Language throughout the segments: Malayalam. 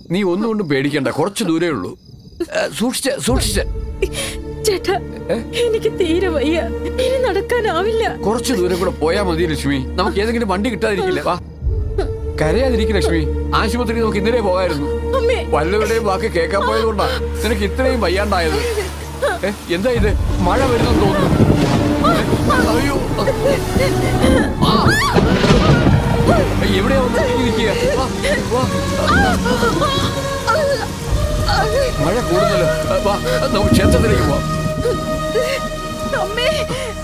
നീ ഒന്നും കൊണ്ടും പേടിക്കണ്ട കുറച്ച് ദൂരേ ഉള്ളൂ ഏ, സൂക്ഷിച്ച് സൂക്ഷിച്ച് ചേട്ടാ എനിക്ക് തീരെ വയ്യ ഇനി നടക്കാനാവില്ല കുറച്ച് ദൂരം കൂടെ പോയാ മതി ലക്ഷ്മി നമുക്ക് ഏതെങ്കിലും വണ്ടി കിട്ടാതിരിക്കില്ല വാ കരയാതിരിക്കും ലക്ഷ്മി ആശുപത്രി നമുക്ക് ഇന്നലെ പോകായിരുന്നു അമ്മേ വല്ലവരുടെയും വാക്ക് കേൾക്കാൻ പോയതുകൊണ്ടാ നിനക്ക് ഇത്രയും വയ്യാണ്ടായത് ഏ, എന്താ ഇത് മഴ വരുന്നെന്ന് തോന്നുന്നു ഏ, അയ്യോ ആ. എവിടെയാ ഒന്ന് ഒതുങ്ങി നിൽക്കുക വാ, വാ. മഴ കൂടുതലോ വാ നമുക്ക് ക്ഷേത്രത്തിലേക്ക് പോവാം അമ്മേ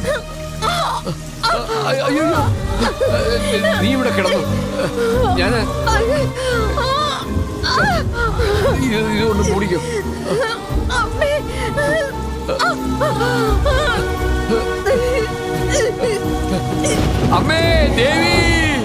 അയ്യോ അയ്യോ. നീ ഇവിടെ കിടന്നു ഞാന് ഇത് ഇതുകൊണ്ട് മൂടിക്കും അമ്മേ അമ്മേ ദേവി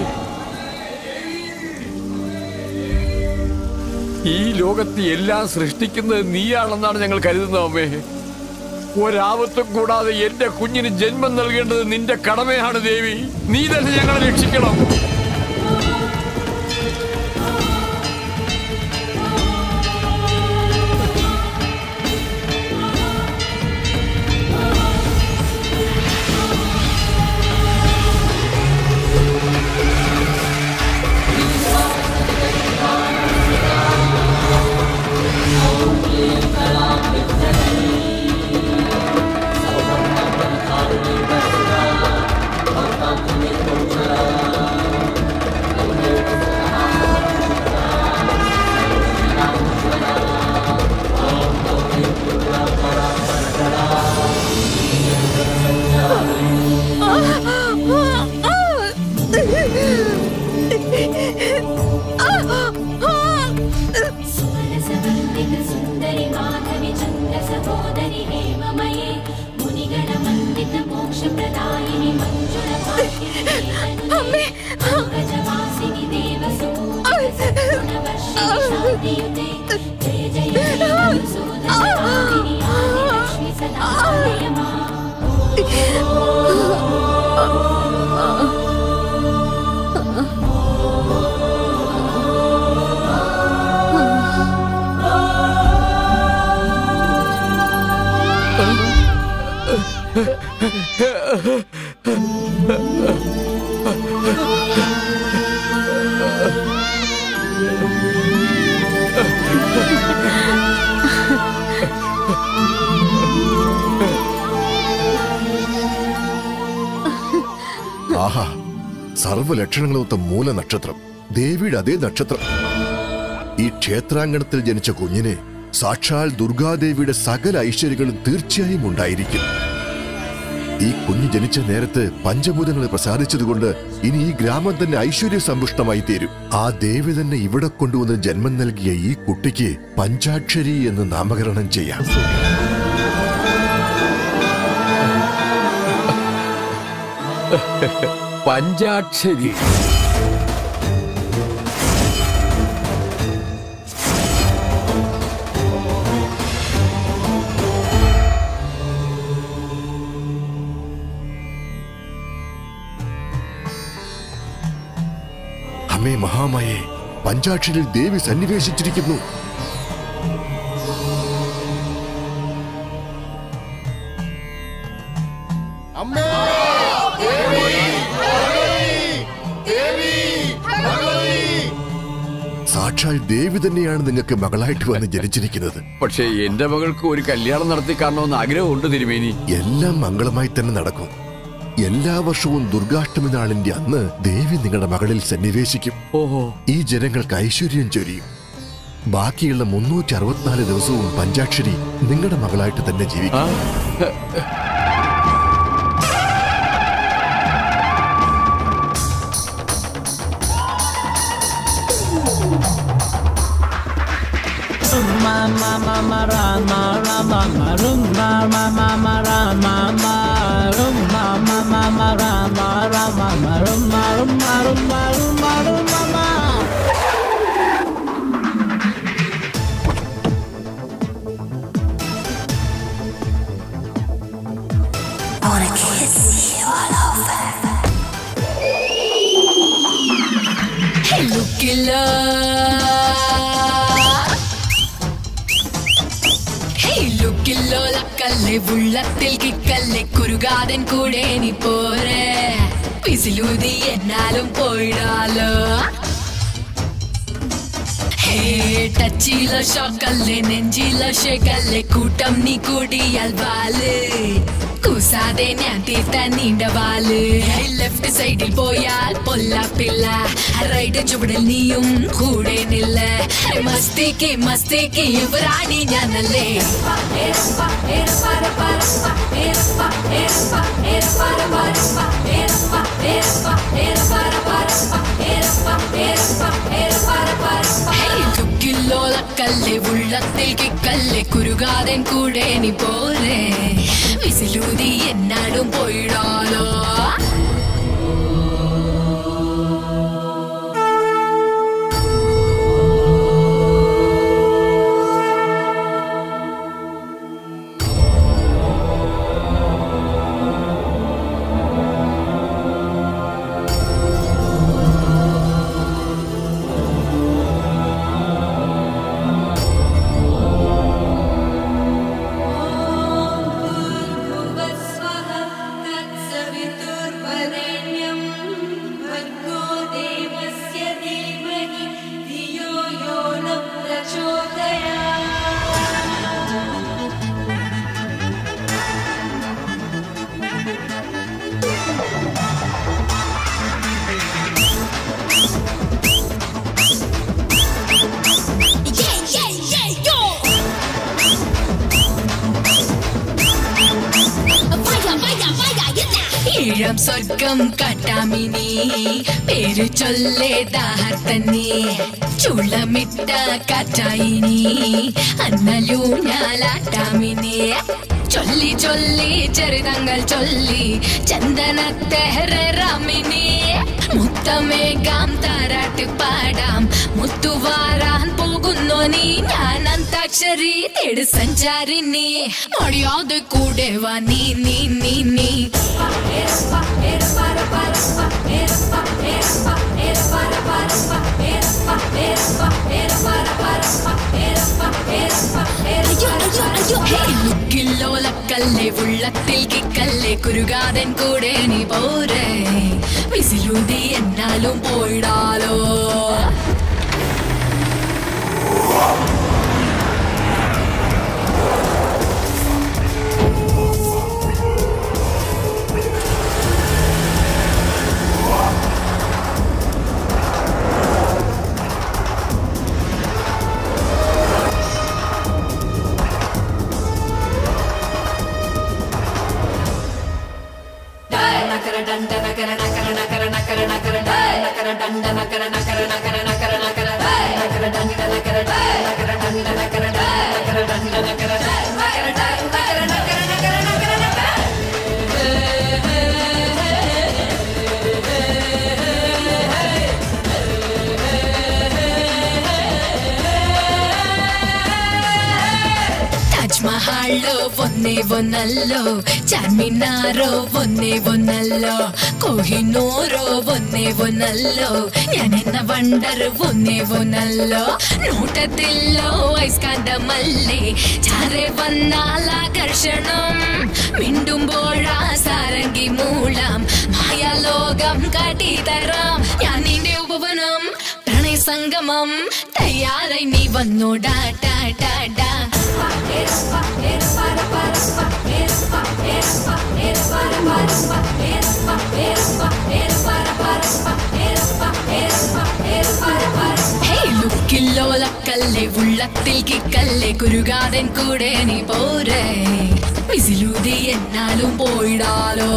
ഈ ലോകത്ത് എല്ലാം സൃഷ്ടിക്കുന്നത് നീയാണെന്നാണ് ഞങ്ങൾ കരുതുന്നത് അമ്മേ ഒരാപത്തും കൂടാതെ എന്റെ കുഞ്ഞിന് ജന്മം നൽകേണ്ടത് നിന്റെ കടമയാണ് ദേവി നീ തന്നെ ഞങ്ങളെ രക്ഷിക്കണം सुमनसवन्दित सुन्दरि माधवि चन्द्र सहोदरि हेममये मुनिगणवन्दित मोक्षप्रदायिनि मञ्जुळवासिनि देवसुगुणवर्षिणि शान्तियुते जय जय मधुसूदनवादिनि आदिलक्ष्मि सदा जयमा ആഹാ സർവ്വലക്ഷണങ്ങളൊത്ത മൂല നക്ഷത്രം ദേവിയുടെ അതേ നക്ഷത്രം ഈ ക്ഷേത്രാങ്കണത്തിൽ ജനിച്ച കുഞ്ഞിനെ സാക്ഷാൽ ദുർഗാദേവിയുടെ സകല ഐശ്വര്യങ്ങളും തീർച്ചയായും ഉണ്ടായിരിക്കും ഈ കുഞ്ഞ് ജനിച്ച നേരത്ത് പഞ്ചഭൂതങ്ങളെ പ്രസാദിച്ചതുകൊണ്ട് ഇനി ഈ ഗ്രാമം തന്നെ ഐശ്വര്യ സമ്പുഷ്ടമായി തീരും ആ ദേവി തന്നെ ഇവിടെ കൊണ്ടുവന്ന് ജന്മം നൽകിയ ഈ കുട്ടിക്ക് പഞ്ചാക്ഷരി എന്ന് നാമകരണം ചെയ്യാം പഞ്ചാക്ഷരി അമ്മേ മഹാമായെ പഞ്ചാക്ഷരിൽ ദേവി സന്നിവേശിച്ചിരിക്കുന്നു സാക്ഷാൽ ദേവി തന്നെയാണ് നിങ്ങൾക്ക് മകളായിട്ട് വന്ന് ജനിച്ചിരിക്കുന്നത് പക്ഷേ എന്റെ മകൾക്ക് ഒരു കല്യാണം നടത്തി കാണണമെന്ന് ആഗ്രഹമുണ്ട് തിരുമേനി എല്ലാം മംഗളമായി തന്നെ നടക്കും എല്ലാ വർഷവും ദുർഗാഷ്ടമി നാളിന്റെ അന്ന് ദേവി നിങ്ങളുടെ മകളിൽ സന്നിവേശിക്കും ഓഹോ ഈ ജനങ്ങൾക്ക് ഐശ്വര്യം ചൊരിയും ബാക്കിയുള്ള മുന്നൂറ്റി അറുപത്തിനാല് ദിവസവും പഞ്ചാക്ഷരി നിങ്ങളുടെ മകളായിട്ട് തന്നെ ജീവിക്കും ആ Look ലോലക്കല്ലേ ഉള്ളത്തിൽ കിക്കല്ലേ കുരുകാതൻ കൂടെ നീ പോരെ പിസിലൂതി എന്നാലും പോയിടാലോ ഹേ ടച്ചിലോ ഷോക്കല്ലേ നെഞ്ചിലോ ഷേക്കല്ലേ കൂട്ടം നീ കൂടിയാൽ വാല് കൂസാതെ ഞാൻ തീർത്ത നീണ്ട വാല് ലെഫ്റ്റ് സൈഡിൽ പോയാൽ പൊല്ലാപ്പില്ല റൈറ്റ് ചുവടിൽ നീയും കൂടെ നില്ല മസ്തിക്ക് മസ്തിക്ക് യുവറാണി ഞാനല്ലേ ുക്കില്ലോലക്കല്ലേ ഉള്ളത്തിൽ കിക്കല്ലേ കുരുകാതൻ കൂടെ നീ പോരെ വിസിലൂതി എന്നാടും പോയിടാലോ ഈഴം സ്വർഗം കട്ടാമിനി പേര് ചൊല്ലേ ദാഹർത്തന്നെ ചുളമിട്ട കാറ്റായിനി അന്നലൂഞ്ഞാലാട്ടാമിനി ചൊല്ലി ചൊല്ലി ചെറുതങ്ങൾ ചൊല്ലി ചന്ദനത്തെഹ്റാമിനി മുത്തമേകാം താരാട്ട് പാടാം മുത്തുവാരാൻ പോകുന്നു നീ ഞാൻ അന്താക്ഷരി തേട് സഞ്ചാരിനി മടിയാതെ കൂടെ വാ നീ നീ നീ നീ ലുക്കില്ലോലക്കല്ലേ ഉള്ളത്തിൽ കിക്കല്ലേ കുരുകാതൻ കൂടെ നീ പോരെ വിസിലൂതി എന്നാലും പോയിടാലോ ತಾಜ್ಮಹಲ್ ಒಂದೇ ಒಂದಲ್ಲೋ ಚಾರ್ಮಿನಾರೋ ಒಂದೇ ಒಂದಲ್ಲೋ ಕೋಹಿನೂರೋ ಒಂದೇ ಒಂದಲ್ಲോ ഞാനെന്ന വണ്ടർ ഒന്നേ ഒന്നല്ലോ നോട്ടത്തില്ലോ ഐസ്കാന്തമല്ലേ ചാരെ വന്നാൽ ആകർഷണം മിണ്ടുമ്പോഴാ സാരംഗി മൂളാം മായാലോകം കാട്ടിത്തരാം ഞാൻ നിന്റെ ഉപവനം പ്രണയ സംഗമം തയ്യാറായി നീ വന്നോടാ ടാ ടാ ടാ ഹേയ് ലുക്കില്ലോലക്കല്ലേ ഉള്ളത്തിൽ കിക്കല്ലേ കുരുകാതൻ കൂടെ നീ പോരെ വിസിലൂതി എന്നാലും പോയിടാലോ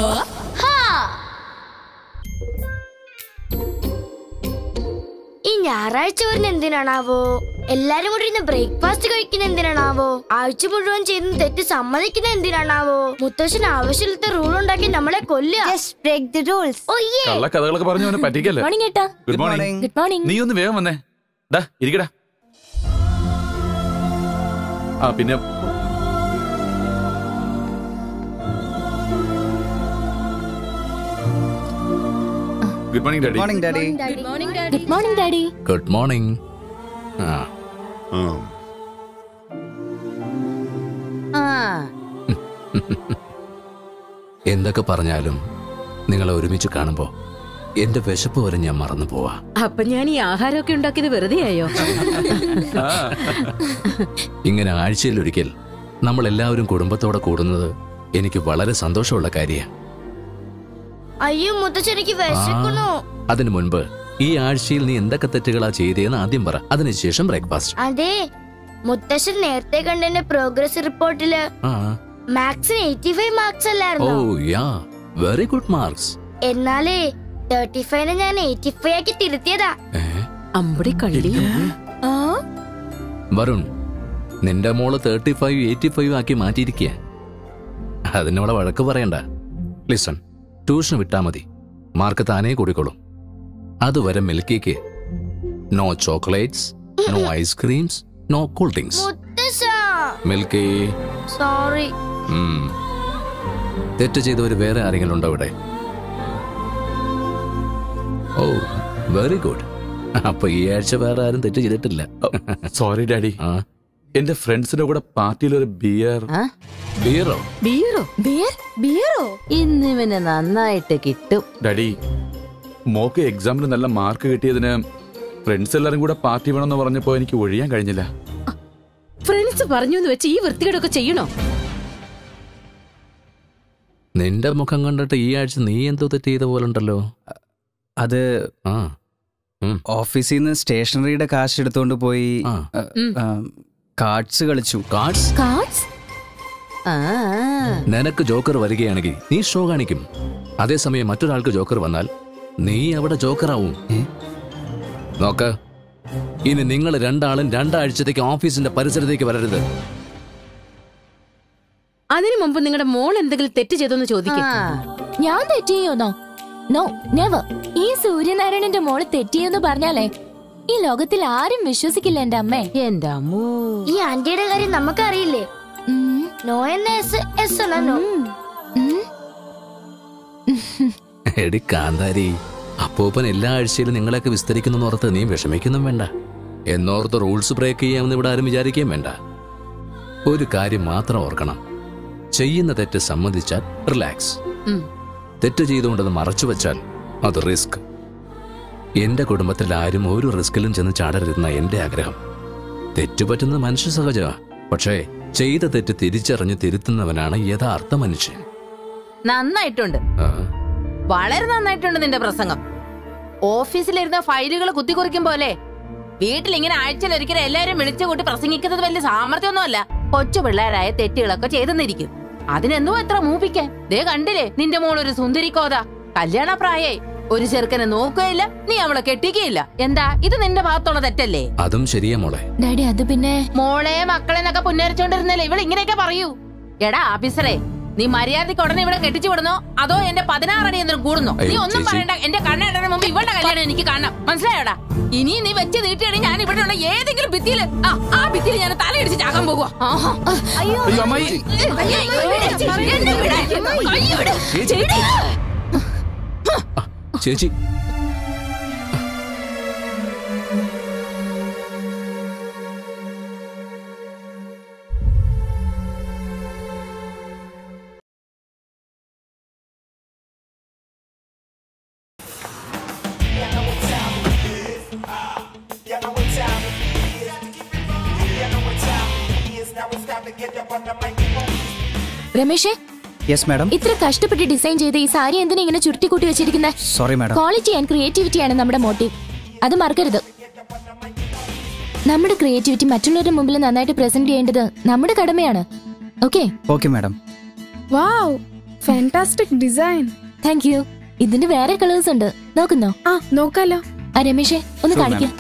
ഈ ഞായറാഴ്ച വരുന്ന എന്തിനാണാവോ എല്ലാരും കൂടി ഇന്ന് ബ്രേക്ക്ഫാസ്റ്റ് കഴിക്കുന്ന എന്തിനാണാവോ ആഴ്ച മുഴുവൻ ചെയ്യുന്ന തെറ്റ് സമ്മതിക്കുന്ന എന്തിനാണാവോ മുത്തശ്ശൻ ആവശ്യമില്ലാത്ത റൂൾ ഉണ്ടാക്കി നമ്മളെ കൊല്ലുക ബ്രേക്ക് ദി റൂൾസ് ഒയ്യേ കള്ള കഥകളൊക്കെ പറഞ്ഞു അവനെ പറ്റിക്കല്ലേ മോർണിംഗ് ഏട്ടാ ഗുഡ് മോർണിംഗ് ഗുഡ് മോർണിംഗ് നീ ഒന്ന് വേഗം വന്നേ ഡാ ഇരിക്കടാ ആ പിന്നെ good morning daddy morning daddy good morning daddy good morning ആ എന്തൊക്കെ പറഞ്ഞാലും നിങ്ങളെ ഒരുമിച്ച് കാണുമ്പോ എന്റെ വിശപ്പ് വരെ ഞാൻ മറന്നു പോവാ അപ്പൊ ഞാൻ ഈ ആഹാരമൊക്കെ ഉണ്ടാക്കിയത് വെറുതെ ആയോ ഇങ്ങനെ ആഴ്ചയിലൊരിക്കൽ നമ്മൾ എല്ലാവരും കുടുംബത്തോടെ കൂടുന്നത് എനിക്ക് വളരെ സന്തോഷമുള്ള കാര്യമാണ് അയ്യോ മുത്തച്ഛൻ എനിക്ക് വിശക്കണു അതിനു മുൻപ് ഈ ആഴ്ചയിൽ നീ എന്തൊക്കെ തെറ്റുകളാ ചെയ്തതെന്ന് ആദ്യം പറ അതിനുശേഷം ബ്രേക്ക്ഫാസ്റ്റ് അതെ മുത്തശ്ശൻ നേരത്തെ കണ്ടെന്റെ പ്രോഗ്രസ് റിപ്പോർട്ടില് ആ മാത്സിന് എയ്റ്റി ഫൈവ് മാർക്സ് ഓ അല്ലായിരുന്നു യാ വെരി ഗുഡ് മാർക്സ് എന്നാലേ തേർട്ടി ഫൈവിന് ഞാൻ എയ്റ്റി ഫൈവ് ആക്കി തിരുത്തിയതാ അമ്പടി കള്ളി വരുൺ നിന്റെ മോള് തേർട്ടി ഫൈവ് എയ്റ്റി ഫൈവ് ആക്കി മാറ്റിയിരിക്കുക അതിനോളെ വഴക്ക് പറയണ്ട ലിസൺ ട്യൂഷൻ വിട്ടാ മതി മാർക്ക് താനേ കൂടിക്കോളും അതുവരെ മിൽക്കിക്ക് no chocolates no ice creams no cool drinks മുത്തശ്ശ മിൽക്കി സോറി ഉം. തെറ്റ് ചെയ്തവർ വേറെ ആരെങ്കിലും ഉണ്ടോ ഇവിടെ ഓ വെരി ഗുഡ് അപ്പൊ ഈ ആഴ്ച വേറെ ആരും തെറ്റ് ചെയ്തിട്ടില്ല സോറി ഡാഡി ആ എന്റെ ഫ്രണ്ട്സിന്റെ കൂടെ പാർട്ടിയിൽ ഒരു ബിയർ ബീറോ ബീറോ ബിയർ ബിയറോ ഇന്നിവന് നന്നായിട്ട് കിട്ടും ഡാഡി മോക്ക് എക്സാമിന് നല്ല മാർക്ക് കിട്ടിയതിന് ഫ്രണ്ട്സ് എല്ലാരും കൂടെ പാർട്ടി വേണമെന്ന് പറഞ്ഞപ്പോ എനിക്ക് ഒഴിയാൻ കഴിഞ്ഞില്ല ഫ്രണ്ട്സ് പറഞ്ഞു എന്ന് വെച്ച് ഈ വൃത്തികേടൊക്കെ ചെയ്യണോ നിന്റെ മുഖം കണ്ടിട്ട് ഈ ആഴ്ച നീ എന്തോ തെറ്റ് ചെയ്ത പോലെ ഉണ്ടല്ലോ അത് ആ ഓഫീസിൽ നിന്ന് സ്റ്റേഷനറിയുടെ കാശ് എടുത്തോണ്ട് പോയി ആ. കാർഡ്സ് കളിച്ചു കാർഡ്സ് കാർഡ്സ് ആ നിനക്ക് ജോക്കർ വരികയാണെങ്കിൽ നീ ഷോ കാണിക്കും അതേസമയം മറ്റൊരാൾക്ക് ജോക്കർ വന്നാൽ നീ അവിടെ ജോക്കറാവും നോക്ക് ഇനി നിങ്ങൾ രണ്ടാളും രണ്ടാഴ്ചത്തേക്ക് ഓഫീസിന്റെ പരിസരത്തേക്ക് വരരുത് അതിനു മുമ്പ് നിങ്ങളുടെ മോൾ എന്തെങ്കിലും തെറ്റ് ചെയ്തോന്ന് ചോദിക്കും ഞാൻ തെറ്റിയോന്നോ നോ നെവർ ഈ സൂര്യനാരായണന്റെ മോള് തെറ്റിയെന്ന് പറഞ്ഞാലേ ഈ ലോകത്തിൽ ആരും വിശ്വസിക്കില്ല എന്റെ അമ്മേ എന്റെ അമ്മോ ഈ ആന്റിയുടെ കാര്യം നമുക്കറിയില്ലേ ഉം, നോ എന്ന എസ് എസ് എന്ന നോ ഉം. എടി കാന്താരി അപ്പൂപ്പൻ എല്ലാ ആഴ്ചയിലും നിങ്ങളെയൊക്കെ വിസ്തരിക്കുന്നു ഓർത്ത് നീ വിഷമിക്കൊന്നും വേണ്ട എന്നോർത്ത് റൂൾസ് ബ്രേക്ക് ചെയ്യാമെന്ന് ഇവിടെ ആരും വിചാരിക്കുകയും വേണ്ട ഒരു കാര്യം മാത്രം ഓർക്കണം ചെയ്യുന്ന തെറ്റ് സമ്മതിച്ചാൽ റിലാക്സ് ഉം. തെറ്റ് ചെയ്തുകൊണ്ടത് മറച്ചു വെച്ചാൽ അത് റിസ്ക് എന്റെ കുടുംബത്തിൽ ആരും ഒരു റിസ്കിലും ചെന്ന് ചാടരുതെന്ന എന്റെ ആഗ്രഹം തെറ്റുപറ്റുന്നത് മനുഷ്യ സഹജമാ പക്ഷേ ചെയ്ത തെറ്റ് തിരിച്ചറിഞ്ഞ് തിരുത്തുന്നവനാണ് യഥാർത്ഥ മനുഷ്യൻ നന്നായിട്ടുണ്ട് ആ, വളരെ നന്നായിട്ടുണ്ട് നിന്റെ പ്രസംഗം ഓഫീസിലിരുന്ന ഫയലുകൾ കുത്തിക്കുറിക്കും പോലെ വീട്ടിൽ ഇങ്ങനെ ആഴ്ചയിൽ ഒരിക്കലും എല്ലാവരും വിളിച്ചു കൂട്ടി പ്രസംഗിക്കുന്നത് വലിയ സാമർത്ഥ്യമൊന്നുമല്ല കൊച്ചു പിള്ളേരായ തെറ്റുകളൊക്കെ ചെയ്തെന്നിരിക്കും അതിനെന്തോ എത്ര മൂപ്പിക്കാൻ ദേ കണ്ടില്ലേ നിന്റെ മോൾ ഒരു സുന്ദരിക്കോത കല്യാണ പ്രായായി ഒരു ചെറുക്കനെ നോക്കുകയില്ല നീ അവളെ കെട്ടിക്കുകയില്ല എന്താ ഇത് നിന്റെ ഭാഗത്തുള്ള തെറ്റല്ലേ അതും ശരിയാ മോളെ ഡാഡി അത് പിന്നെ മോളെ മക്കളെ എന്നൊക്കെ പുന്നരിച്ചോണ്ടിരുന്നല്ലേ ഇവൾ ഇങ്ങനെയൊക്കെ പറയൂ എടാ ആഫീസറെ നീ മര്യാദയ്ക്ക് ഉടനെ ഇവിടെ കെട്ടിച്ചു വിടുന്നോ അതോ എന്റെ പതിനാറടി എന്തിനും കൂടുന്നോ നീ അയ്യോ, ഒന്നും ചേച്ചി. പറയണ്ട എന്റെ കണ്ണിടന് മുമ്പ് ഇവളുടെ കല്യാണം എനിക്ക് കാണണം മനസ്സിലായോടാ ഇനി നീ വെച്ച് നീട്ടിയാണെങ്കിൽ ഞാൻ ഇവിടെ ഉള്ള ഏതെങ്കിലും ഭിത്തിയിൽ ആ ആ ഭിത്തിയിൽ ഞാൻ തലയിടിച്ച് ചാകാൻ പോകുക അയ്യോ അമ്മായി ചേച്ചി രമേശേ യെസ് മാഡം ഇത്ര കഷ്ടപ്പെട്ട് ഡിസൈൻ ചെയ്ത ഈ സാരി എന്തിനാ ഇങ്ങനെ ചുരുട്ടിക്കൂട്ടി വെച്ചിരിക്കുന്നത് sorry madam quality and creativity ആണ് നമ്മുടെ മോട്ടീവ് അത് മറക്കരുത് നമ്മുടെ ക്രിയേറ്റിവിറ്റി മറ്റുള്ളവരുടെ മുമ്പിൽ നന്നായിട്ട് പ്രസന്റ് ചെയ്യേണ്ടത് നമ്മുടെ കടമയാണ് okay okay madam wow fantastic design thank you ഇതിന്റെ വേറെ കളേഴ്സ് ഉണ്ട് നോക്കുന്നോ ആ നോക്കാലോ ആ രമേശേ ഒന്ന് Sure, കാണിക്കാം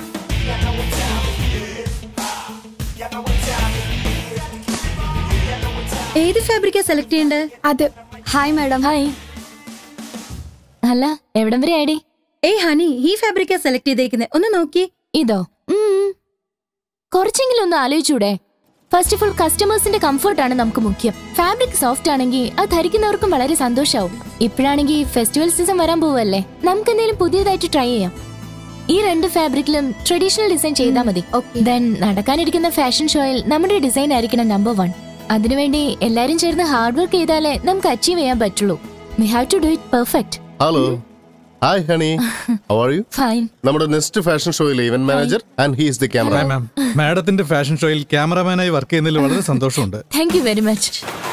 ഏത് ഫാബ്രിക്കാ സെലക്ട് ചെയ്യേണ്ടത് അത് ഹായ് മാഡം ഹായ് അല്ല എവിടം വരെ ആയിടി ഏയ് ഹണി ഈ ഫാബ്രിക്കാ സെലക്ട് ചെയ്തേക്കുന്നത് ഒന്ന് നോക്കി ഇതോ ഉം. കുറച്ചെങ്കിലും ഒന്ന് ആലോചിച്ചൂടെ ഫസ്റ്റ് ഓഫ് ഓൾ കസ്റ്റമേഴ്സിന്റെ കംഫർട്ടാണ് നമുക്ക് മുഖ്യം ഫാബ്രിക് സോഫ്റ്റ് ആണെങ്കിൽ അത് ധരിക്കുന്നവർക്കും വളരെ സന്തോഷാവും ഇപ്പോഴാണെങ്കിൽ ഫെസ്റ്റിവൽ സീസൺ വരാൻ പോവല്ലേ നമുക്ക് എന്തെങ്കിലും പുതിയതായിട്ട് ട്രൈ ചെയ്യാം ഈ രണ്ട് ഫാബ്രിക്കിലും ട്രഡീഷണൽ ഡിസൈൻ ചെയ്താൽ മതി ദെൻ നടക്കാനിരിക്കുന്ന ഫാഷൻ ഷോയിൽ നമ്മുടെ ഡിസൈൻ ആയിരിക്കണം നമ്പർ വൺ അതിനുവേണ്ടി എല്ലാരും ചേർന്ന് ഹാർഡ് വർക്ക് ചെയ്താലേ നമുക്ക് അച്ചീവ് ചെയ്യാൻ പറ്റുള്ളൂ we have to do it perfect hello hi honey how are you fine നമ്മുടെ നെക്സ്റ്റ് ഫാഷൻ ഷോയിലെ event manager and he is the camera ma'am മാഡത്തിന്റെ ഫാഷൻ ഷോയിൽ ക്യാമറമാനായി വർക്ക് ചെയ്യുന്നതിൽ വളരെ സന്തോഷമുണ്ട് താങ്ക് യു വെരി മച്ച്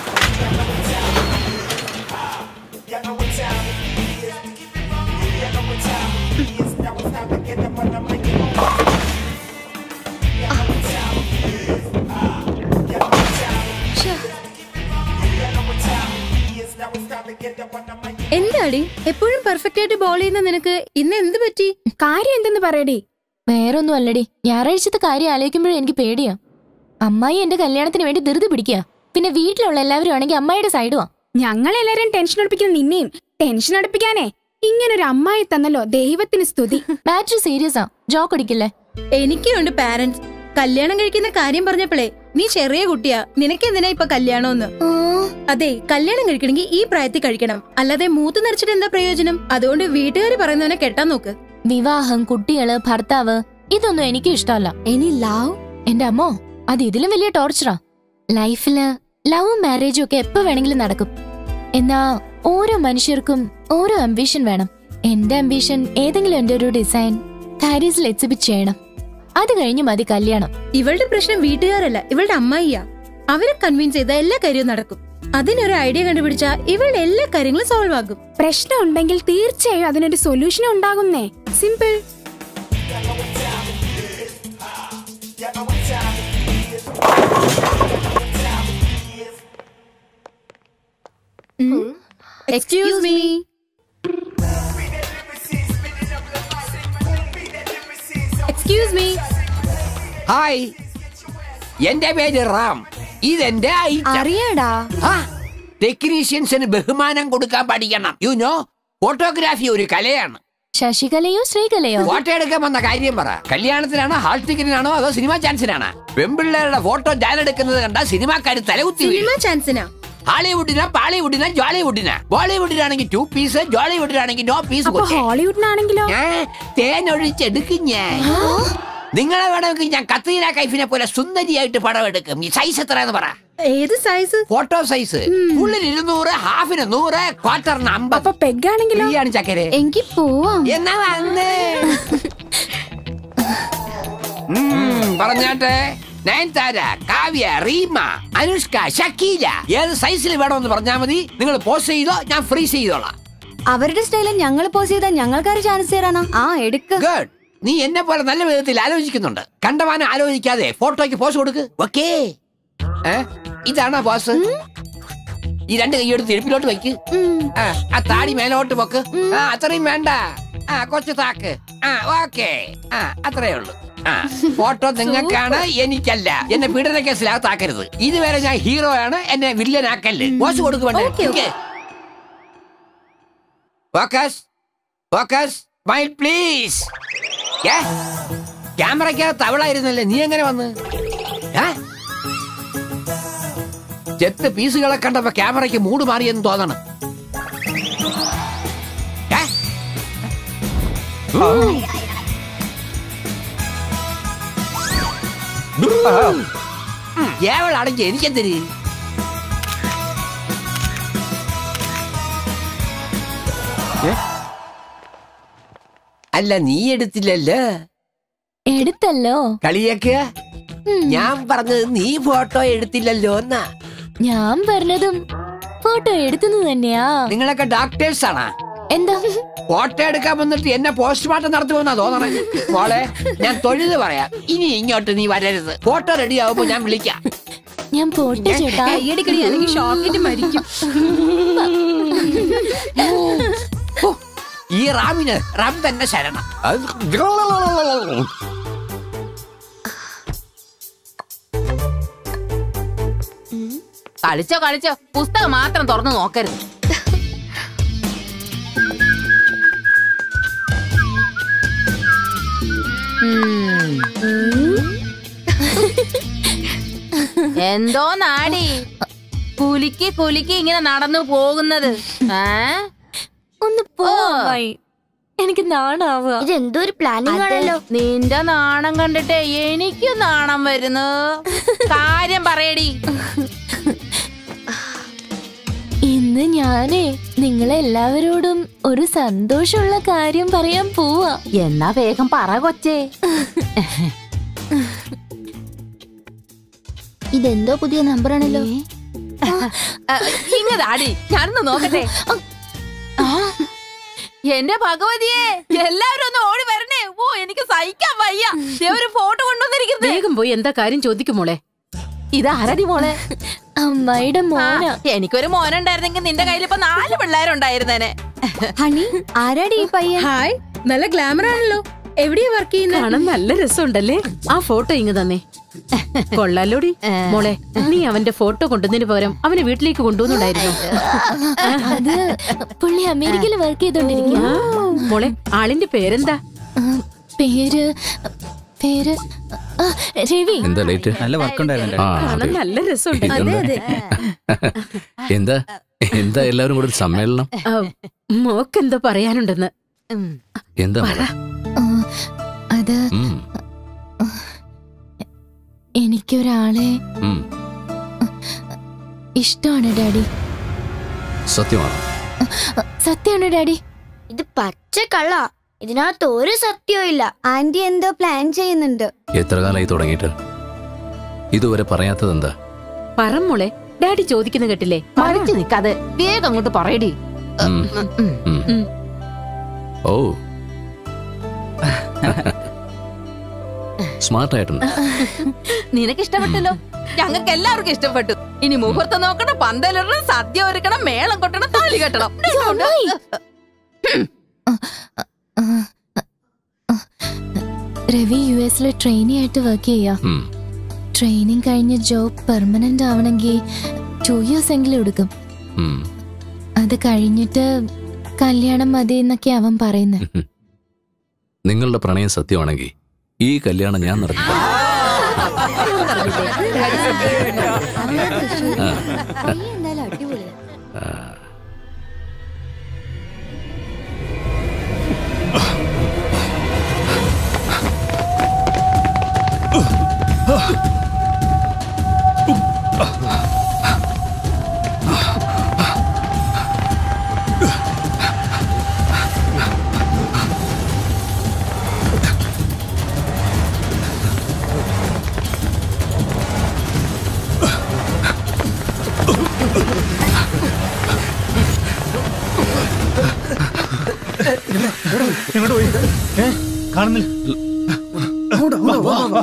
എന്താടി എപ്പോഴും പെർഫെക്റ്റ് ആയിട്ട് ബോൾ ചെയ്യുന്ന നിനക്ക് ഇന്ന് എന്ത് പറ്റി കാര്യം എന്തെന്ന് പറയടി വേറൊന്നും അല്ലടി ഞായറാഴ്ചത്തെ കാര്യം ആലോചിക്കുമ്പോഴും എനിക്ക് പേടിയാ അമ്മായി എന്റെ കല്യാണത്തിന് വേണ്ടി ധൃതി പിടിക്കുക പിന്നെ വീട്ടിലുള്ള എല്ലാവരും ആണെങ്കിൽ അമ്മായിയുടെ സൈഡുവാ ഞങ്ങളെല്ലാരും ടെൻഷൻ അടുപ്പിക്കുന്ന നിന്നെയും ടെൻഷൻ അടുപ്പിക്കാനേ ഇങ്ങനൊരു അമ്മായി തന്നല്ലോ ദൈവത്തിന് സ്തുതി മാറ്റർ സീരിയസാ ജോക്ക് അടിക്കില്ലേ എനിക്കുണ്ട് പാരന്റ്സ് കല്യാണം കഴിക്കുന്ന കാര്യം പറഞ്ഞപ്പോഴേ നീ ചെറിയ കുട്ടിയാ നിനക്ക് എന്തിനാ ഇപ്പൊ കല്യാണമെന്ന് അതെ കല്യാണം കഴിക്കണമെങ്കിൽ ഈ പ്രായത്തിൽ കഴിക്കണം അല്ലാതെ മൂത്ത് നിറച്ചിട്ട് എന്താ പ്രയോജനം അതുകൊണ്ട് വീട്ടുകാർ പറയുന്നവനെ കെട്ടാൻ നോക്ക് വിവാഹം കുട്ടികള് ഭർത്താവ് ഇതൊന്നും എനിക്ക് ഇഷ്ടമല്ല എനി ലവ് എന്റെ അമ്മോ അത് ഇതിലും വലിയ ടോർച്ചറാ ലൈഫില് ലവും മാരേജും ഒക്കെ എപ്പോ വേണമെങ്കിലും നടക്കും എന്നാ ഓരോ മനുഷ്യർക്കും ഓരോ അംബിഷൻ വേണം എന്റെ അംബിഷൻ ഏതെങ്കിലും എന്റെ ഒരു ഡിസൈൻ പാരീസിൽ എക്സിബിറ്റ് ചെയ്യണം അത് കഴിഞ്ഞ് മതി കല്യാണം ഇവളുടെ പ്രശ്നം വീട്ടുകാരല്ല ഇവളുടെ അമ്മായിയാ അവരെ കൺവിൻസ് ചെയ്ത എല്ലാ കാര്യവും നടക്കും അതിനൊരു ഐഡിയ കണ്ടുപിടിച്ചാ ഇവളുടെ എല്ലാ കാര്യങ്ങളും സോൾവ് ആകും പ്രശ്നം ഉണ്ടെങ്കിൽ തീർച്ചയായും അതിനൊരു സൊല്യൂഷൻ ഉണ്ടാകുന്നേ simple excuse me excuse me hi എന്റെ പേര് റാം ഇതെന്റെ അറിയാടാ ടെക്നീഷ്യൻസിന് ബഹുമാനം കൊടുക്കാൻ പഠിക്കണം യു നോ ഫോട്ടോഗ്രാഫി ഒരു കലയാണ് ശശികലയോ ശ്രീകലയോ ഫോട്ടോ എടുക്കാൻ വന്ന കാര്യം പറ കല്യാണത്തിനാണോ ഹാൾ ടിക്കറ്റിനാണോ അതോ സിനിമാ ചാൻസിനാണ് പെൺപിള്ളേരുടെ ഫോട്ടോ ഞാൻ എടുക്കുന്നത് കണ്ട സിനിമാക്കാർ തലകുത്തി വീഴും. സിനിമ ചാൻസിനാ ഹാളിവുഡിനാ പാളിവുഡിനാ ജോളിവുഡിനാ ബോളിവുഡിനാണെങ്കിൽ ടു പീസ് ജോളിവുഡിനാണെങ്കിൽ നോ പീസ് അപ്പൊ ഹോളിവുഡിനാണെങ്കിലോ തേനൊഴിച്ചെടുക്കും ഞാൻ നിങ്ങളെ വേണമെങ്കിൽ ഞാൻ കത്രീന കൈഫിനെ പോലെ സുന്ദരിയായിട്ട് പടം എടുക്കും ഈ സൈസ് എത്ര എന്ന് പറ ഏത് സൈസ് ഫോട്ടോ സൈസ് ഉള്ളിൽ ഇരുന്നൂറ് ഹാഫിന് നൂറ് ക്വാർട്ടറിന് അമ്പത് പെഗ്ഗാണെങ്കിലോ ആണ് ചക്കരെ എങ്കി പോവാം എന്നാ വന്നേ ഉം, പറഞ്ഞാട്ടെ നയൻതാര കാവ്യ റീമ അനുഷ്ക ഷക്കീല ഏത് സൈസിൽ വേണമെന്ന് പറഞ്ഞാൽ മതി നിങ്ങൾ പോസ്റ്റ് ചെയ്തോ ഞാൻ ഫ്രീസ് ചെയ്തോളാം അവരുടെ സ്റ്റൈലിൽ ഞങ്ങൾ പോസ് ചെയ്താൽ ഞങ്ങൾക്കൊരു ചാൻസ് തരാനാ ആ എടുക്ക ഗുഡ് നീ എന്നെ പോലെ നല്ല വിധത്തിൽ ആലോചിക്കുന്നുണ്ട് കണ്ടവാനം ആലോചിക്കാതെ ഫോട്ടോയ്ക്ക് പോസ് കൊടുക്ക് ഓക്കേ ഏ ഇതാണോ പോസ് ഈ രണ്ട് കൈയെടുത്ത് ഇടുപ്പിലോട്ട് വെക്ക് ആ, ആ താടി മേലോട്ട് വെക്ക് ആ അത്രയും വേണ്ട ആ കൊച്ചു താക്ക് ആ ഓക്കേ ആ അത്രേ ഉള്ളൂ ആ ഫോട്ടോ നിങ്ങൾക്കാണ് എനിക്കല്ല എന്നെ പീഡന കേസിലകത്താക്കരുത് ഇതുവരെ ഞാൻ ഹീറോ ആണ് എന്നെ വില്ലനാക്കല്ലേ പോസ് കൊടുക്കുവേണ്ടേ ഫോക്കസ് ഫോക്കസ് മൈൽ പ്ലീസ് ക്യാമറയ്ക്കകത്ത് അവളായിരുന്നല്ലേ നീ എങ്ങനെ വന്ന് ഏ? ചെത്ത് പീസുകളെ കണ്ടപ്പോ ക്യാമറയ്ക്ക് മൂട് മാറിയെന്ന് തോന്നണം ഏ? ഉം. ഉം. ഏവളാണെങ്കിൽ എനിക്കെന്തിന് ഏ? അല്ല നീ എടുത്തില്ലല്ലോ എടുത്തല്ലോ കളിയൊക്കെ ഞാൻ പറഞ്ഞത് നീ ഫോട്ടോ എടുത്തില്ലല്ലോ എന്നാ ഞാൻ പറഞ്ഞതും ഫോട്ടോ എടുക്കുന്നത് തന്നെയാ നിങ്ങളൊക്കെ ഡോക്ടേഴ്സ് ആണാ എന്താ ഫോട്ടോ എടുക്കാൻ വന്നിട്ട് എന്നെ പോസ്റ്റ്മോർട്ടം നടത്തുമെന്നാ തോന്നണേ മോളെ ഞാൻ തൊഴുത് പറയാം ഇനി ഇങ്ങോട്ട് നീ വരരുത് ഫോട്ടോ റെഡി ആവുമ്പോ ഞാൻ വിളിക്കാം ഞാൻ പോട്ടെ ചേട്ടാ കൈയടിക്കടി അല്ലെങ്കിൽ ഷോക്കിട്ട് മരിക്കും ഓ, ഈ റാമിന് റാം തന്നെ ശരണം കളിച്ചോ കളിച്ചോ പുസ്തകം മാത്രം തുറന്നു നോക്കരുത് ഉം. എന്തോ നാടി കുലുക്കി കുലുക്കി ഇങ്ങനെ നടന്നു പോകുന്നത് ഏ ഒന്ന് പോ അമ്മായി. എനിക്ക് നാണാവുക ഇതെന്തോ ഒരു പ്ലാനിങ് ആണല്ലോ നിന്റെ നാണം കണ്ടിട്ട് എനിക്ക് നാണം വരുന്നു കാര്യം പറയടി ഇന്ന് ഞാനേ നിങ്ങളെല്ലാവരോടും ഒരു സന്തോഷമുള്ള കാര്യം പറയാൻ പോവാ എന്നാ വേഗം പറ കൊച്ചേ ഇതെന്തോ പുതിയ നമ്പറാണല്ലോ ഇങ്ങതാടി ഞാനൊന്ന് നോക്കട്ടെ ആ, എന്റെ ഭഗവതിയെ എല്ലാവരും ഒന്ന് ഓടി വരണേ ഓ എനിക്ക് സഹിക്കാൻ വയ്യ ദേ ഒരു ഫോട്ടോ കൊണ്ടുവന്നിരിക്കുന്നത് വേഗം പോയി എന്താ കാര്യം ചോദിക്കും മോളെ ഇതാരടി മോളെ അമ്മായിയുടെ മോനാ എനിക്കൊരു മോനുണ്ടായിരുന്നെങ്കിൽ നിന്റെ കയ്യിൽ ഇപ്പൊ നാല് പിള്ളേരുണ്ടായിരുന്നേനെ ഹണി ആരാടി ഈ പയ്യൻ ഹായ് നല്ല ഗ്ലാമർ ആണല്ലോ എവിടെയാ വർക്ക് ചെയ്യുന്നത് കാണാൻ നല്ല രസമുണ്ടല്ലേ ആ ഫോട്ടോ ഇങ്ങ് തന്നെ കൊള്ളാലോടി മോളെ നീ അവന്റെ ഫോട്ടോ കൊണ്ടുവന്നതിന് പകരം അവനെ വീട്ടിലേക്ക് കൊണ്ടുവന്നുണ്ടായിരുന്നു അത് പുള്ളി അമേരിക്കയിൽ വർക്ക് ചെയ്തോണ്ടിരിക്കുക മോളെ ആളിന്റെ പേരെന്താ പേര് പേര് ആ, രവി എന്താ ലേറ്റ് നല്ല വർക്ക് ഉണ്ടായിരുന്നു ആ കാണാൻ അതെ. നല്ല രസമുണ്ട് ഇതെന്താ? എന്താ എന്താ എല്ലാവരും കൂടെ ഒരു സമ്മേളനം ആ, മോക്കെന്തോ പറയാനുണ്ടെന്ന് എന്താ മോളെ? ആ, അത് ഉം, എനിക്കൊരാളെ ഉം. ഇഷ്ടമാണ് ഡാഡി സത്യമാണോ സത്യമാണ് ഡാഡി ഇത് പച്ച കള്ള ഇതിനകത്ത് ഒരു സത്യവും ഇല്ല ആന്റി എന്തോ പ്ലാൻ ചെയ്യുന്നുണ്ട് എത്ര കാലമായി തുടങ്ങിയിട്ട് ഇതുവരെ പറയാത്തത് എന്താ പറ മോളെ ഡാഡി ചോദിക്കുന്ന കേട്ടില്ലേ മറിച്ചു നിക്കാതെ വേഗം അങ്ങോട്ട് പറയടി ഉം, ഉം. ഉം. ഓ സ്മാർട്ട് ആയിട്ടുണ്ട് നിനക്ക് ഇഷ്ടപ്പെട്ടല്ലോ ഞങ്ങൾക്ക് എല്ലാവർക്കും ഇഷ്ടപ്പെട്ടു ഇനി മുഹൂർത്തം നോക്കണം പന്തലിടണം സദ്യ ഒരുക്കണം മേളം കൊട്ടണം താലി കെട്ടണം രവി യു എസിലെ ട്രെയിനി ആയിട്ട് വർക്ക് ചെയ്യാ ഉം. ട്രെയിനിങ് കഴിഞ്ഞ് ജോബ് പെർമനന്റ് ആവണമെങ്കിൽ ടു ഇയേഴ്സ് എങ്കിലും എടുക്കും ഉം. അത് കഴിഞ്ഞിട്ട് കല്യാണം മതി എന്നൊക്കെ അവൻ പറയുന്നത് നിങ്ങളുടെ പ്രണയം സത്യമാണെങ്കിൽ ഈ കല്യാണം ഞാൻ നടത്തി എന്തായാലും അടിപൊളിയാ എങ്ങോട്ട് പോയി ഏ കാണുന്നില്ല വാ, വാ, വാ.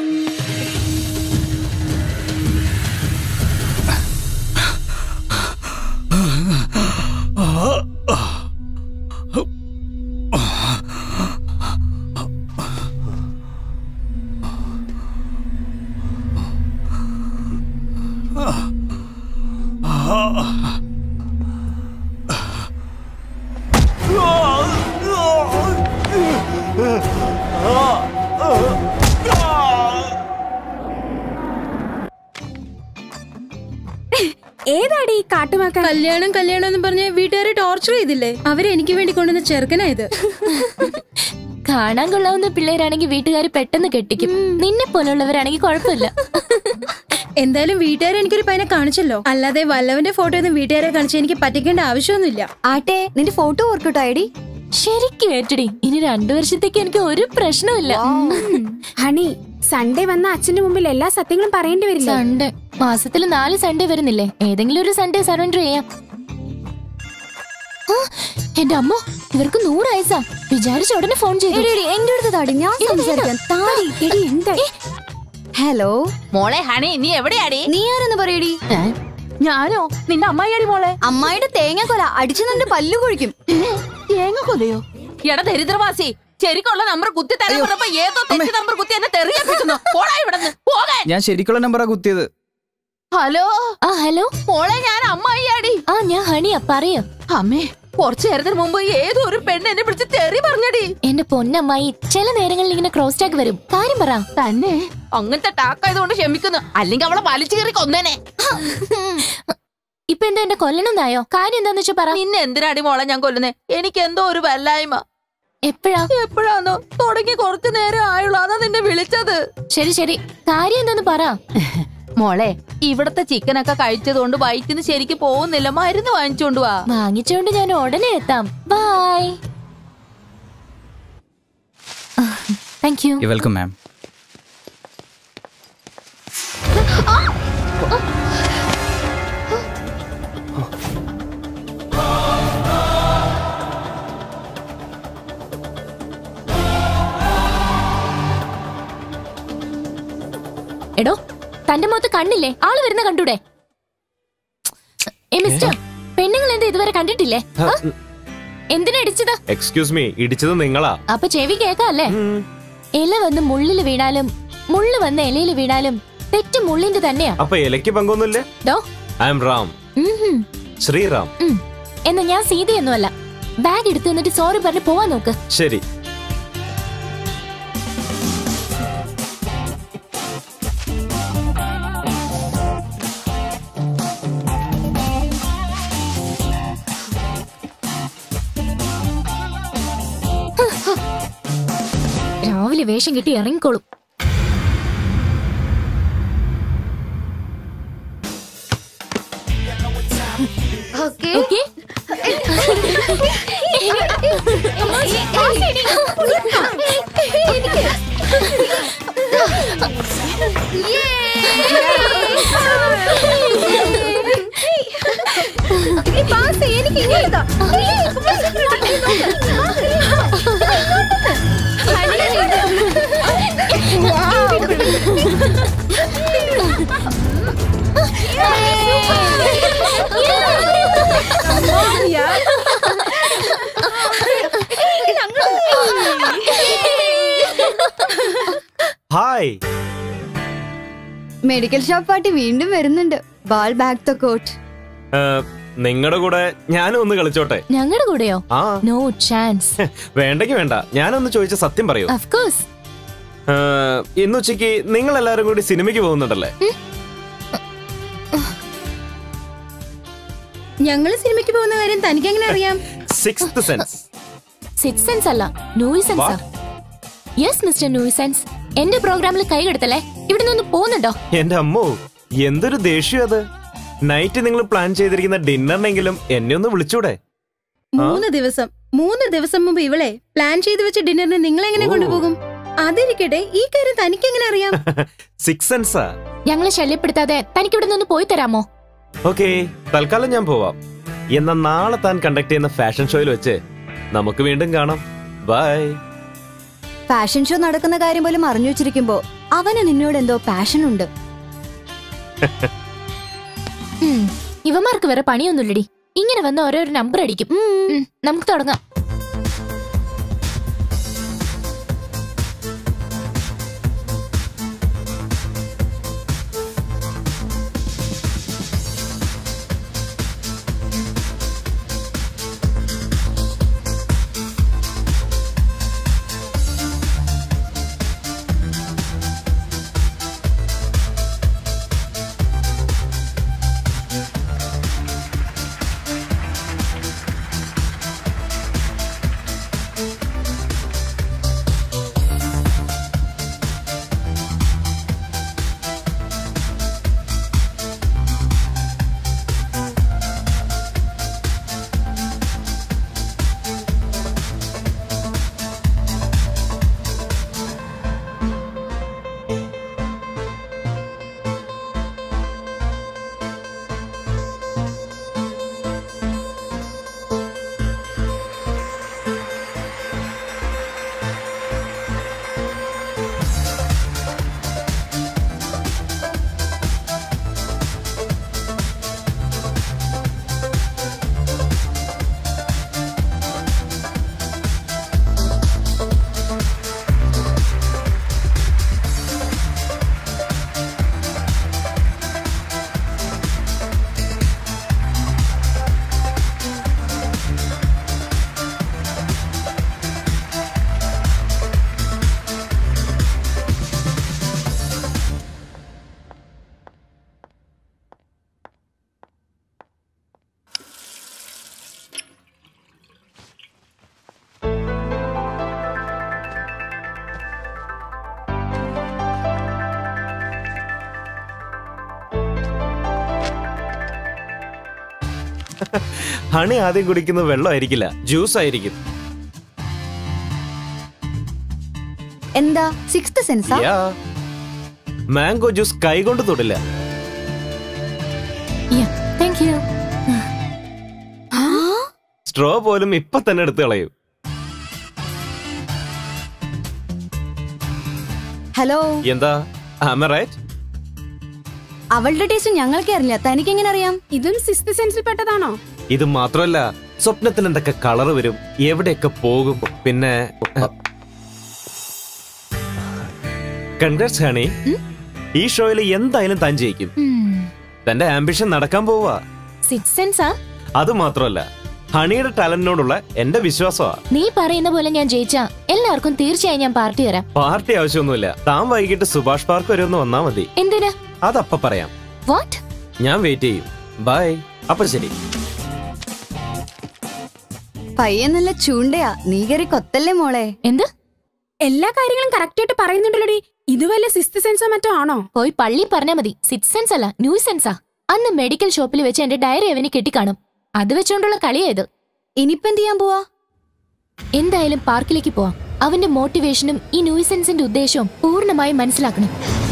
ഏതാടി ഈ കാട്ടുമാക്കാൻ കല്യാണം കല്യാണം എന്ന് പറഞ്ഞ് വീട്ടുകാരെ ടോർച്ചർ ചെയ്തില്ലേ അവരെനിക്ക് വേണ്ടി കൊണ്ടുവന്ന ചെറുക്കനായത് കാണാൻ കൊള്ളാവുന്ന പിള്ളേരാണെങ്കിൽ വീട്ടുകാർ പെട്ടെന്ന് കെട്ടിക്കും നിന്നെ പോലുള്ളവരാണെങ്കിൽ കുഴപ്പമില്ല എന്തായാലും വീട്ടുകാരെ എനിക്കൊരു പയ്യനെ കാണിച്ചല്ലോ അല്ലാതെ വല്ലവന്റെ ഫോട്ടോ ഒന്നും വീട്ടുകാരെ കാണിച്ച് എനിക്ക് പറ്റിക്കേണ്ട ആവശ്യമൊന്നുമില്ല ആട്ടെ നിന്റെ ഫോട്ടോ ഓർക്കട്ടോ ഐഡി ശരിക്കും ഏറ്റടി ഇനി രണ്ടു വർഷത്തേക്ക് എനിക്ക് ഒരു പ്രശ്നമില്ല ഹണി സൺഡേ വന്ന അച്ഛന്റെ മുമ്പിൽ എല്ലാ സത്യങ്ങളും പറയേണ്ടി വരില്ല സൺഡേ മാസത്തിൽ നാല് സൺഡേ വരുന്നില്ലേ ഏതെങ്കിലും ഒരു സൺഡേ സറണ്ടർ ചെയ്യാം ആ, എന്റെ അമ്മ ഇവർക്ക് നൂറ് വയസ്സാ വിചാരിച്ച ഉടനെ ഫോൺ ചെയ്തു എടി, എടി, എന്റെ അടുത്ത് താടി ഞാൻ ഇത് സംസാരിക്കാം താടി എടി എന്താ ഹലോ മോളെ ഹണി നീ എവിടെയാടി നീ ആരെന്ന് പറയടി ഞാനോ നിന്റെ അമ്മായിയാടി മോളെ അമ്മായിയുടെ തേങ്ങ അടിച്ചു നിന്റെ പല്ലു കുഴിക്കും തേങ്ങ കൊലയോ എടാ ദരിദ്രവാസി ശരിക്കുള്ള നമ്പർ കുത്തി തരാൻ പറഞ്ഞപ്പോ ഏതോ തെറ്റ് നമ്പർ കുത്തി എന്നെ തെറിയിപ്പിക്കുന്നു പോടാ ഇവിടുന്ന് പോകാൻ ഞാൻ ശരിക്കുള്ള നമ്പറാ കുത്തിയത് ഹലോ ആ ഹലോ മോളെ ഞാൻ അമ്മായിയാടി ആ ഞാൻ ഹണിയാ പറയോ അമ്മേ കുറച്ചു നേരത്തിന് മുമ്പ് ഏതോ ഒരു പെണ്ണ് എന്നെ പിടിച്ച് തെറി പറഞ്ഞടി എന്റെ പൊന്നമ്മായി ചില നേരങ്ങളിൽ ഇങ്ങനെ ക്രോസ് ടാഗ് വരും കാര്യം പറ തന്നെ അങ്ങനത്തെ ടാക്കായതുകൊണ്ട് ക്ഷമിക്കുന്നു അല്ലെങ്കിൽ അവളെ വലിച്ചു കയറി കൊന്നേനെ ഇപ്പൊ എന്താ എന്റെ കൊല്ലണമെന്നായോ കാര്യം എന്താന്ന് വെച്ചാ പറ നിന്നെ എന്തിനാടി മോളെ ഞാൻ കൊല്ലുന്നേ എനിക്ക് എന്തോ ഒരു വല്ലായ്മ എപ്പോഴാ എപ്പോഴാന്നോ തുടങ്ങി കുറച്ചു നേരം ആയുള്ളൂ അതാ നിന്നെ വിളിച്ചത് ശരി ശരി കാര്യം എന്താന്ന് പറ മോളെ ഇവിടത്തെ ചിക്കനൊക്കെ കഴിച്ചതുകൊണ്ട് വയറ്റിന് ശരിക്ക് പോകുന്നില്ല മരുന്ന് വാങ്ങിച്ചോണ്ട് വാ വാങ്ങിച്ചോണ്ട് ഞാൻ ഉടനെ എത്താം bye thank you welcome ma'am എടോ തന്റെ മുഖത്ത് കണ്ണില്ലേ ആള് വരുന്ന കണ്ടൂടെ ഏ മിസ്റ്റർ പെണ്ണുങ്ങൾ എന്താ ഇതുവരെ കണ്ടിട്ടില്ലേ ആ? എന്തിനാ ഇടിച്ചത് എക്സ്ക്യൂസ് മീ ഇടിച്ചത് നിങ്ങളാ അപ്പൊ ചെവി കേക്കല്ലേ ഇല വന്ന് മുള്ളില് വീണാലും മുള്ളു വന്ന് ഇലയില് വീണാലും തെറ്റ് മുള്ളിന്റെ തന്നെയാ അപ്പൊ ഇലയ്ക്ക് പങ്കൊന്നുമില്ലേ ഡോ ഐ എം റാം ഉം ഹും. ശ്രീറാം ഉം. എന്നാ ഞാൻ സീതയൊന്നുമല്ല ബാഗ് എടുത്ത് എന്നിട്ട് സോറി പറഞ്ഞ് പോവാൻ നോക്ക് ശരി രാവിലെ വേഷം കിട്ടി ഇറങ്ങിക്കോളും ഓക്കെ ഓക്കെ എനിക്ക് ഇങ്ങനെതാ ഹായ് മെഡിക്കൽ ഷോപ്പ് പാർട്ടി വീണ്ടും വരുന്നുണ്ട് ബാൾ ബാക്ക് ദ കോട്ട് നിങ്ങളുടെ കൂടെ ഞാനും ഒന്ന് കളിച്ചോട്ടെ ഞങ്ങളുടെ കൂടെയോ ആ നോ ചാൻസ് വേണ്ടെങ്കി വേണ്ട ഞാനൊന്ന് ചോദിച്ച സത്യം പറയൂ ഓഫ് കോഴ്സ് ഇന്ന് ഉച്ചയ്ക്ക് നിങ്ങൾ എല്ലാവരും കൂടി സിനിമയ്ക്ക് പോകുന്നുണ്ടല്ലേ ഞങ്ങള് സിനിമയ്ക്ക് പോകുന്ന കാര്യം തനിക്ക് എങ്ങനെ അറിയാം സിക്സ്ത് സെൻസ് സിക്സ് സെൻസ് അല്ല നൂയിസെൻസാ യെസ് മിസ്റ്റർ നൂയിസെൻസ് എന്റെ പ്രോഗ്രാമിൽ കൈകെടുത്തല്ലേ ഇവിടെ നിന്ന് പോകുന്നുണ്ടോ എന്റെ അമ്മോ എന്തൊരു ദേഷ്യം അത് നൈറ്റ് നിങ്ങൾ പ്ലാൻ ചെയ്തിരിക്കുന്ന ഡിന്നറിനെങ്കിലും എന്നെ ഒന്ന് വിളിച്ചൂടെ മൂന്ന് ദിവസം മൂന്ന് ദിവസം മുമ്പ് ഇവളെ പ്ലാൻ ചെയ്തു വെച്ച ഡിന്നറിന് നിങ്ങൾ എങ്ങനെ കൊണ്ടുപോകും അതിരിക്കട്ടെ ഈ കാര്യം തനിക്ക് എങ്ങനെ അറിയാം സിക്സ് സെൻസാ ഞങ്ങളെ ശല്യപ്പെടുത്താതെ തനിക്ക് ഇവിടെ നിന്ന് പോയി തരാമോ ഓക്കെ തൽക്കാലം ഞാൻ പോവാം എന്നാ നാളെ താൻ കണ്ടക്ട് ചെയ്യുന്ന ഫാഷൻ ഷോയിൽ വെച്ച് നമുക്ക് വീണ്ടും കാണാം ബൈ ഫാഷൻ ഷോ നടക്കുന്ന കാര്യം പോലും അറിഞ്ഞു വെച്ചിരിക്കുമ്പോ അവന് നിന്നോട് എന്തോ പാഷൻ ഉണ്ട് ഉം, ഇവന്മാർക്ക് വേറെ പണിയൊന്നുമില്ലടി ഇങ്ങനെ വന്ന് ഓരോരോ നമ്പർ അടിക്കും ഉം, നമുക്ക് തുടങ്ങാം ഹണി ആദ്യം കുടിക്കുന്നത് വെള്ളമായിരിക്കില്ല ജ്യൂസ് ആയിരിക്കും എന്താ സിക്സ്ത് സെൻസാ യാ മാംഗോ ജ്യൂസ് കൈകൊണ്ട് തൊടില്ല താങ്ക് യു സ്ട്രോ പോലും ഇപ്പൊ തന്നെ എടുത്തു കളയും ഹലോ എന്താ ആമ റൈറ്റ് അവളുടെ ടേസ്റ്റ് ഞങ്ങൾക്ക് അറിയില്ല തനിക്ക് എങ്ങനെ അറിയാം ഇതും സിക്സ്ത് സെൻസിൽ പെട്ടതാണോ ഇത് മാത്രമല്ല സ്വപ്നത്തിൽ എന്തൊക്കെ കളർ വരും എവിടെയൊക്കെ പോകും പിന്നെ കൺഗ്രാറ്റ്സ് ഹണി ഈ ഷോയിൽ എന്തായാലും താൻ ജയിക്കും തന്റെ ആംബിഷൻ നടക്കാൻ പോവാ സിക്സ് സെൻസാ അത് മാത്രമല്ല ഹണിയുടെ ടാലന്റിനോടുള്ള എന്റെ വിശ്വാസമാ നീ പറയുന്ന പോലെ ഞാൻ ജയിച്ച എല്ലാവർക്കും തീർച്ചയായും ഞാൻ പാർട്ടി തരാം പാർട്ടി ആവശ്യമൊന്നുമില്ല താൻ വൈകിട്ട് സുഭാഷ് പാർക്ക് വരെ ഒന്ന് വന്നാ മതി എന്തിനാ അതപ്പ പറയാം വാട്ട് ഞാൻ വെയിറ്റ് ചെയ്യും ബൈ അപ്പൊ ശരി പയ്യൻ നല്ല ചൂണ്ടയാ നീ കയറി കൊത്തല്ലേ മോളെ എന്ത് എല്ലാ കാര്യങ്ങളും കറക്റ്റ് ആയിട്ട് പറയുന്നുണ്ടല്ലോടി ഇത് വല്ല സിക്സ്ത് സെൻസോ മറ്റോ ആണോ പോയി പള്ളി പറഞ്ഞാ മതി സിക്സ് സെൻസ് അല്ല ന്യൂ സെൻസാ അന്ന് മെഡിക്കൽ ഷോപ്പിൽ വെച്ച് എന്റെ ഡയറി അവന് കെട്ടിക്കാണും അത് വെച്ചോണ്ടുള്ള കളിയായത് ഇനിയിപ്പോ എന്ത് ചെയ്യാൻ പോവാ എന്തായാലും പാർക്കിലേക്ക് പോവാം അവന്റെ മോട്ടിവേഷനും ഈ ന്യൂസെൻസിന്റെ ഉദ്ദേശവും പൂർണ്ണമായും മനസ്സിലാക്കണം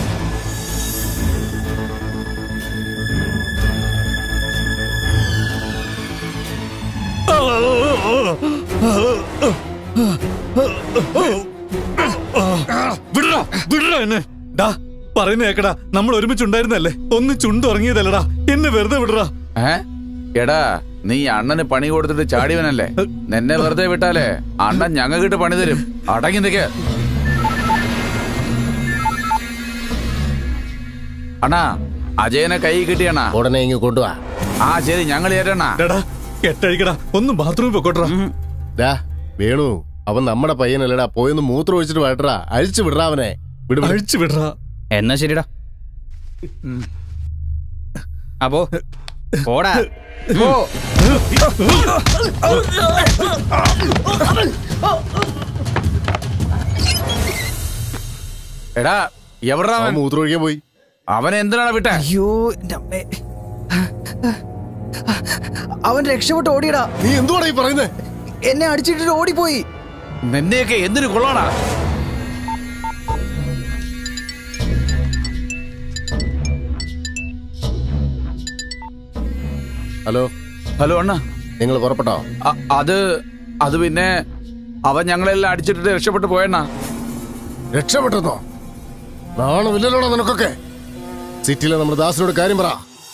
വിടറാ വിടറാ എന്നെ ഡാ പറയുന്ന കേക്കടാ നമ്മൾ ഒരുമിച്ചുണ്ടായിരുന്നല്ലേ ഒന്ന് ചുണ്ടുറങ്ങിയതല്ലടാ എന്നെ വെറുതെ വിടറാ ഏ എടാ നീ അണ്ണന് പണി കൊടുത്തിട്ട് ചാടിവനല്ലേ നിന്നെ വെറുതെ വിട്ടാലേ അണ്ണൻ ഞങ്ങൾക്കിട്ട് പണി തരും അടങ്ങി നിൽക്ക അണ്ണാ അജയനെ കൈ കിട്ടിയണ്ണാ ഉടനെ ഇങ്ങ് കൊണ്ടുവാ ആ ശരി ഞങ്ങൾ ഏറ്റണ്ണാ എടാ കെട്ടഴിക്കടാ ഒന്ന് ബാത്റൂമിൽ പൊക്കോട്ടറാ ഡാ വേണു അവൻ നമ്മുടെ പയ്യനല്ലടാ പോയൊന്ന് മൂത്രം ഒഴിച്ചിട്ട് വരട്ടാ അഴിച്ചു വിടറാ അവനെ വിട് വിട്. അഴിച്ചു വിടറാ എന്നാ ശരിടാ അപ്പോ പോടാ എടാ എവിടാ അവൻ മൂത്രം ഒഴിക്കാൻ പോയി അവൻ എന്തിനാണ് വിട്ടെ അയ്യോ എൻ്റെ അമ്മേ. അവൻ രക്ഷപ്പെട്ട് ഓടിയടാ നീ എന്തുവാടാ ഈ പറയുന്നത് എന്നെ അടിച്ചിട്ട് ഓടിപ്പോയി നിന്നെയൊക്കെ എന്തിനു കൊള്ളാടാ ഹലോ ഹലോ അണ്ണ നിങ്ങൾ പുറപ്പെട്ടോ അത് അത് പിന്നെ അവൻ ഞങ്ങളെല്ലാം അടിച്ചിട്ട് രക്ഷപ്പെട്ടു പോയണ്ണാ രക്ഷപ്പെട്ടെന്നോ നാണമില്ലല്ലോടാ നിനക്കൊക്കെ സിറ്റിയിലെ നമ്മുടെ ദാസിനോട് കാര്യം പറ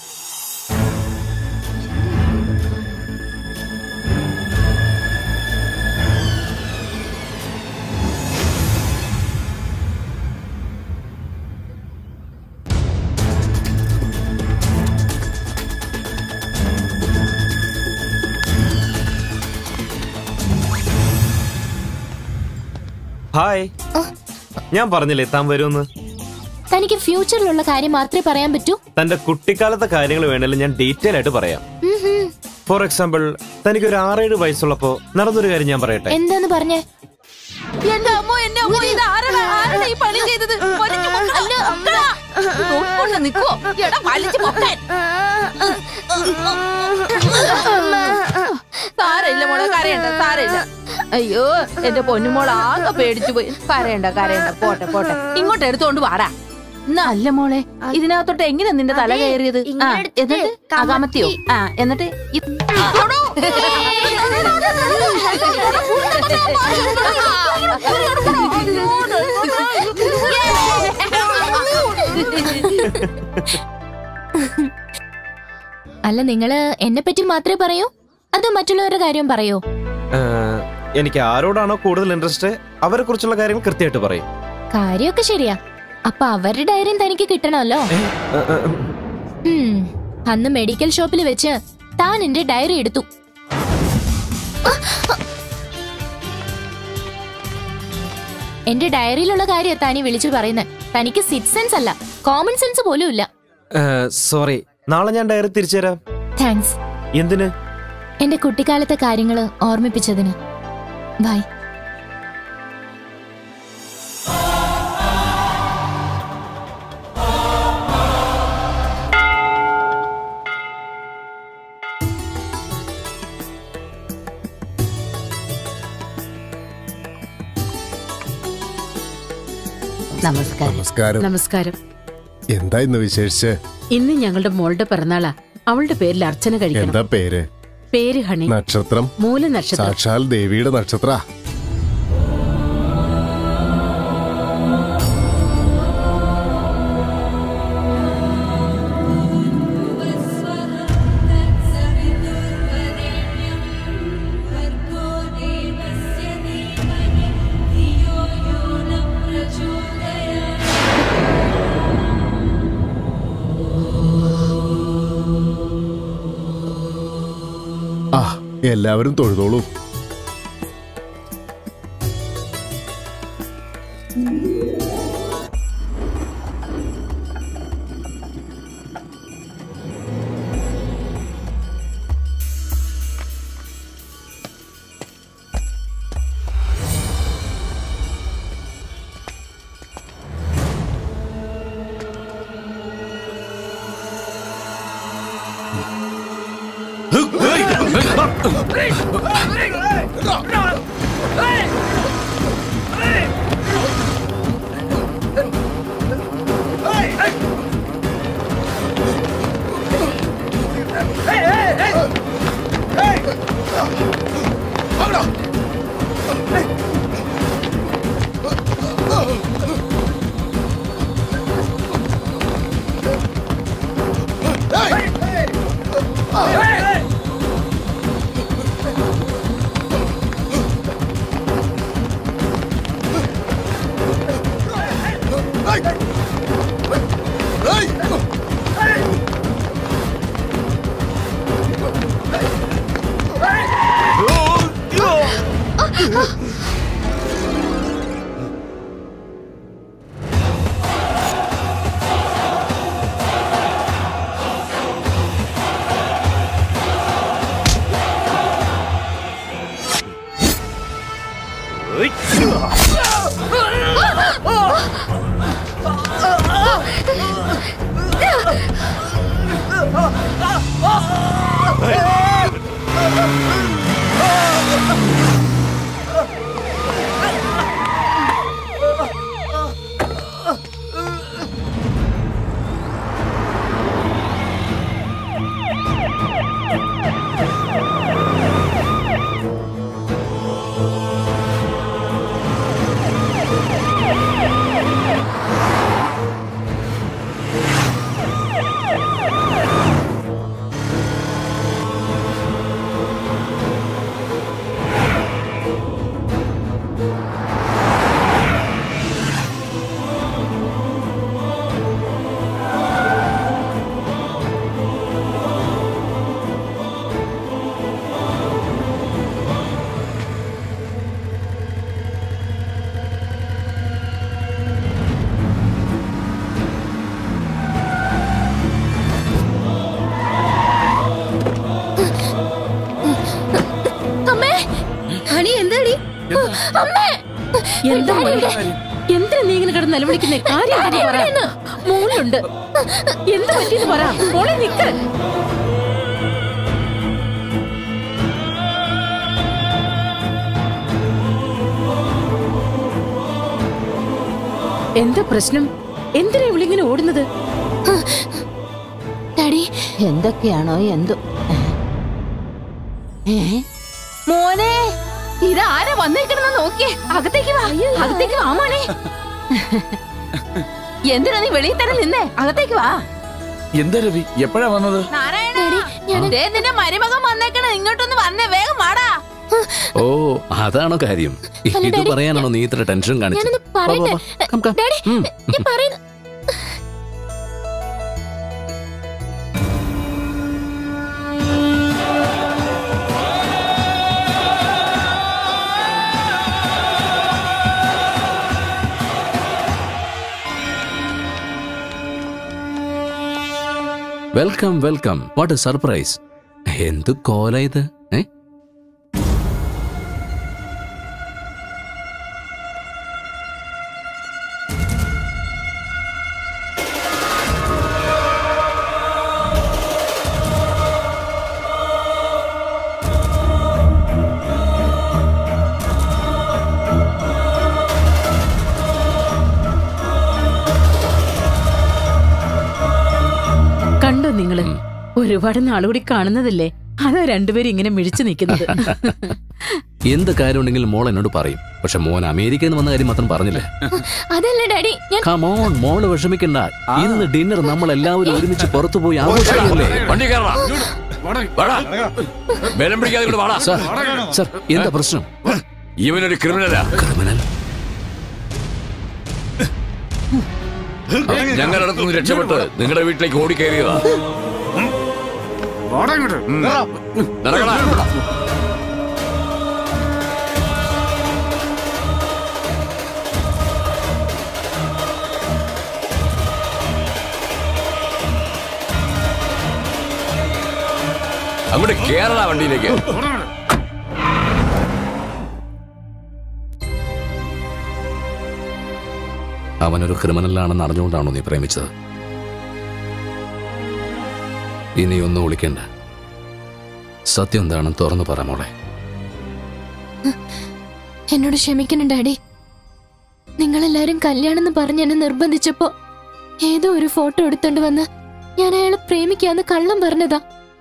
ഹായ് ഞാൻ പറഞ്ഞില്ലേ താൻ വരുമെന്ന് തനിക്ക് ഫ്യൂച്ചറിലുള്ള കാര്യം മാത്രമേ പറയാൻ പറ്റൂ തന്റെ കുട്ടിക്കാലത്തെ കാര്യങ്ങൾ വേണേലും ഞാൻ ഡീറ്റെയിൽ ആയിട്ട് പറയാം ഉം ഹും. ഫോർ എക്സാമ്പിൾ തനിക്ക് ഒരു ആറേഴ് വയസ്സുള്ളപ്പോ നടന്നൊരു കാര്യം ഞാൻ പറയട്ടെ എന്താന്ന് പറഞ്ഞേ എന്റെ അമ്മോ എന്റെ അമ്മോ ഇത് ആരാടാ ആരാടാ ഈ പണി ചെയ്തത് വലിച്ചു പൊക്ക. മക്കളാ. നോക്കിക്കൊണ്ട് നിക്കുവോ എടാ വലിച്ചു പൊക്കാൻ സാരയില്ല മോളെ കരയണ്ട സാരയില്ല അയ്യോ എന്റെ പൊന്നുമോൾ ആകെ പേടിച്ചു പോയി കരയണ്ട കരയണ്ട പോട്ടെ പോട്ടെ ഇങ്ങോട്ട് എടുത്തോണ്ട് വാടാ നല്ല മോളെ ഇതിനകത്തോട്ട് എങ്ങനെ നിന്റെ തല അതെ, കയറിയത് ആ ഇങ്ങനെ എടുത്തിട്ട് എന്നിട്ട് അകാമത്തിയോ ആ എന്നിട്ട് ഇത്- അല്ല നിങ്ങള് എന്നെ പറ്റി മാത്രമേ പറയൂ അതോ മറ്റുള്ളവരുടെ കാര്യം പറയോ ഏഹ്, എനിക്ക് ആരോടാണോ കൂടുതൽ ഇൻട്രസ്റ്റ് അവരെ കുറിച്ചുള്ള കാര്യങ്ങൾ കൃത്യമായിട്ട് പറയും കാര്യമൊക്കെ ശരിയാ അപ്പൊ അവരുടെ ഡയറിയും തനിക്ക് കിട്ടണമല്ലോ ഏഹ്, ഏഹ്, ഉം. അന്ന് മെഡിക്കൽ ഷോപ്പിൽ വെച്ച് താൻ എന്റെ ഡയറി എടുത്തു എന്റെ ഡയറിയിലുള്ള കാര്യം താനി വിളിച്ചു പറയുന്നത് തനിക്ക് സിറ്റ് സെൻസ് അല്ല കോമൺ സെൻസ് പോലും ഇല്ല ഏഹ്, സോറി നാളെ ഞാൻ ഡയറി തിരിച്ചു തരാം താങ്ക്സ് എന്തിന് എന്റെ കുട്ടിക്കാലത്തെ കാര്യങ്ങള് ഓർമ്മിപ്പിച്ചതിന് ബൈ നമസ്കാരം നമസ്കാരം നമസ്കാരം എന്താ ഇന്ന് വിശേഷിച്ച് ഇന്ന് ഞങ്ങളുടെ മോളുടെ പിറന്നാളാ അവളുടെ പേരിൽ അർച്ചന എന്താ കഴിക്കണം പേര് പേര് ഹണി നക്ഷത്രം മൂല നക്ഷത്രം സാക്ഷാൽ ദേവിയുടെ നക്ഷത്ര ആ എല്ലാവരും തൊഴുതോളൂ അമ്മേ ഹണി എന്താടി അമ്മേ എന്താ മോളെ? എന്തിനാ നീ ഇങ്ങനെ കിടന്ന് നിലവിളിക്കുന്നേ കാര്യം എന്താന്ന് പറ മോളുണ്ട് എന്ത് പറ്റിയെന്ന് പറ മോളെ നിക്ക് എന്താ പ്രശ്നം എന്തിനാ ഇവളിങ്ങനെ ഓടുന്നത് ഡാഡി എന്തൊക്കെയാണോ എന്തോ ഏ മോനെ ഇതാരാ വന്നേക്കണെന്ന് നോക്കിയേ അകത്തേക്ക് വാ അകത്തേക്ക് വാ മോനെ എന്തിനാ നീ വെളിയിൽ തന്നെ നിന്നേ അകത്തേക്ക് വാ എന്താ രവി എപ്പോഴാ വന്നത് നാരായണ ദേ നിന്റെ മരുമകൻ വന്നേക്കണ ഇങ്ങോട്ടൊന്ന് വന്നേ വേഗം വാടാ ഓ അതാണോ കാര്യം ഇത് പറയാനാണോ നീ ഇത്ര ടെൻഷൻ കാണിച്ചത് ഞാനൊന്ന് പറയട്ടെ ഡാഡി ഞാൻ പറയുന്നു welcome welcome what a surprise എന്ത് കോല ഇത് ഏ നിങ്ങള് ഒരുപാട് നാളുകൂടി കാണുന്നതല്ലേ അതാ രണ്ടുപേരും ഇങ്ങനെ മിഴിച്ചു നിൽക്കുന്നത് എന്ത് കാര്യമുണ്ടെങ്കിലും മോൾ എന്നോട് പറയും പക്ഷെ മോൻ അമേരിക്കയിൽ നിന്ന് വന്ന കാര്യം മാത്രം പറഞ്ഞില്ലേ അതല്ല ഡാഡി ഞാൻ കമോൺ മോള് വിഷമിക്കണ്ട ഇന്ന് ഡിന്നർ നമ്മൾ എല്ലാവരും ഒരുമിച്ച് പുറത്തു പോയി ആഘോഷിക്കല്ലേ വണ്ടി കയറടാ വാടാ. ബലം പിടിക്കാതെ ഇവിടെ വാടാ സാർ സാർ എന്താ പ്രശ്നം ഇവനൊരു ക്രിമിനലാ ക്രിമിനൽ ഞങ്ങളുടെ അടുത്ത് നിന്ന് രക്ഷപ്പെട്ട് നിങ്ങളുടെ വീട്ടിലേക്ക് ഓടിക്കയറിയതാ ഉം. നടക്കടാ അങ്ങോട്ട് കേരള വണ്ടിയിലേക്ക് അവനൊരു ക്രിമിനലാണെന്ന് അറിഞ്ഞുകൊണ്ടാണോ നീ പ്രേമിച്ചത് ഇനിയൊന്നും വിളിക്കണ്ട സത്യം എന്താണെന്ന് തുറന്നു പറ മോളെ എന്നോട് ക്ഷമിക്കണം ഡാഡി നിങ്ങളെല്ലാരും കല്യാണം എന്ന് പറഞ്ഞ് എന്നെ നിർബന്ധിച്ചപ്പോ ഏതോ ഒരു ഫോട്ടോ എടുത്തോണ്ട് വന്ന് ഞാൻ അയാളെ പ്രേമിക്കാന്ന് കള്ളം പറഞ്ഞതാ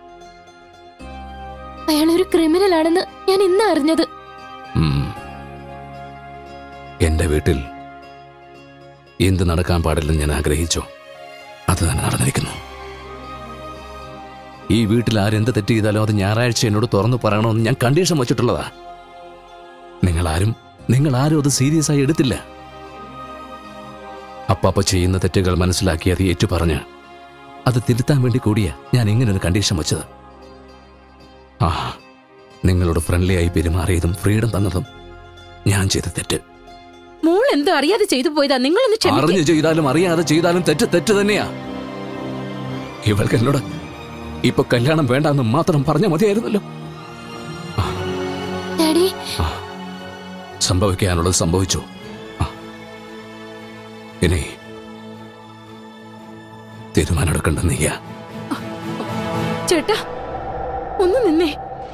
അയാളൊരു ക്രിമിനൽ ആണെന്ന് ഞാൻ ഇന്ന് അറിഞ്ഞത് ഉം. എന്റെ വീട്ടിൽ എന്ത് നടക്കാൻ പാടില്ലെന്ന് ഞാൻ ആഗ്രഹിച്ചോ അത് തന്നെ നടന്നിരിക്കുന്നു ഈ വീട്ടിൽ ആരെന്ത് തെറ്റ് ചെയ്താലും അത് ഞായറാഴ്ച എന്നോട് തുറന്നു പറയണമെന്ന് ഞാൻ കണ്ടീഷൻ വച്ചിട്ടുള്ളതാ നിങ്ങളാരും നിങ്ങളാരും അത് സീരിയസ് ആയി എടുത്തില്ല അപ്പാപ്പ ചെയ്യുന്ന തെറ്റുകൾ മനസ്സിലാക്കി അത് ഏറ്റുപറഞ്ഞ് അത് തിരുത്താൻ വേണ്ടി കൂടിയാ ഞാൻ ഇങ്ങനെ ഒരു കണ്ടീഷൻ വെച്ചത് ആ നിങ്ങളോട് ഫ്രണ്ട്ലി ആയി പെരുമാറിയതും ഫ്രീഡം തന്നതും ഞാൻ ചെയ്ത തെറ്റ് മോൾ എന്തോ അറിയാതെ ചെയ്തു പോയതാ നിങ്ങളൊന്ന് അറിഞ്ഞു ക്ഷമിക്കും ചെയ്താലും അറിയാതെ ചെയ്താലും തെറ്റ് തെറ്റ് തന്നെയാ ഇവൾക്ക് എന്നോട് ഇപ്പൊ കല്യാണം വേണ്ടെന്ന് മാത്രം പറഞ്ഞ മതിയായിരുന്നല്ലോ ഡാഡി സംഭവിക്കാനുള്ളത് സംഭവിച്ചു ആ. ഇനി തീരുമാനമെടുക്കേണ്ട നീയാ ചേട്ടാ ഒന്ന് നിന്നേ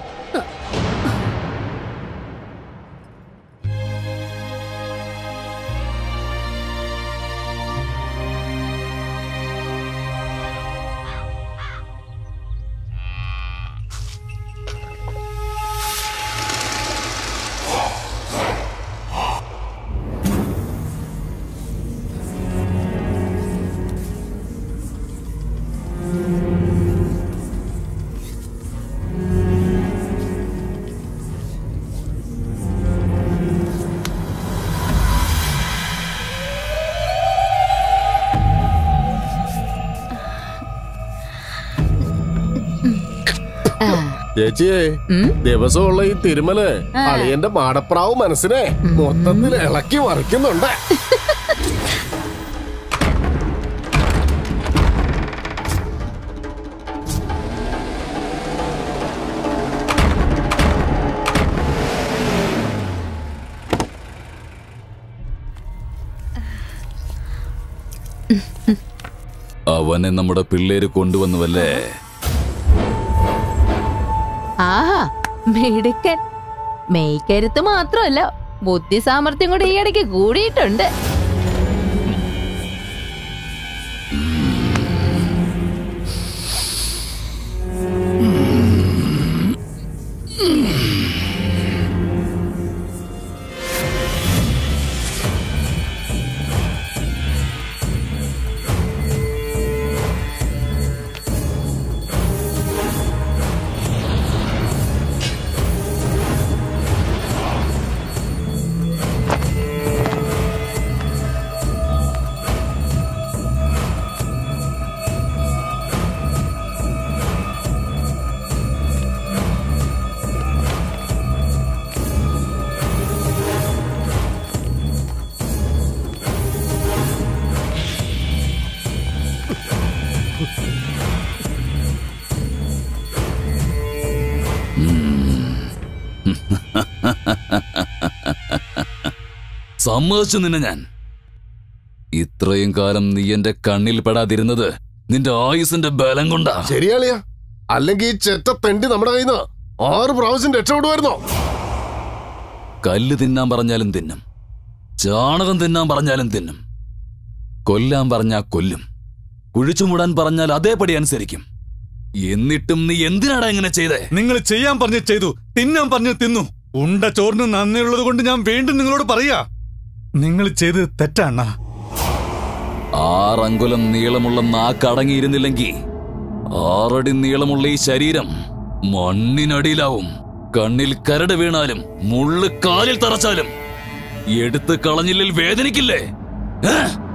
ചേച്ചിയെ ദിവസമുള്ള ഈ തിരുമല് അളിയന്റെ മാടപ്രാവ് മനസ്സിനെ മൊത്തത്തിൽ ഇളക്കി മറിക്കുന്നുണ്ട് അവനെ നമ്മുടെ പിള്ളേര് കൊണ്ടുവന്നുവല്ലേ ആഹാ മിടുക്കൻ മെയ്ക്കരുത്ത് മാത്രമല്ല ബുദ്ധി സാമർഥ്യം കൂടി ഈ ഇടയ്ക്ക് കൂടിയിട്ടുണ്ട് സമ്മതിച്ചു നിന്നെ ഞാൻ ഇത്രയും കാലം നീ എന്റെ കണ്ണിൽ പെടാതിരുന്നത് നിന്റെ ആയുസിന്റെ ബലം കൊണ്ടാ ശരിയാളിയാ അല്ലെങ്കിൽ ഈ ചെറ്റ തെണ്ടി നമ്മുടെ കയ്യിൽ നിന്ന് ആറ് പ്രാവശ്യം രക്ഷപ്പെടുമായിരുന്നോ കല്ല് തിന്നാൻ പറഞ്ഞാലും തിന്നും ചാണകം തിന്നാൻ പറഞ്ഞാലും തിന്നും കൊല്ലാൻ പറഞ്ഞാ കൊല്ലും കുഴിച്ചു മൂടാൻ പറഞ്ഞാൽ അതേപടി അനുസരിക്കും എന്നിട്ടും നീ എന്തിനാടാ ഇങ്ങനെ ചെയ്തേ നിങ്ങൾ ചെയ്യാൻ പറഞ്ഞു ചെയ്തു തിന്നാൻ പറഞ്ഞു തിന്നു ഉണ്ട ചോറിന് നന്ദിയുള്ളത് കൊണ്ട് ഞാൻ വീണ്ടും നിങ്ങളോട് പറയാ നിങ്ങൾ ചെയ്തത് തെറ്റാണ ആറങ്കുലം നീളമുള്ള നാക്കടങ്ങിയിരുന്നില്ലെങ്കിൽ ആറടി നീളമുള്ള ഈ ശരീരം മണ്ണിനടിയിലാവും കണ്ണിൽ കരട് വീണാലും മുള്ളു കാലിൽ തറച്ചാലും എടുത്ത് കളഞ്ഞില്ലിൽ വേദനിക്കില്ലേ ഏ?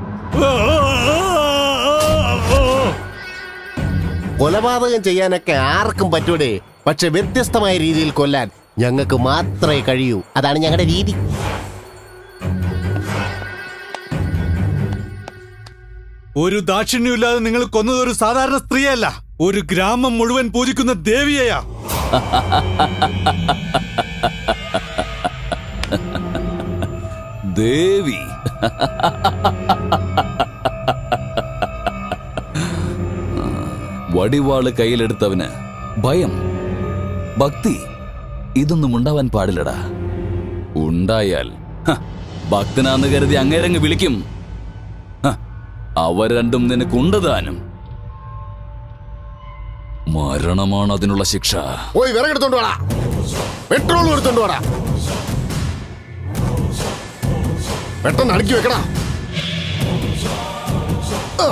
കൊലപാതകം ചെയ്യാനൊക്കെ ആർക്കും പറ്റൂടെ പക്ഷെ വ്യത്യസ്തമായ രീതിയിൽ കൊല്ലാൻ ഞങ്ങൾക്ക് മാത്രമേ കഴിയൂ അതാണ് ഞങ്ങളുടെ രീതി ഒരു ദാക്ഷിണ്യമില്ലാതെ നിങ്ങൾ കൊന്നത് ഒരു സാധാരണ സ്ത്രീയല്ല ഒരു ഗ്രാമം മുഴുവൻ പൂജിക്കുന്ന ദേവിയെയാ ദേവി വടിവാള് കയ്യിലെടുത്തവന് ഭയം ഭക്തി ഇതൊന്നും ഉണ്ടാവാൻ പാടില്ലടാ ഉണ്ടായാൽ ഹ, ഭക്തനാന്ന് കരുതി അങ്ങേരങ്ങ് വിളിക്കും ഹ, അവ രണ്ടും നിനക്കുണ്ടതാനും മരണമാണ് അതിനുള്ള ശിക്ഷ പോയി വിറകെടുത്തോണ്ട് വാടാ പെട്രോൾ എടുത്തോണ്ട് വാടാ പെട്ടെന്ന് അടുക്കി വെക്കടാ ആ.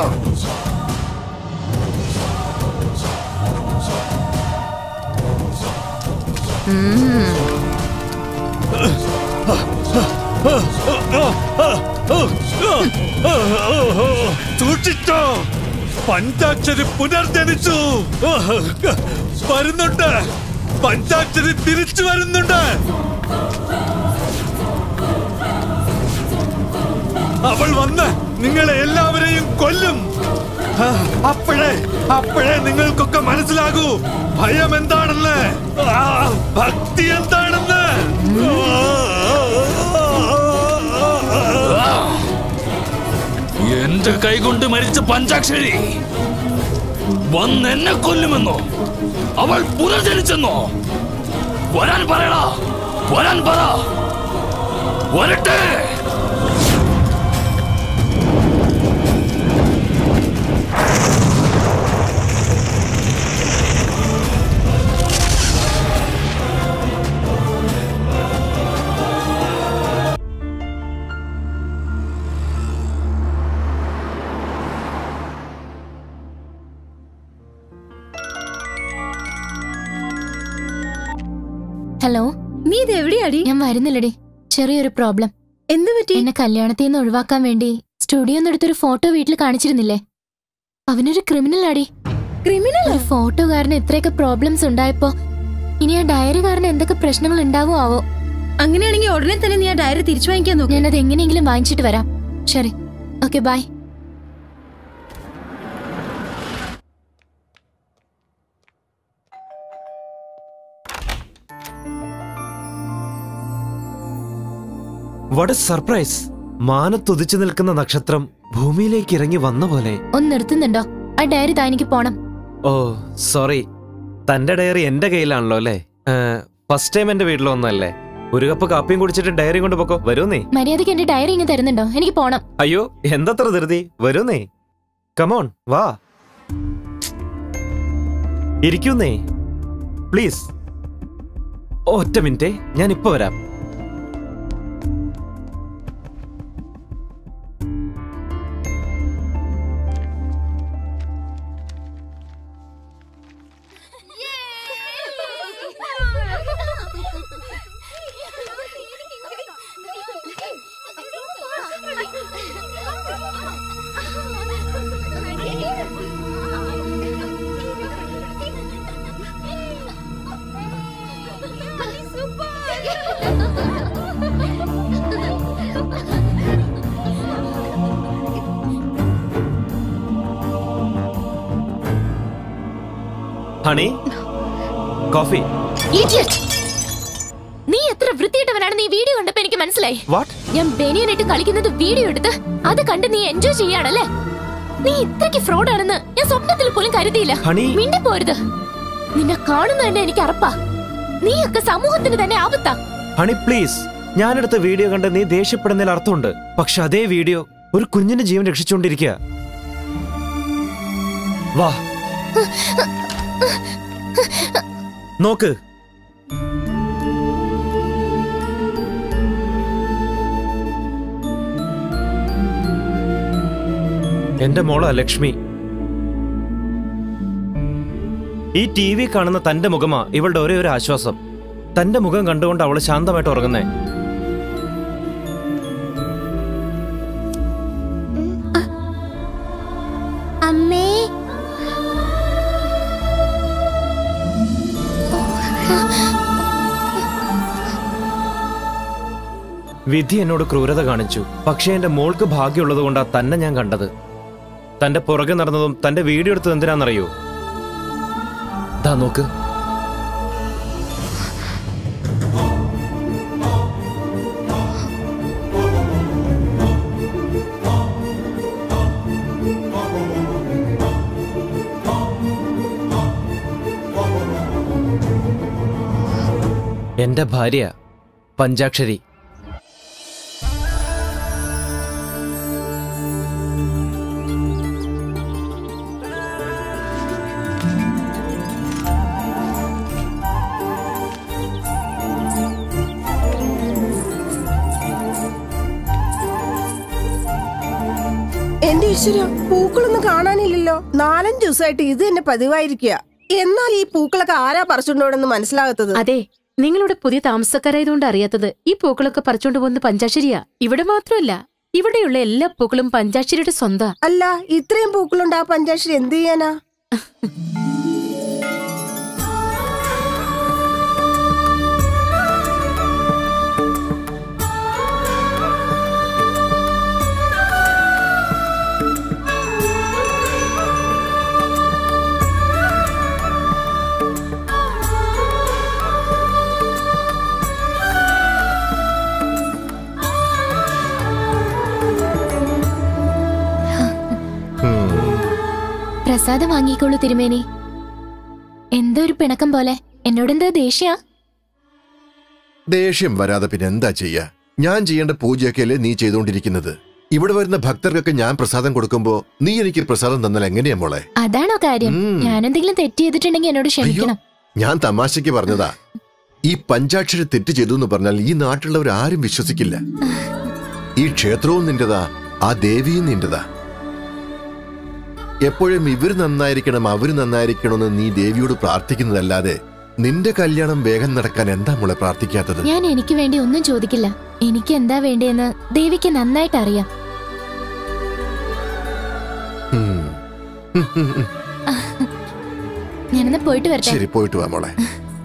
സൂക്ഷിച്ചോ പഞ്ചാക്ഷരി പുനർജനിച്ചു വരുന്നുണ്ട് പഞ്ചാക്ഷരി തിരിച്ചു വരുന്നുണ്ട് അവൾ വന്ന് നിങ്ങളെ എല്ലാവരെയും കൊല്ലും ആ, അപ്പോഴേ അപ്പോഴേ നിങ്ങൾക്കൊക്കെ മനസ്സിലാകൂ ഭയം എന്താണെന്ന് ആ, ഭക്തി എന്താണെന്ന് എന്റെ കൈകൊണ്ട് മരിച്ച പഞ്ചാക്ഷരി വന്നെന്നെ കൊല്ലുമെന്നോ അവൾ പുനർജനിച്ചെന്നോ വരാൻ പറയടാ വരാൻ പറ വരട്ടെ ഹലോ നീ ഇത് എവിടെയാടി ഞാൻ വരുന്നില്ലടി ചെറിയൊരു പ്രോബ്ലം എന്ത് പറ്റി എന്നെ കല്യാണത്തിൽ നിന്ന് ഒഴിവാക്കാൻ വേണ്ടി സ്റ്റുഡിയോ എടുത്തൊരു ഫോട്ടോ വീട്ടിൽ കാണിച്ചിരുന്നില്ലേ അവനൊരു ക്രിമിനൽ ആടി ക്രിമിനൽ ഒരു ഫോട്ടോ കാരണം ഇത്രയൊക്കെ പ്രോബ്ലംസ് ഉണ്ടായപ്പോ ഇനി ആ ഡയറി കാരണം എന്തൊക്കെ പ്രശ്നങ്ങൾ ഉണ്ടാവോ ആവോ അങ്ങനെയാണെങ്കിൽ ഉടനെ തന്നെ നീ ആ ഡയറി തിരിച്ചു വാങ്ങിക്കാൻ നോക്ക് ഞാനത് എങ്ങനെയെങ്കിലും വാങ്ങിച്ചിട്ട് വരാം ശരി ഓക്കെ ബൈ വട സർപ്രൈസ് മാനത്തുതിച്ചു നിൽക്കുന്ന നക്ഷത്രം ഭൂമിയിലേക്ക് ഇറങ്ങി വന്ന പോലെ ഒന്ന് നിർത്തുന്നുണ്ടോ ആ ഡയറി താ എനിക്ക് പോണം ഓ സോറി തന്റെ ഡയറി എന്റെ കയ്യിലാണല്ലോ അല്ലേ ഫസ്റ്റ് ടൈം എന്റെ വീട്ടിൽ വന്നല്ലേ ഒരു കപ്പ് കാപ്പിയും കുടിച്ചിട്ട് ഡയറി കൊണ്ട് പൊക്കോ വരൂ നീ മര്യാദയ്ക്ക് എന്റെ ഡയറി ഇങ്ങ് തരുന്നുണ്ടോ എനിക്ക് പോണം അയ്യോ എന്തത്ര ധൃതി വരൂ നീ കമോൺ വാ ഇരിക്കൂ നീ പ്ലീസ് ഒറ്റ മിനിറ്റ് ഞാൻ ഇപ്പൊ വരാം ഹണി കോഫി Idiot! നീ എത്ര വൃത്തിയിട്ടവനാണെന്ന് ഈ വീഡിയോ കണ്ടപ്പോ എനിക്ക് മനസ്സിലായി വാട്ട് ഞാൻ ബനിയനായിട്ട് കളിക്കുന്നത് വീഡിയോ എടുത്ത് അത് കണ്ട് നീ എൻജോയ് ചെയ്യാണല്ലേ നീ ഇത്രയ്ക്ക് ഫ്രോഡ് ആണെന്ന് ഞാൻ സ്വപ്നത്തിൽ പോലും കരുതിയില്ല ഹണി. മിണ്ടി പോരുത് നിന്നെ കാണുന്ന തന്നെ എനിക്ക് അറപ്പാ നീയൊക്കെ സമൂഹത്തിന് തന്നെ ആപത്താ ഹണി പ്ലീസ് ഞാനെടുത്ത വീഡിയോ കണ്ട് നീ ദേഷ്യപ്പെടുന്നതിൽ അർത്ഥമുണ്ട് പക്ഷെ അതേ വീഡിയോ ഒരു കുഞ്ഞിന്റെ ജീവൻ രക്ഷിച്ചുകൊണ്ടിരിക്കുക വാ നോക്ക് എന്റെ മോളാ ലക്ഷ്മി ഈ ടി വി കാണുന്ന തന്റെ മുഖമാ ഇവളുടെ ഒരേ ഒരു ആശ്വാസം തന്റെ മുഖം കണ്ടുകൊണ്ട് അവള് ശാന്തമായിട്ട് ഉറങ്ങുന്നേ അമ്മേ വിധി എന്നോട് ക്രൂരത കാണിച്ചു പക്ഷേ എന്റെ മോൾക്ക് ഭാഗ്യമുള്ളത് കൊണ്ടാ തന്നെ ഞാൻ കണ്ടത് തന്റെ പുറകെ നടന്നതും തന്റെ വീഡിയോ എടുത്തത് എന്തിനാണെന്നറിയോ ദാ നോക്ക് എന്റെ ഭാര്യ പഞ്ചാക്ഷരി എന്റെ ഈശ്വര പൂക്കളൊന്നും കാണാനില്ലല്ലോ നാലഞ്ച് ദിവസമായിട്ട് ഇത് തന്നെ പതിവായിരിക്കുക എന്നാൽ ഈ പൂക്കളൊക്കെ ആരാ പറിച്ചുകൊണ്ടോടെന്ന് മനസ്സിലാകാത്തത് അതെ നിങ്ങളുടെ പുതിയ താമസക്കാരായതുകൊണ്ട് അറിയാത്തത് ഈ പൂക്കളൊക്കെ പറിച്ചോണ്ട് പോകുന്ന പഞ്ചാശരിയാ ഇവിടെ മാത്രമല്ല ഇവിടെയുള്ള എല്ലാ പൂക്കളും പഞ്ചാശരിയുടെ സ്വന്താ അല്ല ഇത്രയും പൂക്കളുണ്ട് ആ പഞ്ചാക്ഷരി എന്ത് ചെയ്യാനാ പ്രസാദം വാങ്ങിക്കോളൂ തിരുമേനി എന്തോ ഒരു പിണക്കം പോലെ എന്നോടെന്താ ദേഷ്യ ദേഷ്യം വരാതെ പിന്നെ എന്താ ചെയ്യാ ഞാൻ ചെയ്യേണ്ട പൂജയൊക്കെയല്ലേ നീ ചെയ്തുകൊണ്ടിരിക്കുന്നത് ഇവിടെ വരുന്ന ഭക്തർക്കൊക്കെ ഞാൻ പ്രസാദം കൊടുക്കുമ്പോ നീ എനിക്ക് പ്രസാദം തന്നാൽ എങ്ങനെയാ മോളെ അതാണോ കാര്യം ഞാനെന്തെങ്കിലും തെറ്റ് ചെയ്തിട്ടുണ്ടെങ്കിൽ എന്നോട് ക്ഷമിക്കണം ഞാൻ തമാശയ്ക്ക് പറഞ്ഞതാ ഈ പഞ്ചാക്ഷരി തെറ്റ് ചെയ്തു എന്ന് പറഞ്ഞാൽ ഈ നാട്ടിലുള്ളവർ ആരും വിശ്വസിക്കില്ല ഈ ക്ഷേത്രവും നിന്റെതാ ആ ദേവിയും നിന്റെതാ എപ്പോഴും ഇവര് നന്നായിരിക്കണം അവര് നന്നായിരിക്കണമെന്ന് നീ ദേവിയോട് പ്രാർത്ഥിക്കുന്നതല്ലാതെ നിന്റെ കല്യാണം വേഗം നടക്കാൻ എന്താ മോളെ പ്രാർത്ഥിക്കാത്തത് ഞാൻ എനിക്ക് വേണ്ടി ഒന്നും ചോദിക്കില്ല എനിക്ക് എന്താ വേണ്ടതെന്ന് ദേവിക്ക് നന്നായിട്ട് അറിയാം ഉം. ഉം, ഉം, ഉം. ഞാനെന്നാ പോയിട്ട് വരട്ടെ ശരി പോയിട്ട് വാ മോളെ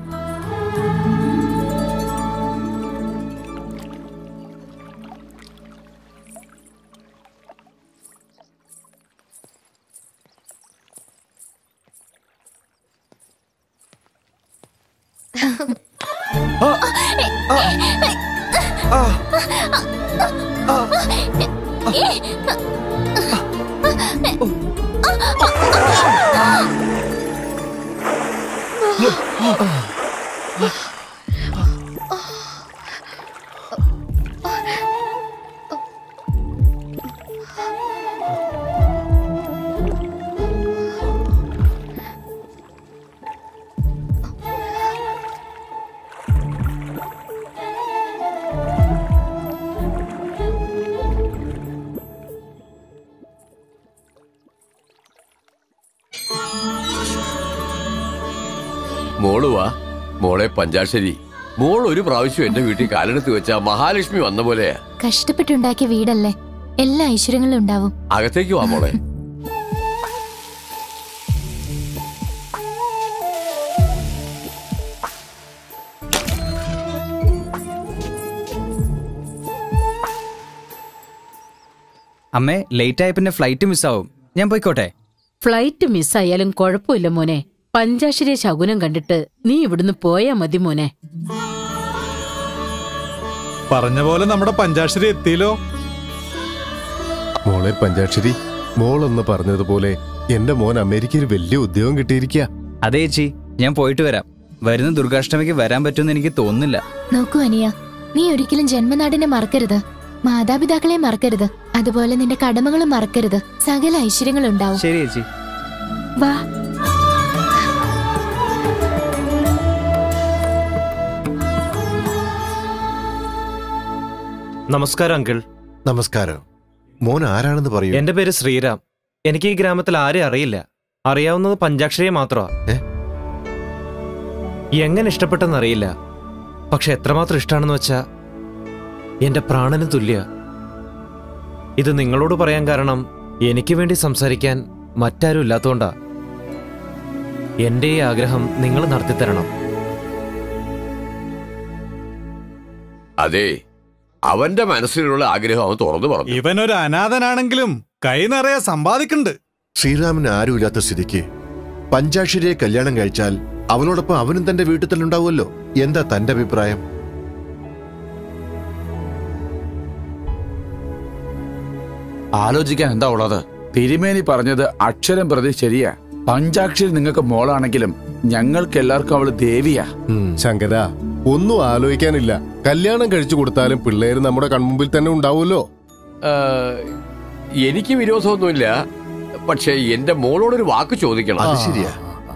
മോള് വാ മോളെ പഞ്ചാക്ഷരി മോൾ ഒരു പ്രാവശ്യം എന്റെ വീട്ടിൽ കാലെടുത്ത് വെച്ച മഹാലക്ഷ്മി വന്ന പോലെയാ കഷ്ടപ്പെട്ടുണ്ടാക്കിയ വീടല്ലേ എല്ലാ ഐശ്വര്യങ്ങളും ഉണ്ടാവും അകത്തേക്ക് വാ മോളെ അമ്മേ ലേറ്റ് ആയ പിന്നെ ഫ്ലൈറ്റ് മിസ്സാവും ഞാൻ പോയിക്കോട്ടെ ഫ്ലൈറ്റ് മിസ്സായാലും കുഴപ്പമില്ല മോനെ പഞ്ചാശരിയെ ശകുനം കണ്ടിട്ട് നീ ഇവിടുന്ന് പോയാ മതി മോനെ പറഞ്ഞ പോലെ നമ്മുടെ പഞ്ചാക്ഷരി എത്തിയല്ലോ മോളെ പഞ്ചാക്ഷരി മോളൊന്ന് പറഞ്ഞതുപോലെ എന്റെ മോൻ അമേരിക്കയിൽ വലിയ ഉദ്യോഗം കിട്ടിയിരിക്കുക അതെ ചേച്ചി ഞാൻ പോയിട്ട് വരാം വരുന്ന ദുർഗാഷ്ടമിക്ക് വരാൻ പറ്റുമെന്ന് എനിക്ക് തോന്നുന്നില്ല നോക്കൂ അനിയ നീ ഒരിക്കലും ജന്മനാടിനെ മറക്കരുത് മാതാപിതാക്കളെ മറക്കരുത് അതുപോലെ നിന്റെ കടമകളും മറക്കരുത് സകല ഐശ്വര്യങ്ങളും ഉണ്ടാവും ശരി ചേച്ചി വാ നമസ്കാരം അങ്കിൾ നമസ്കാരം മോൻ ആരാണെന്ന് പറയൂ എന്റെ പേര് ശ്രീരാം എനിക്ക് ഈ ഗ്രാമത്തിൽ ആരെയും അറിയില്ല അറിയാവുന്നത് പഞ്ചാക്ഷരിയെ മാത്രമാ എങ്ങനെ ഇഷ്ടപ്പെട്ടെന്നറിയില്ല പക്ഷെ എത്രമാത്രം ഇഷ്ടമാണെന്ന് വെച്ചാ എന്റെ പ്രാണന് തുല്യ ഇത് നിങ്ങളോട് പറയാൻ കാരണം എനിക്ക് വേണ്ടി സംസാരിക്കാൻ മറ്റാരും ഇല്ലാത്തോണ്ടാ എന്റെ ഈ ആഗ്രഹം നിങ്ങൾ നടത്തിത്തരണം അതെ അവന്റെ മനസ്സിലുള്ള ആഗ്രഹം അവൻ തുറന്നു പറഞ്ഞു ഇവനൊരു അനാഥനാണെങ്കിലും കൈ നിറയെ സമ്പാദിക്കുന്നുണ്ട് ശ്രീരാമന് ആരുമില്ലാത്ത സ്ഥിതിക്ക് പഞ്ചാക്ഷരിയെ കല്യാണം കഴിച്ചാൽ അവനോടൊപ്പം അവനും തന്റെ വീട്ടിൽ തന്നെ ഉണ്ടാവുമല്ലോ എന്താ തന്റെ അഭിപ്രായം ആലോചിക്കാൻ എന്താ ഉള്ളത് തിരുമേനി പറഞ്ഞത് അക്ഷരം പ്രതി ശരിയാ പഞ്ചാക്ഷരി നിങ്ങൾക്ക് മോളാണെങ്കിലും ഞങ്ങൾക്ക് എല്ലാവർക്കും അവള് ദേവിയാ ശങ്കര ഒന്നും ആലോചിക്കാനില്ല കല്യാണം കഴിച്ചു കൊടുത്താലും പിള്ളേര് നമ്മുടെ കൺമുമ്പിൽ തന്നെ ഉണ്ടാവുമല്ലോ ആ, എനിക്ക് വിരോധമൊന്നുമില്ല പക്ഷെ എന്റെ മോളോടൊരു വാക്ക് ചോദിക്കണം അത് ശരിയാ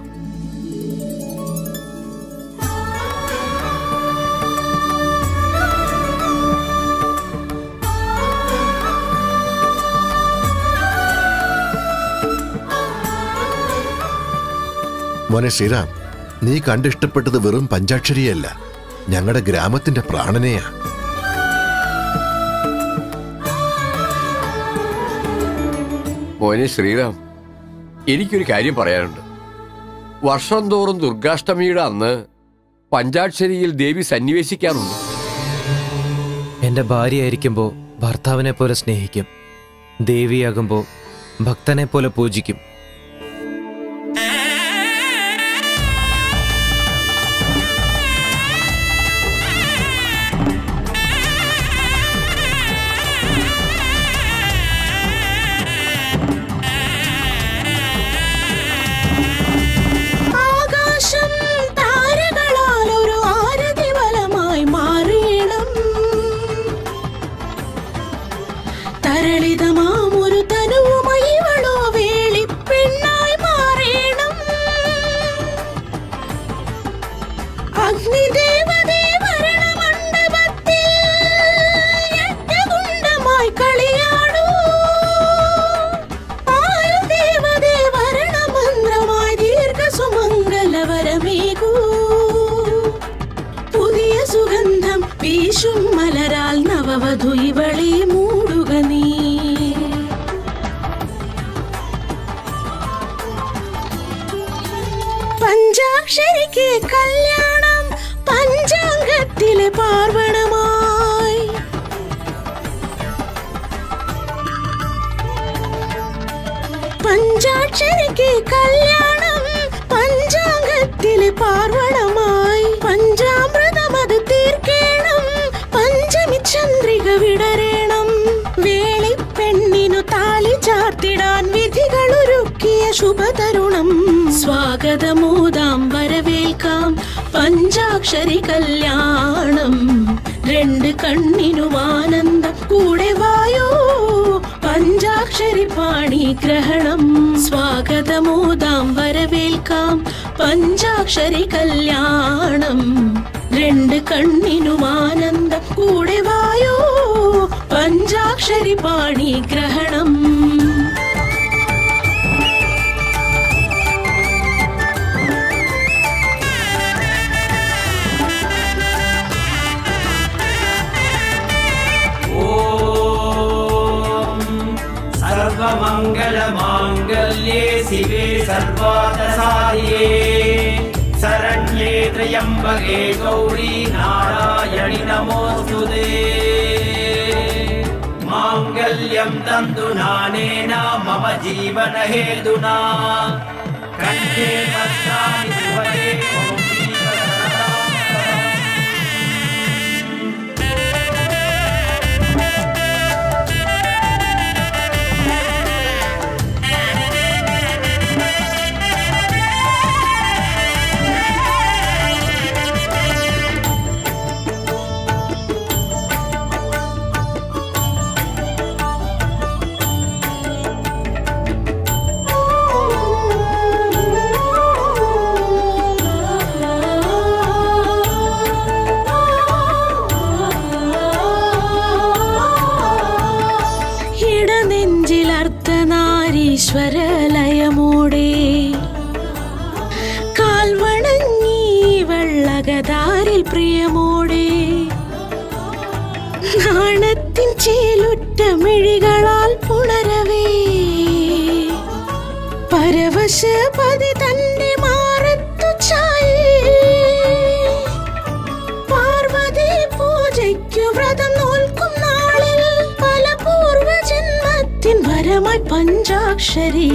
മോനെ ശ്രീറാം നീ കണ്ടിഷ്ടപ്പെട്ടത് വെറും പഞ്ചാക്ഷരിയല്ല ഞങ്ങളുടെ ഗ്രാമത്തിന്റെ പ്രാണനെയാ മോനെ ശ്രീറാം എനിക്കൊരു കാര്യം പറയാനുണ്ട് വർഷം തോറും ദുർഗാഷ്ടമിയുടെ അന്ന് പഞ്ചാക്ഷരിയിൽ ദേവി സന്നിവേശിക്കാറുണ്ട് എന്റെ ഭാര്യയായിരിക്കുമ്പോൾ ഭർത്താവിനെ പോലെ സ്നേഹിക്കും ദേവിയാകുമ്പോൾ ഭക്തനെ പോലെ പൂജിക്കും ആകാശം താരകളാൽ ഒരു ആരതി വലമായി മാറിയിടം തരളിതമാം ഒരു തനുവുമായി ഇവളോ വേളിപ്പെണ്ണായി മാറേണം അഗ്നിദേവതേ വരണ മണ്ഡപത്തിൽ യജ്ഞകുണ്ഡമായി കളിയാടൂ ആയുദേവതേ വരണ മന്ത്രമായി ദീർഘസുമംഗലവരമേകൂ പുതിയ സുഗന്ധം വീശും മലരാൽ നവവധു ഇവളെ മൂടുക നീ പഞ്ചാക്ഷരിക്ക് കല്യാണം പഞ്ചാംഗത്തിലെ പാർവണമായി പഞ്ചാക്ഷരിക്ക് കല്യാണം പഞ്ചാംഗത്തിലെ പാർവണമായി പഞ്ചാമൃതം അത് തീർക്കേണം പഞ്ചമി ചന്ദ്രിക വിടരേണം വേളിപ്പെണ്ണിനു താലി ചാർത്തിടാൻ വിധികൾ ഒരുക്കിയ ശുഭതരുണം സ്വാഗതമോദാം വരവേൽക്കാം പഞ്ചാക്ഷരി കല്യാണം രണ്ട് കണ്ണിനും ആനന്ദം കൂടെ വായോ പഞ്ചാക്ഷരി പാണി ഗ്രഹണം സ്വാഗതമോദാം വരവേൽക്കാം പഞ്ചാക്ഷരി കല്യാണം രണ്ട് കണ്ണിനും ആനന്ദം കൂടെ വായോ പഞ്ചാക്ഷരി പാണി ഗ്രഹണം सर्वमङ्गलमाङ्गल्ये शिवे सर्वादसाधिये शरण्ये त्र्यम्बके गौरी नारायणि नमोऽस्तु ते माङ्गल्यं तन्तुनानेन मम जीवनहेतुना कण्ठे पश्यामि सुभगे ॐ ആ സ്വരലയമോടെ കാൽവണങ്ങി വെള്ളകതാരിൽ പ്രിയമോടെ നാണത്തിൻ ചേലുറ്റ മിഴികളാൽ പുണരവേ പരവശപതി തന്റെ മാറത്തു ചായേ പാർവതി പൂജയ്ക്കു വ്രതം നോൽക്കും നാളിൽ പല പൂർവജന്മത്തിൻ വരമായി പഞ്ചാക്ഷരി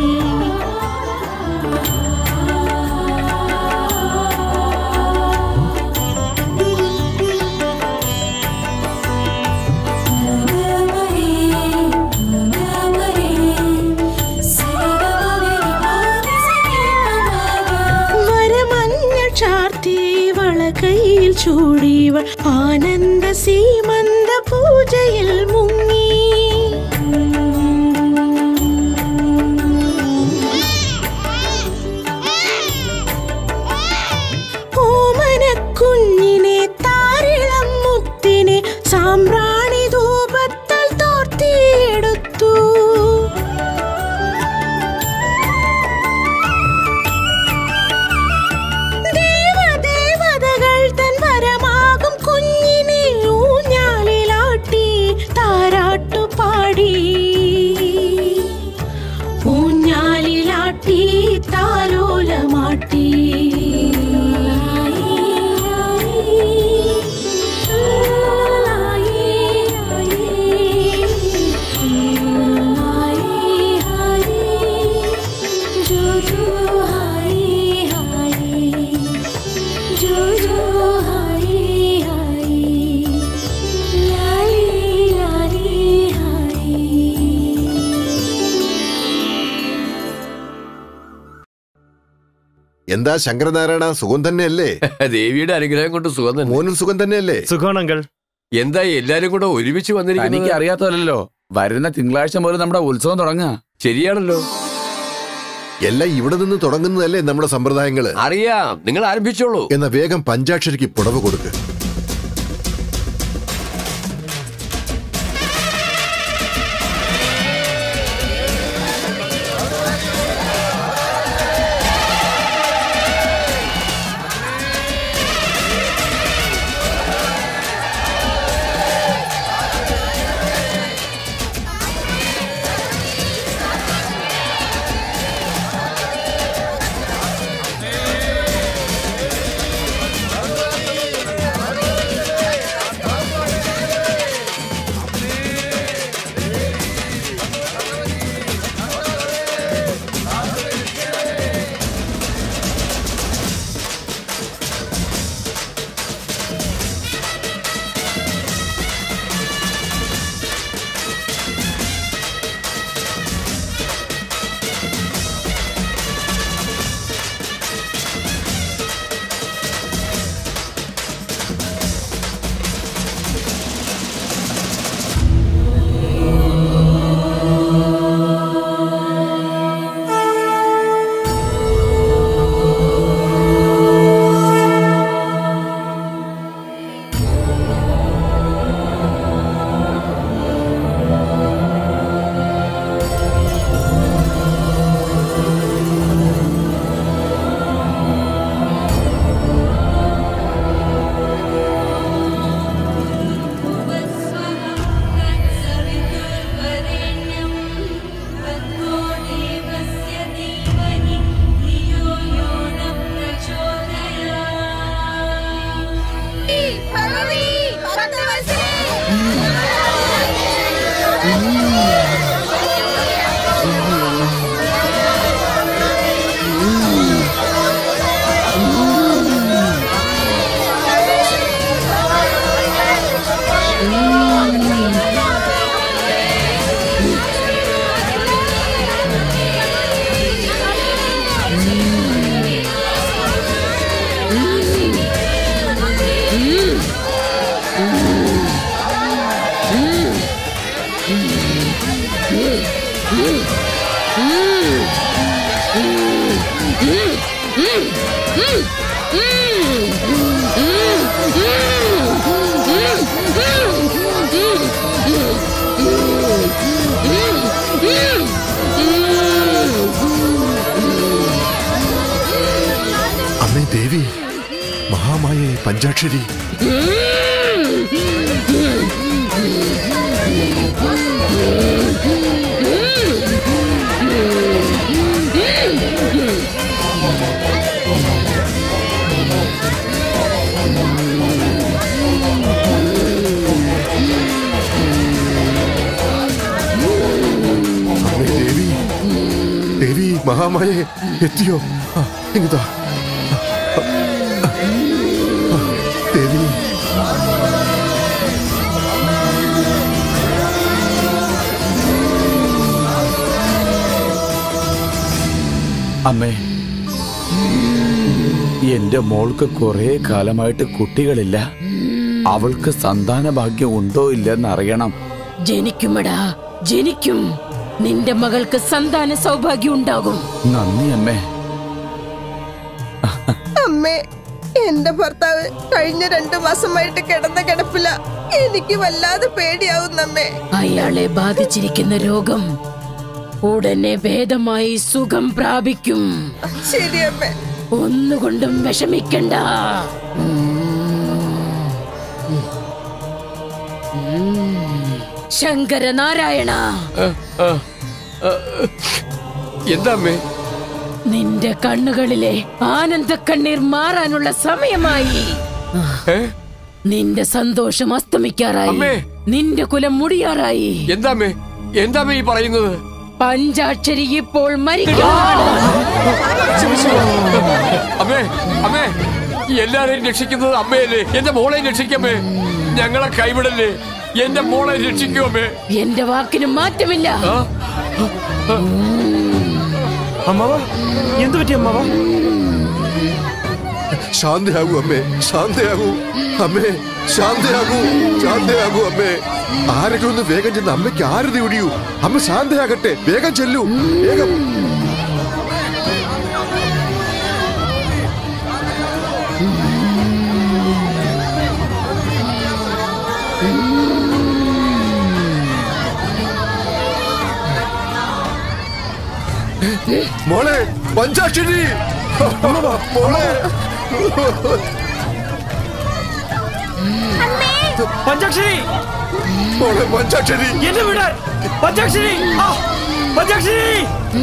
വരമഞ്ഞൾ ചാർത്തി വള കയ്യിൽ ചൂടിവൾ ആനന്ദ സീമന്ത പൂജയിൽ മുങ്ങി ഓമന കുഞ്ഞിനെ താരിളം മുത്തിനെ സാമ്പ്രാണി ധൂപത്താൽ തോർത്തിയെടുത്തു ദേവദേവതകൾ തൻ വരമാകും കുഞ്ഞിനെ ഊഞ്ഞാലിലാട്ടി താരാട്ടു പാടി ഊഞ്ഞാലിലാട്ടി താലോലമാട്ടി എന്താ ശങ്കരനാരായണ സുഖം തന്നെയല്ലേ ദേവിയുടെ അനുഗ്രഹം കൊണ്ട് സുഖം തന്നെ മോനും സുഖം തന്നെയല്ലേ സുഖമാണങ്കൾ എന്താ എല്ലാരും കൂടെ ഒരുമിച്ച് വന്നിരിക്കുന്നത് തനിക്ക് അറിയാത്തതല്ലോ വരുന്ന തിങ്കളാഴ്ച മുതൽ നമ്മുടെ ഉത്സവം തുടങ്ങുക ശരിയാണല്ലോ എല്ലാം ഇവിടെ നിന്ന് തുടങ്ങുന്നതല്ലേ നമ്മുടെ സമ്പ്രദായങ്ങള് അറിയാം നിങ്ങൾ ആരംഭിച്ചോളൂ എന്ന വേഗം പഞ്ചാക്ഷരിക്ക് പുടവ് കൊടുക്ക് Mm. പഞ്ചാക്ഷരി അമ്മേ ദേവി ദേവി മഹാമായെ എത്തിയോ ആ, ഇങ്ങതാ ദേവി അമ്മേ എന്റെ മോൾക്ക് കുറെ കാലമായിട്ട് കുട്ടികളില്ല അവൾക്ക് സന്താന ഭാഗ്യം ഉണ്ടോ ഇല്ലെന്ന് അറിയണം ജനിക്കുമടാ ജനിക്കും നിന്റെ മകൾക്ക് സന്താന സൗഭാഗ്യം ഉണ്ടാകും നന്ദി അമ്മേ അമ്മേ എന്റെ ഭർത്താവ് കഴിഞ്ഞ രണ്ടു മാസമായിട്ട് കിടന്ന കിടപ്പില എനിക്ക് വല്ലാതെ പേടിയാവുന്നമ്മേ അയാളെ ബാധിച്ചിരിക്കുന്ന രോഗം ഉടനെ ഭേദമായി സുഖം പ്രാപിക്കും ശരി അമ്മേ ഒന്നുകൊണ്ടും വിഷമിക്കണ്ട ശങ്കരനാരായണ എന്താ അമ്മേ നിന്റെ കണ്ണുകളിലെ ആനന്ദ കണ്ണീർ മാറാനുള്ള സമയമായി നിന്റെ സന്തോഷം അസ്തമിക്കാറായി അമ്മേ. നിന്റെ കുലം മുടിയാറായി എന്താ അമ്മേ എന്താ അമ്മേ ഈ പറയുന്നത് പഞ്ചാക്ഷരി ഇപ്പോൾ മരിക്കുകയാണ് അമ്മേ അമ്മേ എല്ലാരെയും രക്ഷിക്കുന്നത് അമ്മയല്ലേ എന്റെ മോളെ രക്ഷിക്കമ്മേ ഞങ്ങളെ കൈവിടല്ലേ എന്റെ മോളെ രക്ഷിക്കൂ അമ്മേ എന്റെ വാക്കിന് മാറ്റമില്ല അമ്മാവ എന്തു പറ്റി അമ്മാവ ശാന്തയാകൂ അമ്മേ ശാന്തയാകൂ അമ്മേ ശാന്തയാകൂ ശാന്തയാകൂ അമ്മേ ആരെങ്കിലും ഒന്ന് വേഗം ചെന്ന് അമ്മയ്ക്ക് ആരതി ഒടിയൂ അമ്മ ശാന്തയാകട്ടെ വേഗം ചെല്ലൂ വേഗം മോളെ പഞ്ചാക്ഷരി മോളെ പഞ്ചാക്ഷരി മോളെ പഞ്ചാക്ഷരി എന്നെ വിടാൻ പഞ്ചാക്ഷരി ആ, പഞ്ചാക്ഷരി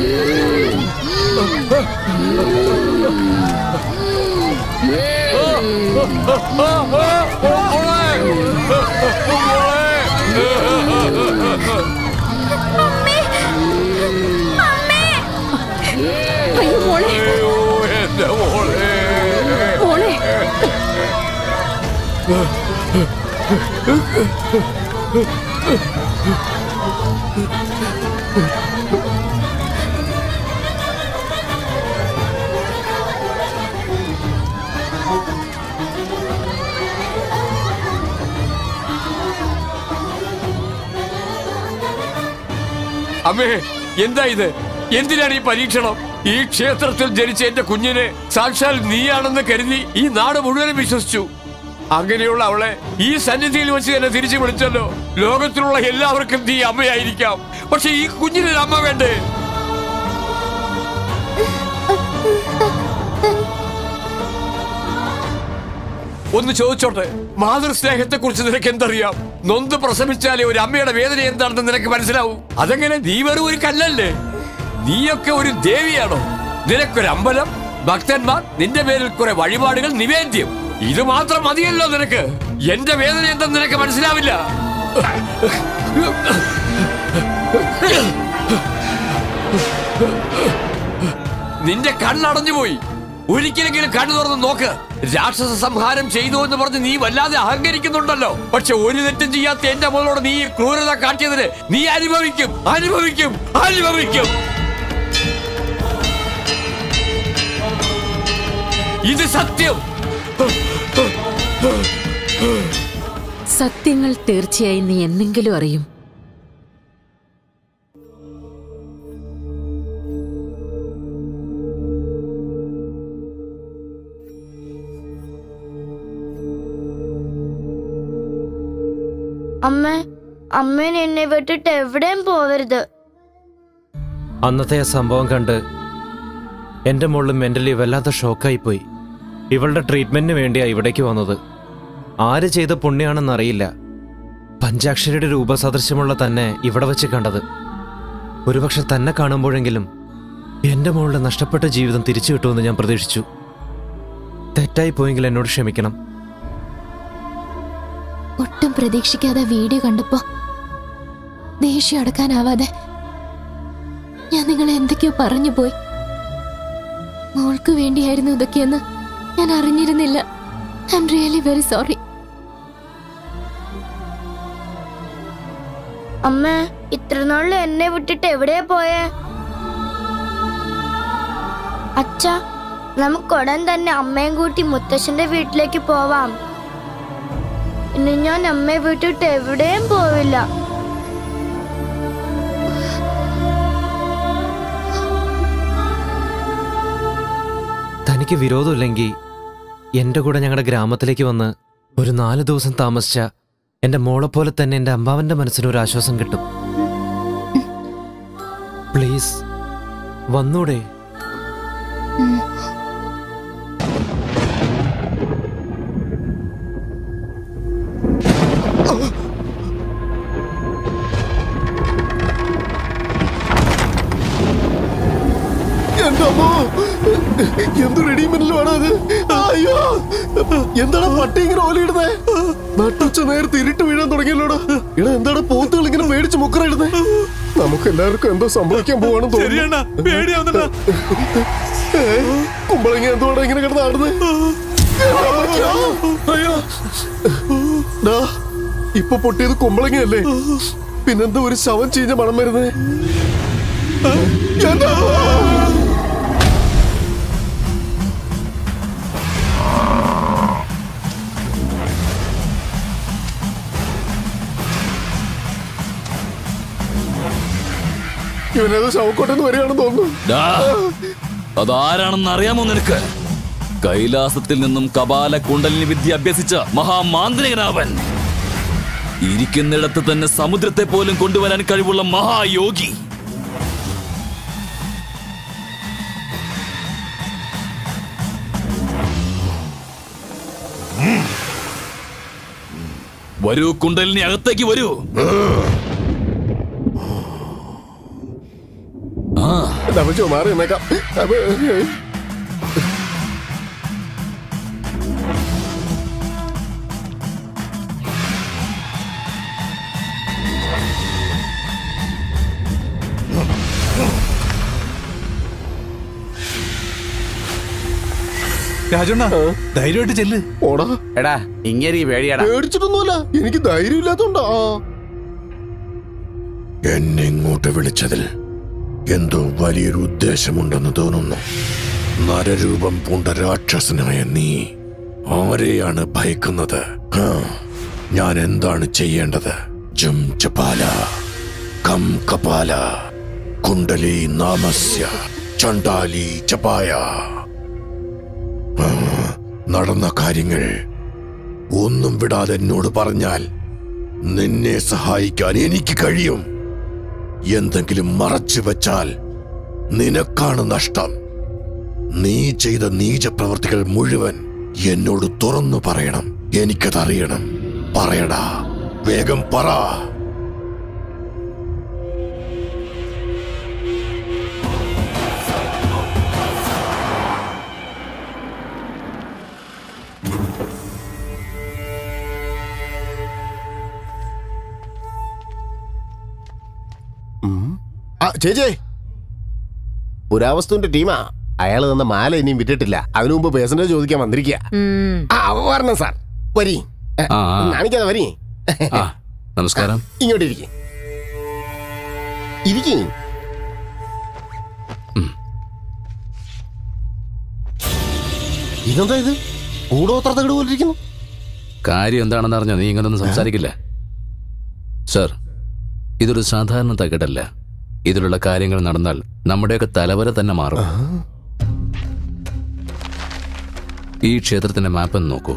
അയ്യോ മോളെ എന്റെ മോളെ മോളെ അമ്മേ എന്താ ഇത് എന്തിനാണ് ഈ പരീക്ഷണം ഈ ക്ഷേത്രത്തിൽ ജനിച്ച എന്റെ കുഞ്ഞിനെ സാക്ഷാൽ നീയാണെന്ന് കരുതി ഈ നാട് മുഴുവനും വിശ്വസിച്ചു അങ്ങനെയുള്ള അവളെ ഈ സന്നിധിയിൽ വെച്ച് തന്നെ തിരിച്ചു വിളിച്ചല്ലോ ലോകത്തിലുള്ള എല്ലാവർക്കും നീ അമ്മയായിരിക്കാം പക്ഷെ ഈ കുഞ്ഞിനൊരു അമ്മ വേണ്ടേ ഒന്ന് ചോദിച്ചോട്ടെ മാതൃസ്നേഹത്തെ കുറിച്ച് നിനക്ക് എന്തറിയാം നൊന്ത് പ്രസവിച്ചാലേ ഒരു അമ്മയുടെ വേദന എന്താണെന്ന് നിനക്ക് മനസ്സിലാവൂ അതെങ്ങനെ നീ വെറും ഒരു കല്ലല്ലേ നീയൊക്കെ ഒരു ദേവിയാണോ നിനക്കൊരു അമ്പലം ഭക്തന്മാർ നിന്റെ പേരിൽ കുറെ വഴിപാടുകൾ നിവേദ്യം ഇത് മാത്രം മതിയല്ലോ നിനക്ക് എന്റെ വേദന എന്തെന്ന് നിനക്ക് മനസ്സിലാവില്ല നിന്റെ കണ്ണടഞ്ഞു പോയി ഒരിക്കലെങ്കിലും കണ്ണു തുറന്ന് നോക്ക് രാക്ഷസ സംഹാരം ചെയ്തു എന്ന് പറഞ്ഞ് നീ വല്ലാതെ അഹങ്കരിക്കുന്നുണ്ടല്ലോ പക്ഷെ ഒരു തെറ്റും ചെയ്യാത്ത എന്റെ മോളോട് നീ ഈ ക്രൂരത കാട്ടിയതിന് നീ അനുഭവിക്കും അനുഭവിക്കും അനുഭവിക്കും ഇത് സത്യം സത്യങ്ങൾ തീർച്ചയായും നീ എന്നെങ്കിലും അറിയും അമ്മ അമ്മേൻ എന്നെ വിട്ടിട്ട് എവിടെയും പോവരുത് അന്നത്തെ ആ സംഭവം കണ്ട് എന്റെ മോള് മെന്റലി വല്ലാത്ത ഷോക്കായി പോയി ഇവളുടെ ട്രീറ്റ്മെന്റിന് വേണ്ടിയാ ഇവിടേക്ക് വന്നത് ആര് ചെയ്ത പുണ്യാണെന്നറിയില്ല പഞ്ചാക്ഷരിയുടെ രൂപസദൃശ്യമുള്ള തന്നെ ഇവിടെ വെച്ച് കണ്ടത് ഒരുപക്ഷെ തന്നെ കാണുമ്പോഴെങ്കിലും എന്റെ മോളുടെ നഷ്ടപ്പെട്ട ജീവിതം തിരിച്ചു കിട്ടുമെന്ന് ഞാൻ പ്രതീക്ഷിച്ചു തെറ്റായി പോയെങ്കിൽ എന്നോട് ക്ഷമിക്കണം ഒട്ടും പ്രതീക്ഷിക്കാതെ വീഡിയോ കണ്ടപ്പോ ദേഷ്യം അടക്കാനാവാതെ ഞാൻ നിങ്ങളെ എന്തൊക്കെയോ പറഞ്ഞു പോയി മോൾക്ക് വേണ്ടിയായിരുന്നു ഇതൊക്കെയെന്ന് ഞാൻ അറിഞ്ഞിരുന്നില്ല I am really very sorry അമ്മ ഇത്ര നാളിൽ എന്നെ വിട്ടിട്ട് എവിടെയാ പോയേ അച്ഛ നമുക്ക് ഉടൻ തന്നെ അമ്മയും കൂട്ടി മുത്തശ്ശന്റെ വീട്ടിലേക്ക് പോവാം ഇനി ഞാൻ അമ്മയെ വിട്ടിട്ട് എവിടെയും പോവില്ല തനിക്ക് വിരോധമില്ലെങ്കിൽ എന്റെ കൂടെ ഞങ്ങളുടെ ഗ്രാമത്തിലേക്ക് വന്ന് ഒരു നാല് ദിവസം താമസിച്ച എന്റെ മോളെ പോലെ തന്നെ എന്റെ അമ്മാവന്റെ മനസ്സിന് ഒരു ആശ്വാസം കിട്ടും പ്ലീസ് വന്നൂടെ എന്റെ അമ്മോ എന്ത് റെഡിമെന്റിലാണ് അത് അയ്യോ എന്താണ് പട്ടി ഇങ്ങനെ ഓലയിടുന്നേ നട്ടുച്ച നേരത്തെ ഇരുട്ട് വീഴാൻ തുടങ്ങിയല്ലോടാ ഇടാ എന്താണ് പോത്തുകൾ ഇങ്ങനെ പേടിച്ച് മുക്കറിടുന്നേ നമുക്ക് എല്ലാവർക്കും എന്തോ സംഭവിക്കാൻ പോവാണെന്ന് ശരിയണ്ണാ, പേടിയാവുന്നെണ്ണാ. കുമ്പളങ്ങ എന്തുവാടാ ഇങ്ങനെ കിടന്ന് ആടുന്നേ അയ്യോ ഡാ, ഇപ്പൊ പൊട്ടിയത് കുമ്പളങ്ങയല്ലേ പിന്നെന്താ ഒരു ശവം ചീഞ്ഞ മണം വരുന്നേ എന്റെ അമ്മോ! ഇവനേതോ ശവക്കോട്ടെന്ന് വരികയാണെന്ന് തോന്നുന്നു ഡാ, അതാരാണെന്ന് അറിയാമോ നിനക്ക് കൈലാസത്തിൽ നിന്നും കപാല കുണ്ടലിനി വിദ്യ അഭ്യസിച്ച മഹാമാന്ത്രികനാവൻ ഇരിക്കുന്നിടത്ത് തന്നെ സമുദ്രത്തെ പോലും കൊണ്ടുവരാൻ കഴിവുള്ള മഹായോഗി വരൂ കുണ്ടലിനി അകത്തേക്ക് വരൂ ആ നമുക്ക് മാറി നിന്നേക്കാം അപ്പൊ, രാജണ്ണ ധൈര്യമായിട്ട് ചെല്ല് ഓടാ എടാ ഇങ്ങനെ പേടിയടാ പേടിച്ചിട്ടൊന്നുമല്ല എനിക്ക് ധൈര്യം ഇല്ലാത്തോണ്ടാ എന്നെ ഇങ്ങോട്ട് വിളിച്ചതിൽ എന്തോ വലിയൊരു ഉദ്ദേശമുണ്ടെന്ന് തോന്നുന്നു നരരൂപം പൂണ്ട രാക്ഷസനായ നീ ആരെയാണ് ഭയക്കുന്നത് ആ, ഞാൻ എന്താണ് ചെയ്യേണ്ടത് ജം ചപാല കം കപാല കുണ്ടലി നാമസ്യ ചണ്ടാലി ചപായ ആ, നടന്ന കാര്യങ്ങൾ ഒന്നും വിടാതെ എന്നോട് പറഞ്ഞാൽ നിന്നെ സഹായിക്കാൻ എനിക്ക് കഴിയും എന്തെങ്കിലും മറച്ചു വെച്ചാൽ നിനക്കാണ് നഷ്ടം നീ ചെയ്ത നീചപ്രവർത്തികൾ മുഴുവൻ എന്നോട് തുറന്നു പറയണം എനിക്കതറിയണം പറയടാ വേഗം പറ ആ ചേച്ചേ പുരാവസ്തുവിന്റെ ടീമാ അയാൾ തന്ന മാല ഇനിയും വിറ്റിട്ടില്ല അതിനു മുമ്പ് പേസഞ്ചർ ചോദിക്കാൻ വന്നിരിക്കുക ആ വരണം സാർ വരി ആ, ആ. കാണിക്കാതെ വരി ആ നമസ്കാരം ഇങ്ങോട്ട് ഇരിക്കും ഇരിക്കും ഇതെന്താ ഇത് കൂടോത്ര തകട് പോലെ ഇരിക്കുന്നു കാര്യം എന്താണെന്ന് അറിഞ്ഞോ നീ ഇങ്ങനൊന്നും സംസാരിക്കില്ല സർ ഇതൊരു സാധാരണ തകിടല്ല ഇതിലുള്ള കാര്യങ്ങൾ നടന്നാൽ നമ്മുടെയൊക്കെ തലവര തന്നെ മാറും ഈ ക്ഷേത്രത്തിന്റെ മാപ്പ് ഒന്ന് നോക്കൂ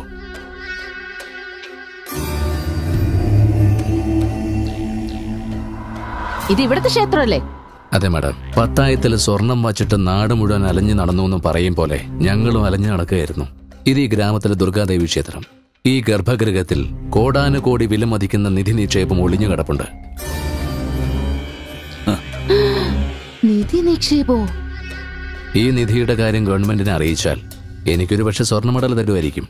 ഇത് ഇവിടുത്തെ ക്ഷേത്രമല്ലേ അതെ മാഡം പത്തായത്തിൽ സ്വർണം വച്ചിട്ട് നാട് മുഴുവൻ അലഞ്ഞു നടന്നു എന്ന് പറയും പോലെ ഞങ്ങളും അലഞ്ഞു നടക്കുകയായിരുന്നു ഇത് ഈ ഗ്രാമത്തിലെ ദുർഗാദേവി ക്ഷേത്രം ഈ ഗർഭഗൃഹത്തിൽ കോടാനുകോടി വിലമതിക്കുന്ന നിധി നിക്ഷേപം ഒളിഞ്ഞു കിടപ്പുണ്ട് നിധി നിക്ഷേപോ ഈ നിധിയുടെ കാര്യം ഗവൺമെന്റിനെ അറിയിച്ചാൽ എനിക്കൊരു പക്ഷെ സ്വർണ്ണ മെഡൽ തരുമായിരിക്കും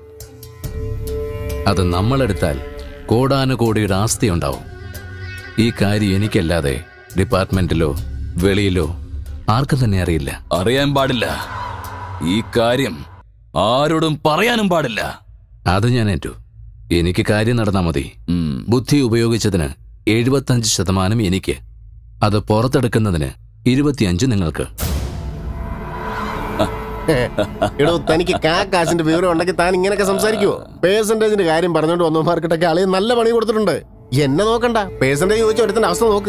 അത് നമ്മളെടുത്താൽ കോടാനുകോടിയുടെ ആസ്തി ഉണ്ടാവും ഈ കാര്യം എനിക്കല്ലാതെ ഡിപ്പാർട്ട്മെന്റിലോ വെളിയിലോ ആർക്കും തന്നെ അറിയില്ല അറിയാൻ പാടില്ല ഈ കാര്യം ആരോടും പറയാനും പാടില്ല അത് ഞാൻ ഏറ്റു എനിക്ക് കാര്യം നടന്നാൽ മതി ബുദ്ധി ഉപയോഗിച്ചതിന് എഴുപത്തഞ്ച് ശതമാനം എനിക്ക് അത് പുറത്തെടുക്കുന്നതിന് ഇരുപത്തിയഞ്ച് നിങ്ങൾക്ക് എടോ തനിക്ക് കാ കാശിന്റെ വിവരം ഉണ്ടെങ്കിൽ താൻ ഇങ്ങനെയൊക്കെ സംസാരിക്കുവോ പേഴ്സന്റേജിന്റെ കാര്യം പറഞ്ഞോണ്ട് വന്നവന്മാർക്കിട്ടൊക്കെ അളിയെ നല്ല പണി കൊടുത്തിട്ടുണ്ട് എന്നെ നോക്കണ്ട പേഴ്സന്റേജ് ചോദിച്ച ഒരുത്തിന്റെ അവസ്ഥ നോക്ക്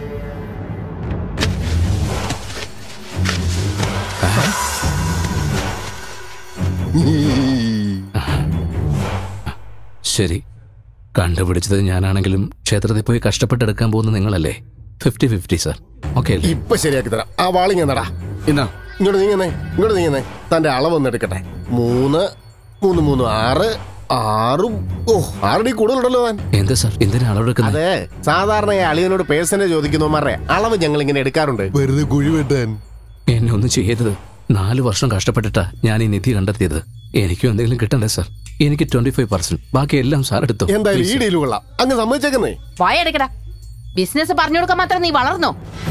ശരി കണ്ടുപിടിച്ചത് ഞാനാണെങ്കിലും ക്ഷേത്രത്തിൽ പോയി കഷ്ടപ്പെട്ടെടുക്കാൻ പോകുന്ന നിങ്ങളല്ലേ ഫിഫ്റ്റി ഫിഫ്റ്റി സർ ഓക്കെ അല്ലേ ഇപ്പൊ ശരിയാക്കി തരാം ആ വാളിങ് എന്നടാ ഇന്നാ ഇങ്ങോട്ട് നീങ്ങുന്നേ ഇങ്ങോട്ട് നീങ്ങുന്നേ തന്റെ അളവൊന്ന് എടുക്കട്ടെ മൂന്ന് മൂന്ന് മൂന്ന് ആറ് ആറും ഓ ആറടി കൂടുതലുണ്ടല്ലോ താൻ എന്താ സാർ എന്തിനാ അളവെടുക്കുന്നത് അതെ സാധാരണ ഈ അളിയനോട് പേഴ്സനെ ചോദിക്കുന്നവന്മാരെ അളവ് ഞങ്ങൾ ഇങ്ങനെ എടുക്കാറുണ്ട് വെറുതെ കുഴി വെട്ടാൻ എന്നെ ഒന്നും ചെയ്യരുത് നാല് വർഷം കഷ്ടപ്പെട്ടിട്ടാ ഞാൻ ഈ നിധി കണ്ടെത്തിയത് എനിക്കും എന്തെങ്കിലും കിട്ടണ്ടേ സാർ എനിക്ക് ട്വന്റി ഫൈവ് പെർസെന്റ് ബാക്കി എല്ലാം സാർ എടുത്തു എന്തായാലും ഈ ഡീൽ കൊള്ളാം അങ്ങ് സമ്മതിച്ചേക്കുന്നേ വായടക്കടാ ബിസിനസ് പറഞ്ഞു കൊടുക്കാൻ മാത്രം നീ വളർന്നോ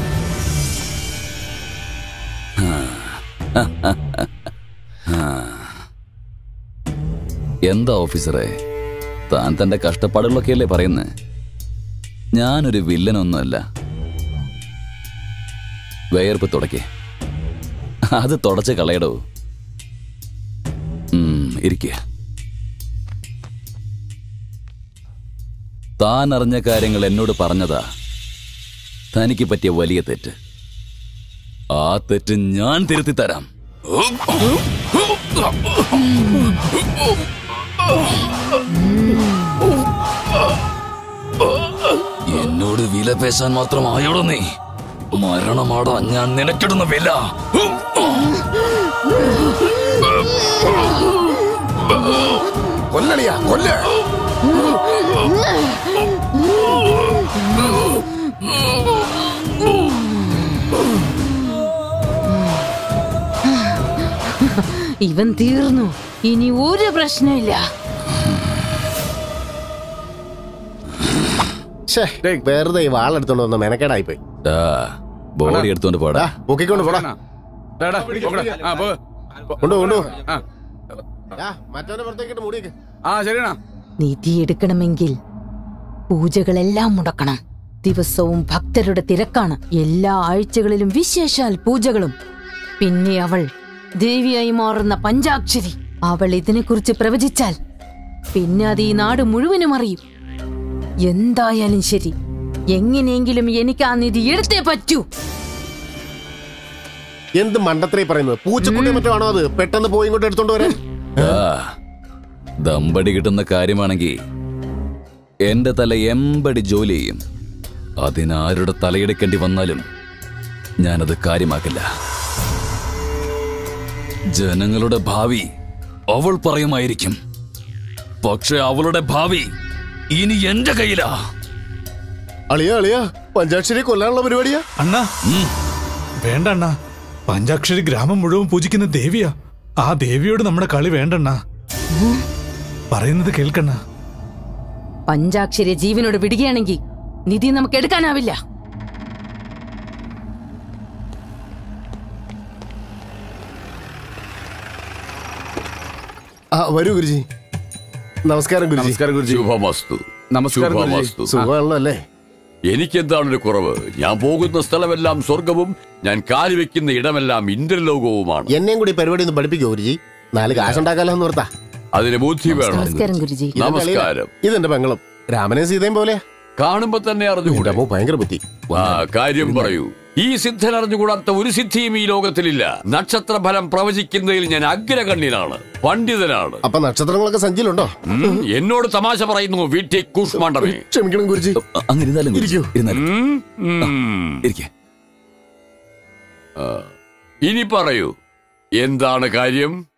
എന്താ ഓഫീസറെ താൻ തന്റെ കഷ്ടപ്പാടുകളൊക്കെയല്ലേ പറയുന്നത് ഞാനൊരു വില്ലനൊന്നുമല്ല വേർപ്പ് തുടക്കേ അത് തുടച്ച് കളയടോ ഇരിക്കുക താൻ അറിഞ്ഞ കാര്യങ്ങൾ എന്നോട് പറഞ്ഞതാ തനിക്ക് പറ്റിയ വലിയ തെറ്റ് ആ തെറ്റ് ഞാൻ തിരുത്തി തരാം എന്നോട് വില പേശാൻ മാത്രമായോടോ നീ മരണമാടാ ഞാൻ നിനക്കിടുന്ന വില കൊല്ലളിയാ കൊല്ല ഇവൻ തീർന്നു ഇനി ഒരു പ്രശ്നമില്ല വെറുതെ ഈ വാളെടുത്തോണ്ട് വന്ന മെനക്കേടായി പോയി ബോഡി എടുത്തോണ്ട് പോടാ പൊക്കിക്കൊണ്ട് പോടാ കൊണ്ടു കൊണ്ടു മറ്റവനെ പുറത്തേക്കിട്ട് മൂടിയേക്ക് ആ ശരിയാ നിധി എടുക്കണമെങ്കിൽ പൂജകളെല്ലാം മുടക്കണം ദിവസവും ഭക്തരുടെ തിരക്കാണ് എല്ലാ ആഴ്ചകളിലും വിശേഷാൽ പൂജകളും പിന്നെ അവൾ ദേവിയായി മാറുന്ന പഞ്ചാക്ഷരി അവൾ ഇതിനെക്കുറിച്ച് പ്രവചിച്ചാൽ പിന്നെ അത് ഈ നാട് മുഴുവനും അറിയും എന്തായാലും ശരി എങ്ങനെയെങ്കിലും എനിക്ക് ആ നിധി എടുത്തേ പറ്റൂ എന്ത് മണ്ടത്രേ പറയുന്നത് പൂച്ചക്കുട്ടി മറ്റോ ആണോ അത് പെട്ടെന്ന് പോയി ഇങ്ങോട്ട് എടുത്തോണ്ട് വരാൻ ആ, ദമ്പടി കിട്ടുന്ന കാര്യമാണെങ്കിൽ എന്റെ തല എമ്പടി ജോലി ചെയ്യും അതിനാരുടെ തലയെടുക്കേണ്ടി വന്നാലും ഞാനത് കാര്യമാക്കില്ല ജനങ്ങളുടെ ഭാവി അവൾ പറയുമായിരിക്കും പക്ഷെ അവളുടെ ഭാവി ഇനി എന്റെ കയ്യിലാ അളിയാ അളിയാ പഞ്ചാക്ഷരി കൊല്ലാനുള്ള പരിപാടിയാ അണ്ണാ വേണ്ട അണ്ണാ പഞ്ചാക്ഷരി ഗ്രാമം മുഴുവൻ പൂജിക്കുന്ന ദേവിയാ ആ ദേവിയോട് നമ്മുടെ കളി വേണ്ടണ്ണ പറയുന്നത് കേൾക്കണ്ണ പഞ്ചാക്ഷരി ജീവനോട് വിടുകയാണെങ്കിൽ നിധി നമുക്ക് എടുക്കാനാവില്ല ആ വരൂ ഗുരുജി നമസ്കാരം ഗുരുജി നമസ്കാരം ഗുരുജി ശുഭമസ്തു നമസ്കാരം ഗുരുജി. ശുഭമസ്തു. സുഖമാണല്ലോ അല്ലേ എനിക്കെന്താണ് ഒരു കുറവ് ഞാൻ പോകുന്ന സ്ഥലമെല്ലാം സ്വർഗവും ഞാൻ കാലുവെക്കുന്ന ഇടമെല്ലാം ഇന്ദ്രലോകവുമാണ് എന്നെയും കൂടി പരിപാടി ഒന്ന് പഠിപ്പിക്കോ ഗുരുജി നാല് കാശുണ്ടാക്കാലോ എന്ന് ഓർത്താ അതിന് ബുദ്ധി വേണം നമസ്കാരം ഗുരുജി നമസ്കാരം ഇതെന്റെ പെങ്ങളും രാമനെയും സീതയും പോലെ കാണുമ്പോ തന്നെ അറിഞ്ഞുകൂടെ ഭയങ്കര ബുദ്ധി ആ കാര്യം പറയൂ ഈ സിദ്ധൻ അറിഞ്ഞുകൂടാത്ത ഒരു സിദ്ധിയും ഈ ലോകത്തിലില്ല നക്ഷത്രഫലം പ്രവചിക്കുന്നതിൽ ഞാൻ അഗ്രഗണ്യനാണ് പണ്ഡിതനാണ് അപ്പൊ നക്ഷത്രങ്ങളൊക്കെ സഞ്ചിയിലുണ്ടോ ഉം, എന്നോട് തമാശ പറയുന്നു വീട്ടിൽ കൂഷ്മാണ്ടമേ ക്ഷമിക്കണം ഗുരുജി അങ്ങനെ ഇരുന്നാലും ഗുരുജി, ഇരുന്നാലും. ഉം, ഉം. ഇരിക്കെ ആ, ഇനി പറയൂ എന്താണ് കാര്യം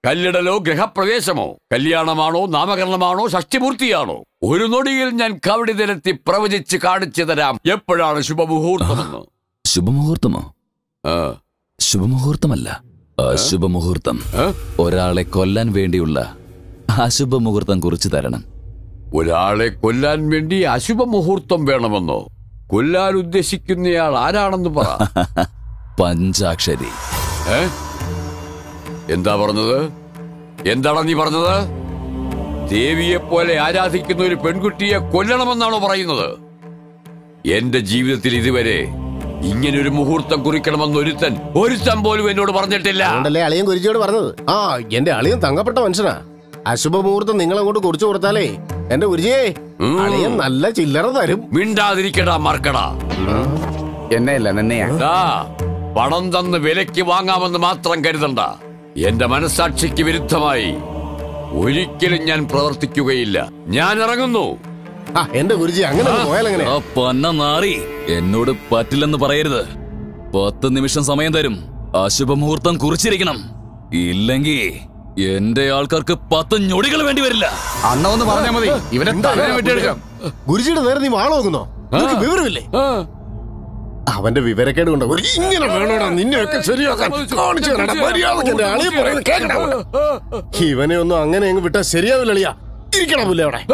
കല്ലിടലോ ഗ്രഹപ്രവേശമോ കല്യാണമാണോ നാമകരണമാണോ ഷഷ്ടിപൂർത്തിയാണോ ഒരു നൊടിയിൽ ഞാൻ കവടി നിരത്തി പ്രവചിച്ച് കാണിച്ചു തരാം എപ്പോഴാണ് ശുഭമുഹൂർത്തമെന്ന് ശുഭമുഹൂർത്തമോ ശുഭമുഹൂർത്തമല്ല അശുഭമുഹൂർത്തം ഒരാളെ കൊല്ലാൻ വേണ്ടിയുള്ള അശുഭമുഹൂർത്തം കുറിച്ച് തരണം ഒരാളെ കൊല്ലാൻ വേണ്ടി അശുഭമുഹൂർത്തം വേണമെന്നോ കൊല്ലാൻ ഉദ്ദേശിക്കുന്നയാൾ ആരാണെന്ന് പറ പഞ്ചാക്ഷരി ഏ? എന്താ പറഞ്ഞത് എന്താണ് നീ പറഞ്ഞത് ദേവിയെ പോലെ ആരാധിക്കുന്ന ഒരു പെൺകുട്ടിയെ കൊല്ലണമെന്നാണോ പറയുന്നത് എന്റെ ജീവിതത്തിൽ ഇതുവരെ ഇങ്ങനെ ഒരു മുഹൂർത്തം കുറിക്കണമെന്ന് ഒരുത്തൻ ഒരുത്തൻ പോലും എന്നോട് പറഞ്ഞിട്ടില്ല അതുകൊണ്ടല്ലേ അളിയൻ കുരിച്ചിയോട് പറഞ്ഞത് ആ എന്റെ അളിയൻ തങ്കപ്പെട്ട മനുഷ്യനാ അശുഭ മുഹൂർത്തം നിങ്ങൾ അങ്ങോട്ട് കുറിച്ചു കൊടുത്താലേ എന്റെ ഗുരുജിയെ അളിയൻ നല്ല ചില്ലറ തരും മിണ്ടാതിരിക്കടാ മറക്കടാ എന്നെയല്ല നിന്നെയാ ദാ, പണം തന്ന് വിലയ്ക്ക് വാങ്ങാമെന്ന് മാത്രം കരുതണ്ട എന്റെ മനസാക്ഷിക്ക് വിരുദ്ധമായി ഒരിക്കലും ഞാൻ പ്രവർത്തിക്കുകയില്ല ഞാൻ ഇറങ്ങുന്നു എന്റെ ഗുരുജി അങ്ങനെ പോയാലെങ്ങനെ ആ പന്ന നാറി എന്നോട് പറ്റില്ലെന്ന് പറയരുത് പത്ത് നിമിഷം സമയം തരും അശുഭമുഹൂർത്തം കുറിച്ചിരിക്കണം ഇല്ലെങ്കിൽ എന്റെ ആൾക്കാർക്ക് പത്ത് ഞൊടികൾ വേണ്ടി വരില്ല അണ്ണ ഒന്ന് പറഞ്ഞാ മതി ഇവനെ തലനെ വെട്ടിയെടുക്കാം ഗുരുജിയുടെ നേരെ നീ വാള നോക്കുന്നോ നിനക്ക് വിവരമില്ലേ അവന്റെ വിവരക്കേട് കൊണ്ട് ഒരു ഇങ്ങനെ വേണോടാ നിന്നെയൊക്കെ ശരിയാക്കാൻ കാണിച്ചു തരാടാ മര്യാദക്ക് എന്റെ അളിയെ പറയുന്നത് കേൾക്കടാ ഇവനെ ഒന്നും അങ്ങനെ അങ്ങ് വിട്ടാ ശരിയാവില്ല അളിയാ ഇരിക്കണം പുല്ലേ അവിടെ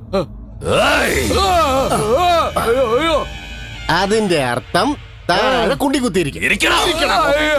അതിന്റെ അർത്ഥം താഴെ കുണ്ടി കുത്തിയിരിക്കും ഇരിക്കണം.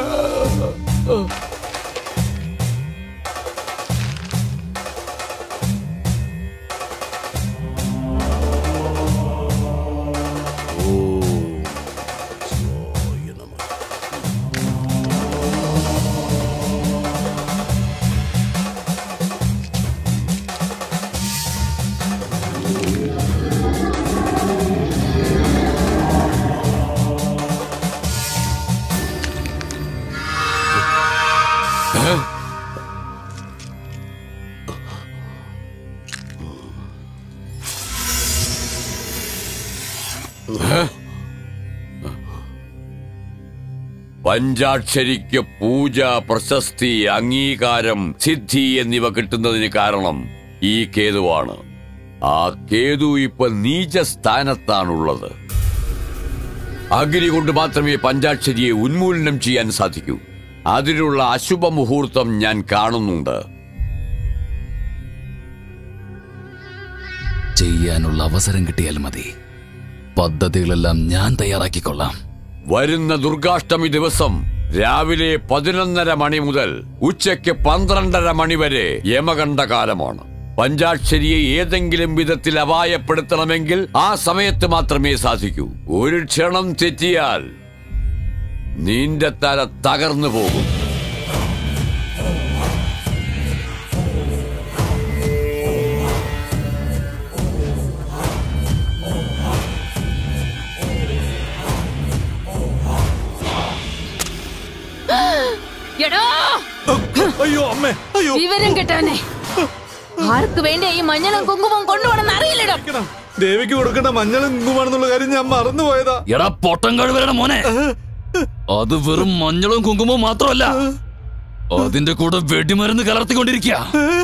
പഞ്ചാക്ഷരിക്ക് പൂജ പ്രശസ്തി അംഗീകാരം സിദ്ധി എന്നിവ കിട്ടുന്നതിന് കാരണം ഈ കേതുവാണ് ആ കേതു ഇപ്പൊ നീച സ്ഥാനത്താണുള്ളത് അഗ്നി കൊണ്ട് മാത്രമേ പഞ്ചാക്ഷരിയെ ഉന്മൂലനം ചെയ്യാൻ സാധിക്കൂ അതിനുള്ള അശുഭ മുഹൂർത്തം ഞാൻ കാണുന്നുണ്ട് ചെയ്യാനുള്ള അവസരം കിട്ടിയാൽ മതി പദ്ധതികളെല്ലാം ഞാൻ തയ്യാറാക്കിക്കൊള്ളാം വരുന്ന ദുർഗാഷ്ടമി ദിവസം രാവിലെ പതിനൊന്നര മണി മുതൽ ഉച്ചയ്ക്ക് പന്ത്രണ്ടര മണി വരെ യമകണ്ഠ കാലമാണ് പഞ്ചാക്ഷരിയെ ഏതെങ്കിലും വിധത്തിൽ അപായപ്പെടുത്തണമെങ്കിൽ ആ സമയത്ത് മാത്രമേ സാധിക്കൂ ഒരു ക്ഷണം തെറ്റിയാൽ നിന്റെ തല തകർന്നു പോകും എടോ അയ്യോ അമ്മേ അയ്യോ വിവരം കിട്ടവനെ ആർക്ക് വേണ്ടി ഈ മഞ്ഞളും കുങ്കുമവും കൊണ്ടുപോകണമെന്ന് അറിയില്ലടോ ദേവിക്ക് കൊടുക്കേണ്ട മഞ്ഞളും കുങ്കുമാണെന്നുള്ള കാര്യം ഞാൻ മറന്നുപോയതാ എടാ പൊട്ടം കഴിവരുടെ മോനെ അത് വെറും മഞ്ഞളും കുങ്കുമവും മാത്രമല്ല അതിന്റെ കൂടെ വെടിമരുന്ന് കലർത്തിക്കൊണ്ടിരിക്കുക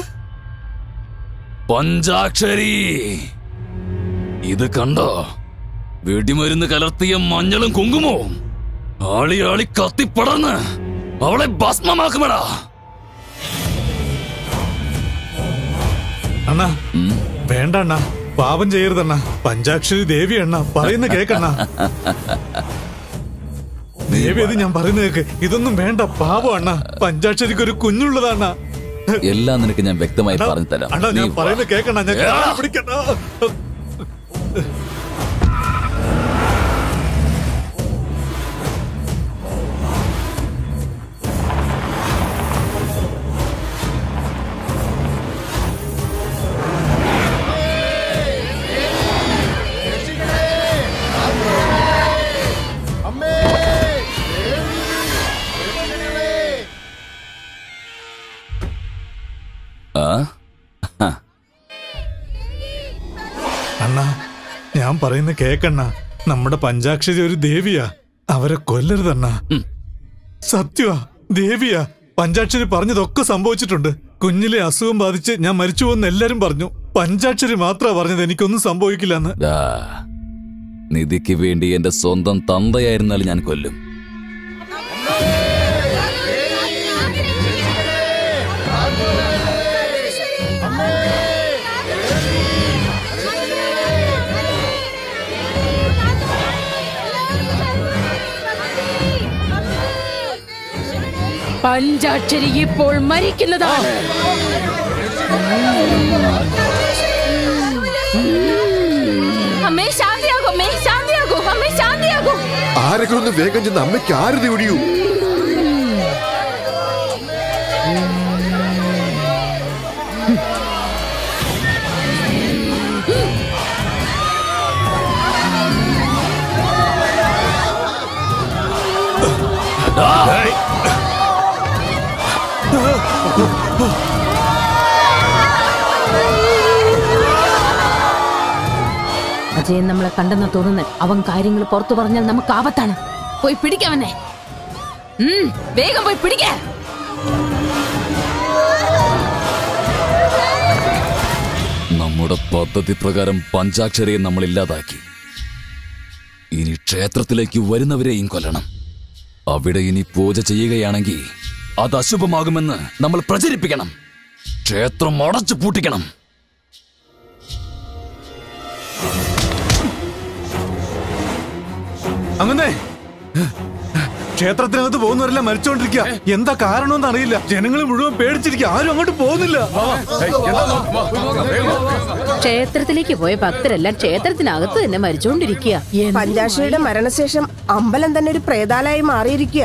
പഞ്ചാക്ഷരി ഇത് കണ്ടോ വെടിമരുന്ന് കലർത്തിയ മഞ്ഞളും കുങ്കുമവും ആളി ആളി കത്തിപ്പടർന്ന് അവളെ ഭസ്മമാക്കുമടാ അണ്ണാ വേണ്ട അണ്ണാ പാപം ചെയ്യരുതണ്ണ പഞ്ചാക്ഷരി ദേവി അണ്ണ പറയുന്ന കേക്കണ്ണ ദേവി ഇത് ഞാൻ പറയുന്ന കേക്ക് ഇതൊന്നും വേണ്ട പാപം അണ്ണ പഞ്ചാക്ഷരിക്ക് ഒരു കുഞ്ഞുള്ളതാണ്ണ എല്ലാം നിനക്ക് ഞാൻ വ്യക്തമായി പറഞ്ഞു തരാം അണ്ണാ നീ ഞാൻ വാ. പറയുന്ന കേക്കണ്ണ ഞാൻ ഏടാ. കാല് പിടിക്കണ്ണ ആ അണ്ണാ ഞാൻ പറയുന്ന കേക്കണ്ണ നമ്മുടെ പഞ്ചാക്ഷരി ഒരു ദേവിയാ അവരെ കൊല്ലരുതണ്ണ സത്യമാ ദേവിയാ പഞ്ചാക്ഷരി പറഞ്ഞതൊക്കെ സംഭവിച്ചിട്ടുണ്ട് കുഞ്ഞിലെ അസുഖം ബാധിച്ച് ഞാൻ മരിച്ചു പോകുന്ന എല്ലാരും പറഞ്ഞു പഞ്ചാക്ഷരി മാത്രമാ പറഞ്ഞത് എനിക്കൊന്നും സംഭവിക്കില്ലെന്ന് ദാ, നിധിക്ക് വേണ്ടി എന്റെ സ്വന്തം തന്തയായിരുന്നാലും ഞാൻ കൊല്ലും പഞ്ചാക്ഷരി ഇപ്പോൾ മരിക്കുന്നതാണ് അമ്മേ ശാന്തിയാകൂ അമ്മേ ശാന്തിയാകൂ അമ്മേ ശാന്തിയാകൂ ആരെങ്കിലും ഒന്ന് വേഗം ചെന്ന് അമ്മയ്ക്ക് ആരതി ഒടിയൂ അജയൻ നമ്മളെ കണ്ടെന്ന് തോന്നുന്നു അവൻ കാര്യങ്ങൾ പുറത്തു പറഞ്ഞാൽ നമുക്ക് ആപത്താണ് പോയി പിടിക്കവനെ ഉം, വേഗം പോയി പിടിക്കാൻ നമ്മുടെ പദ്ധതി പ്രകാരം പഞ്ചാക്ഷരയെ നമ്മൾ ഇല്ലാതാക്കി ഇനി ക്ഷേത്രത്തിലേക്ക് വരുന്നവരെയും കൊല്ലണം അവിടെ ഇനി പൂജ ചെയ്യുകയാണെങ്കിൽ അത് അശുഭമാകുമെന്ന് നമ്മൾ പ്രചരിപ്പിക്കണം ക്ഷേത്രം അടച്ചു പൂട്ടിക്കണം അങ്ങനെ ക്ഷേത്രത്തിനകത്ത് പോകുന്നവരെല്ലാം മരിച്ചോണ്ടിരിക്കുക എന്താ കാരണമെന്ന് അറിയില്ല ജനങ്ങൾ മുഴുവൻ പേടിച്ചിരിക്കുക ആരും അങ്ങോട്ട് പോകുന്നില്ല ക്ഷേത്രത്തിലേക്ക് പോയ ഭക്തരെല്ലാം ക്ഷേത്രത്തിനകത്ത് തന്നെ മരിച്ചുകൊണ്ടിരിക്കുക പഞ്ചാക്ഷരിയുടെ മരണശേഷം അമ്പലം തന്നെ ഒരു പ്രേതാലയായി മാറിയിരിക്കുക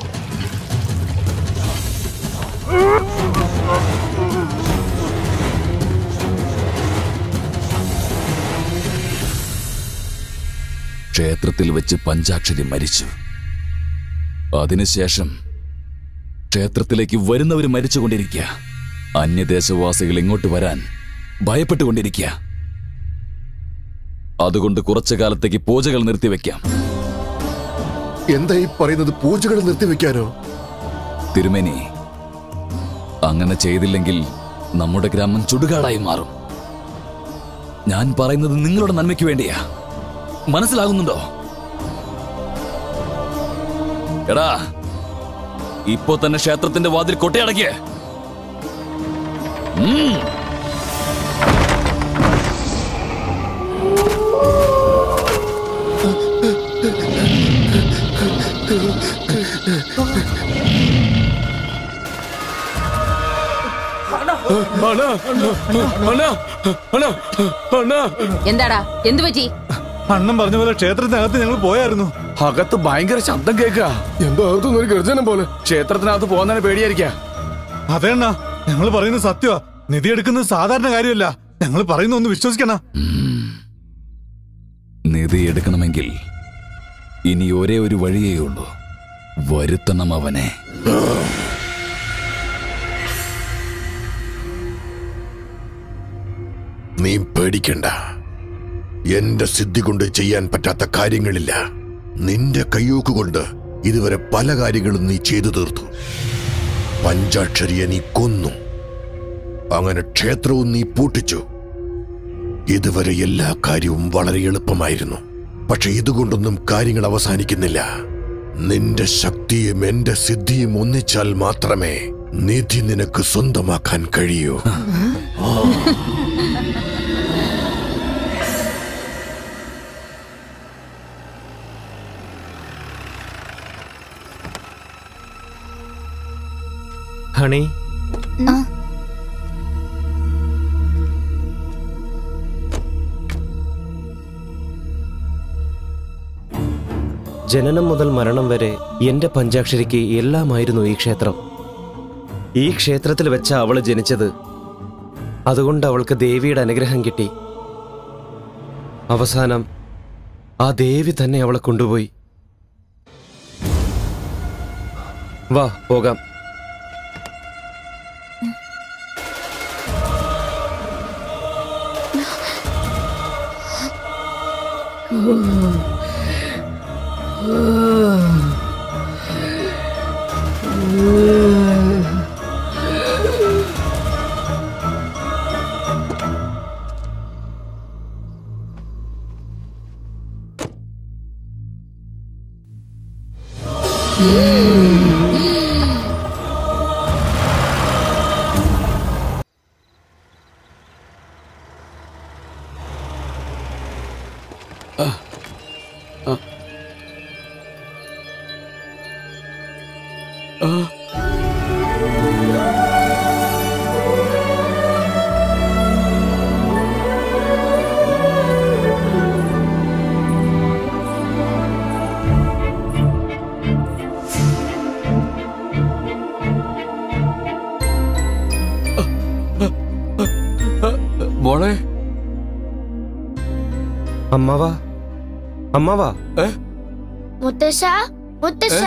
ക്ഷേത്രത്തിൽ വെച്ച് പഞ്ചാക്ഷരി മരിച്ചു അതിനുശേഷം ക്ഷേത്രത്തിലേക്ക് വരുന്നവർ മരിച്ചുകൊണ്ടിരിക്കുക അന്യദേശവാസികൾ ഇങ്ങോട്ട് വരാൻ ഭയപ്പെട്ടുകൊണ്ടിരിക്കുക അതുകൊണ്ട് കുറച്ചു കാലത്തേക്ക് പൂജകൾ നിർത്തിവെക്കാം എന്താ ഈ പറയുന്നത് പൂജകൾ നിർത്തിവെക്കാനോ തിരുമേനി അങ്ങനെ ചെയ്തില്ലെങ്കിൽ നമ്മുടെ ഗ്രാമം ചുടുകാടായി മാറും ഞാൻ പറയുന്നത് നിങ്ങളുടെ നന്മയ്ക്ക് വേണ്ടിയാ മനസ്സിലാകുന്നുണ്ടോ എടാ ഇപ്പോ തന്നെ ക്ഷേത്രത്തിന്റെ വാതിൽ കൊട്ടയടക്കിയ എന്താടാ എന്തു പറ്റി അണ്ണൻ പറഞ്ഞ പോലെ ക്ഷേത്രത്തിനകത്ത് ഞങ്ങൾ പോയായിരുന്നു അകത്ത് ഭയങ്കര ശബ്ദം കേൾക്കുക എന്തോ അകത്തുനിന്ന് ഒരു ഗർജനം പോലെ ക്ഷേത്രത്തിനകത്ത് പോകുന്നതിന് പേടിയായിരിക്കാ അതേണ്ണ ഞങ്ങൾ പറയുന്നത് സത്യമാ നിധി എടുക്കുന്നത് സാധാരണ കാര്യമല്ല ഞങ്ങൾ പറയുന്ന ഒന്ന് വിശ്വസിക്കണ നിധി എടുക്കണമെങ്കിൽ ഇനി ഒരേ ഒരു വഴിയേ ഉള്ളൂ വരുത്തണം അവനെ നീ പേടിക്കണ്ട എന്റെ സിദ്ധി കൊണ്ട് ചെയ്യാൻ പറ്റാത്ത കാര്യങ്ങളില്ല നിന്റെ കയ്യൂക്കുകൊണ്ട് ഇതുവരെ പല കാര്യങ്ങളും നീ ചെയ്തു തീർത്തു പഞ്ചാക്ഷരിയെ നീ കൊന്നു അങ്ങനെ ക്ഷേത്രവും നീ പൂട്ടിച്ചു ഇതുവരെ എല്ലാ കാര്യവും വളരെ എളുപ്പമായിരുന്നു പക്ഷെ ഇതുകൊണ്ടൊന്നും കാര്യങ്ങൾ അവസാനിക്കുന്നില്ല നിന്റെ ശക്തിയും എന്റെ സിദ്ധിയും ഒന്നിച്ചാൽ മാത്രമേ നിധി നിനക്ക് സ്വന്തമാക്കാൻ കഴിയൂ ഹണി ജനനം മുതൽ മരണം വരെ എന്റെ പഞ്ചാക്ഷരിക്ക് എല്ലാമായിരുന്നു ഈ ക്ഷേത്രം ഈ ക്ഷേത്രത്തിൽ വെച്ച അവള് ജനിച്ചത് അതുകൊണ്ട് അവൾക്ക് ദേവിയുടെ അനുഗ്രഹം കിട്ടി അവസാനം ആ ദേവി തന്നെ അവളെ കൊണ്ടുപോയി വാ പോകാം Oh. മോളെ അമ്മാവാ അമ്മാവാ മുത്തശ്ശ മുത്തശ്ശ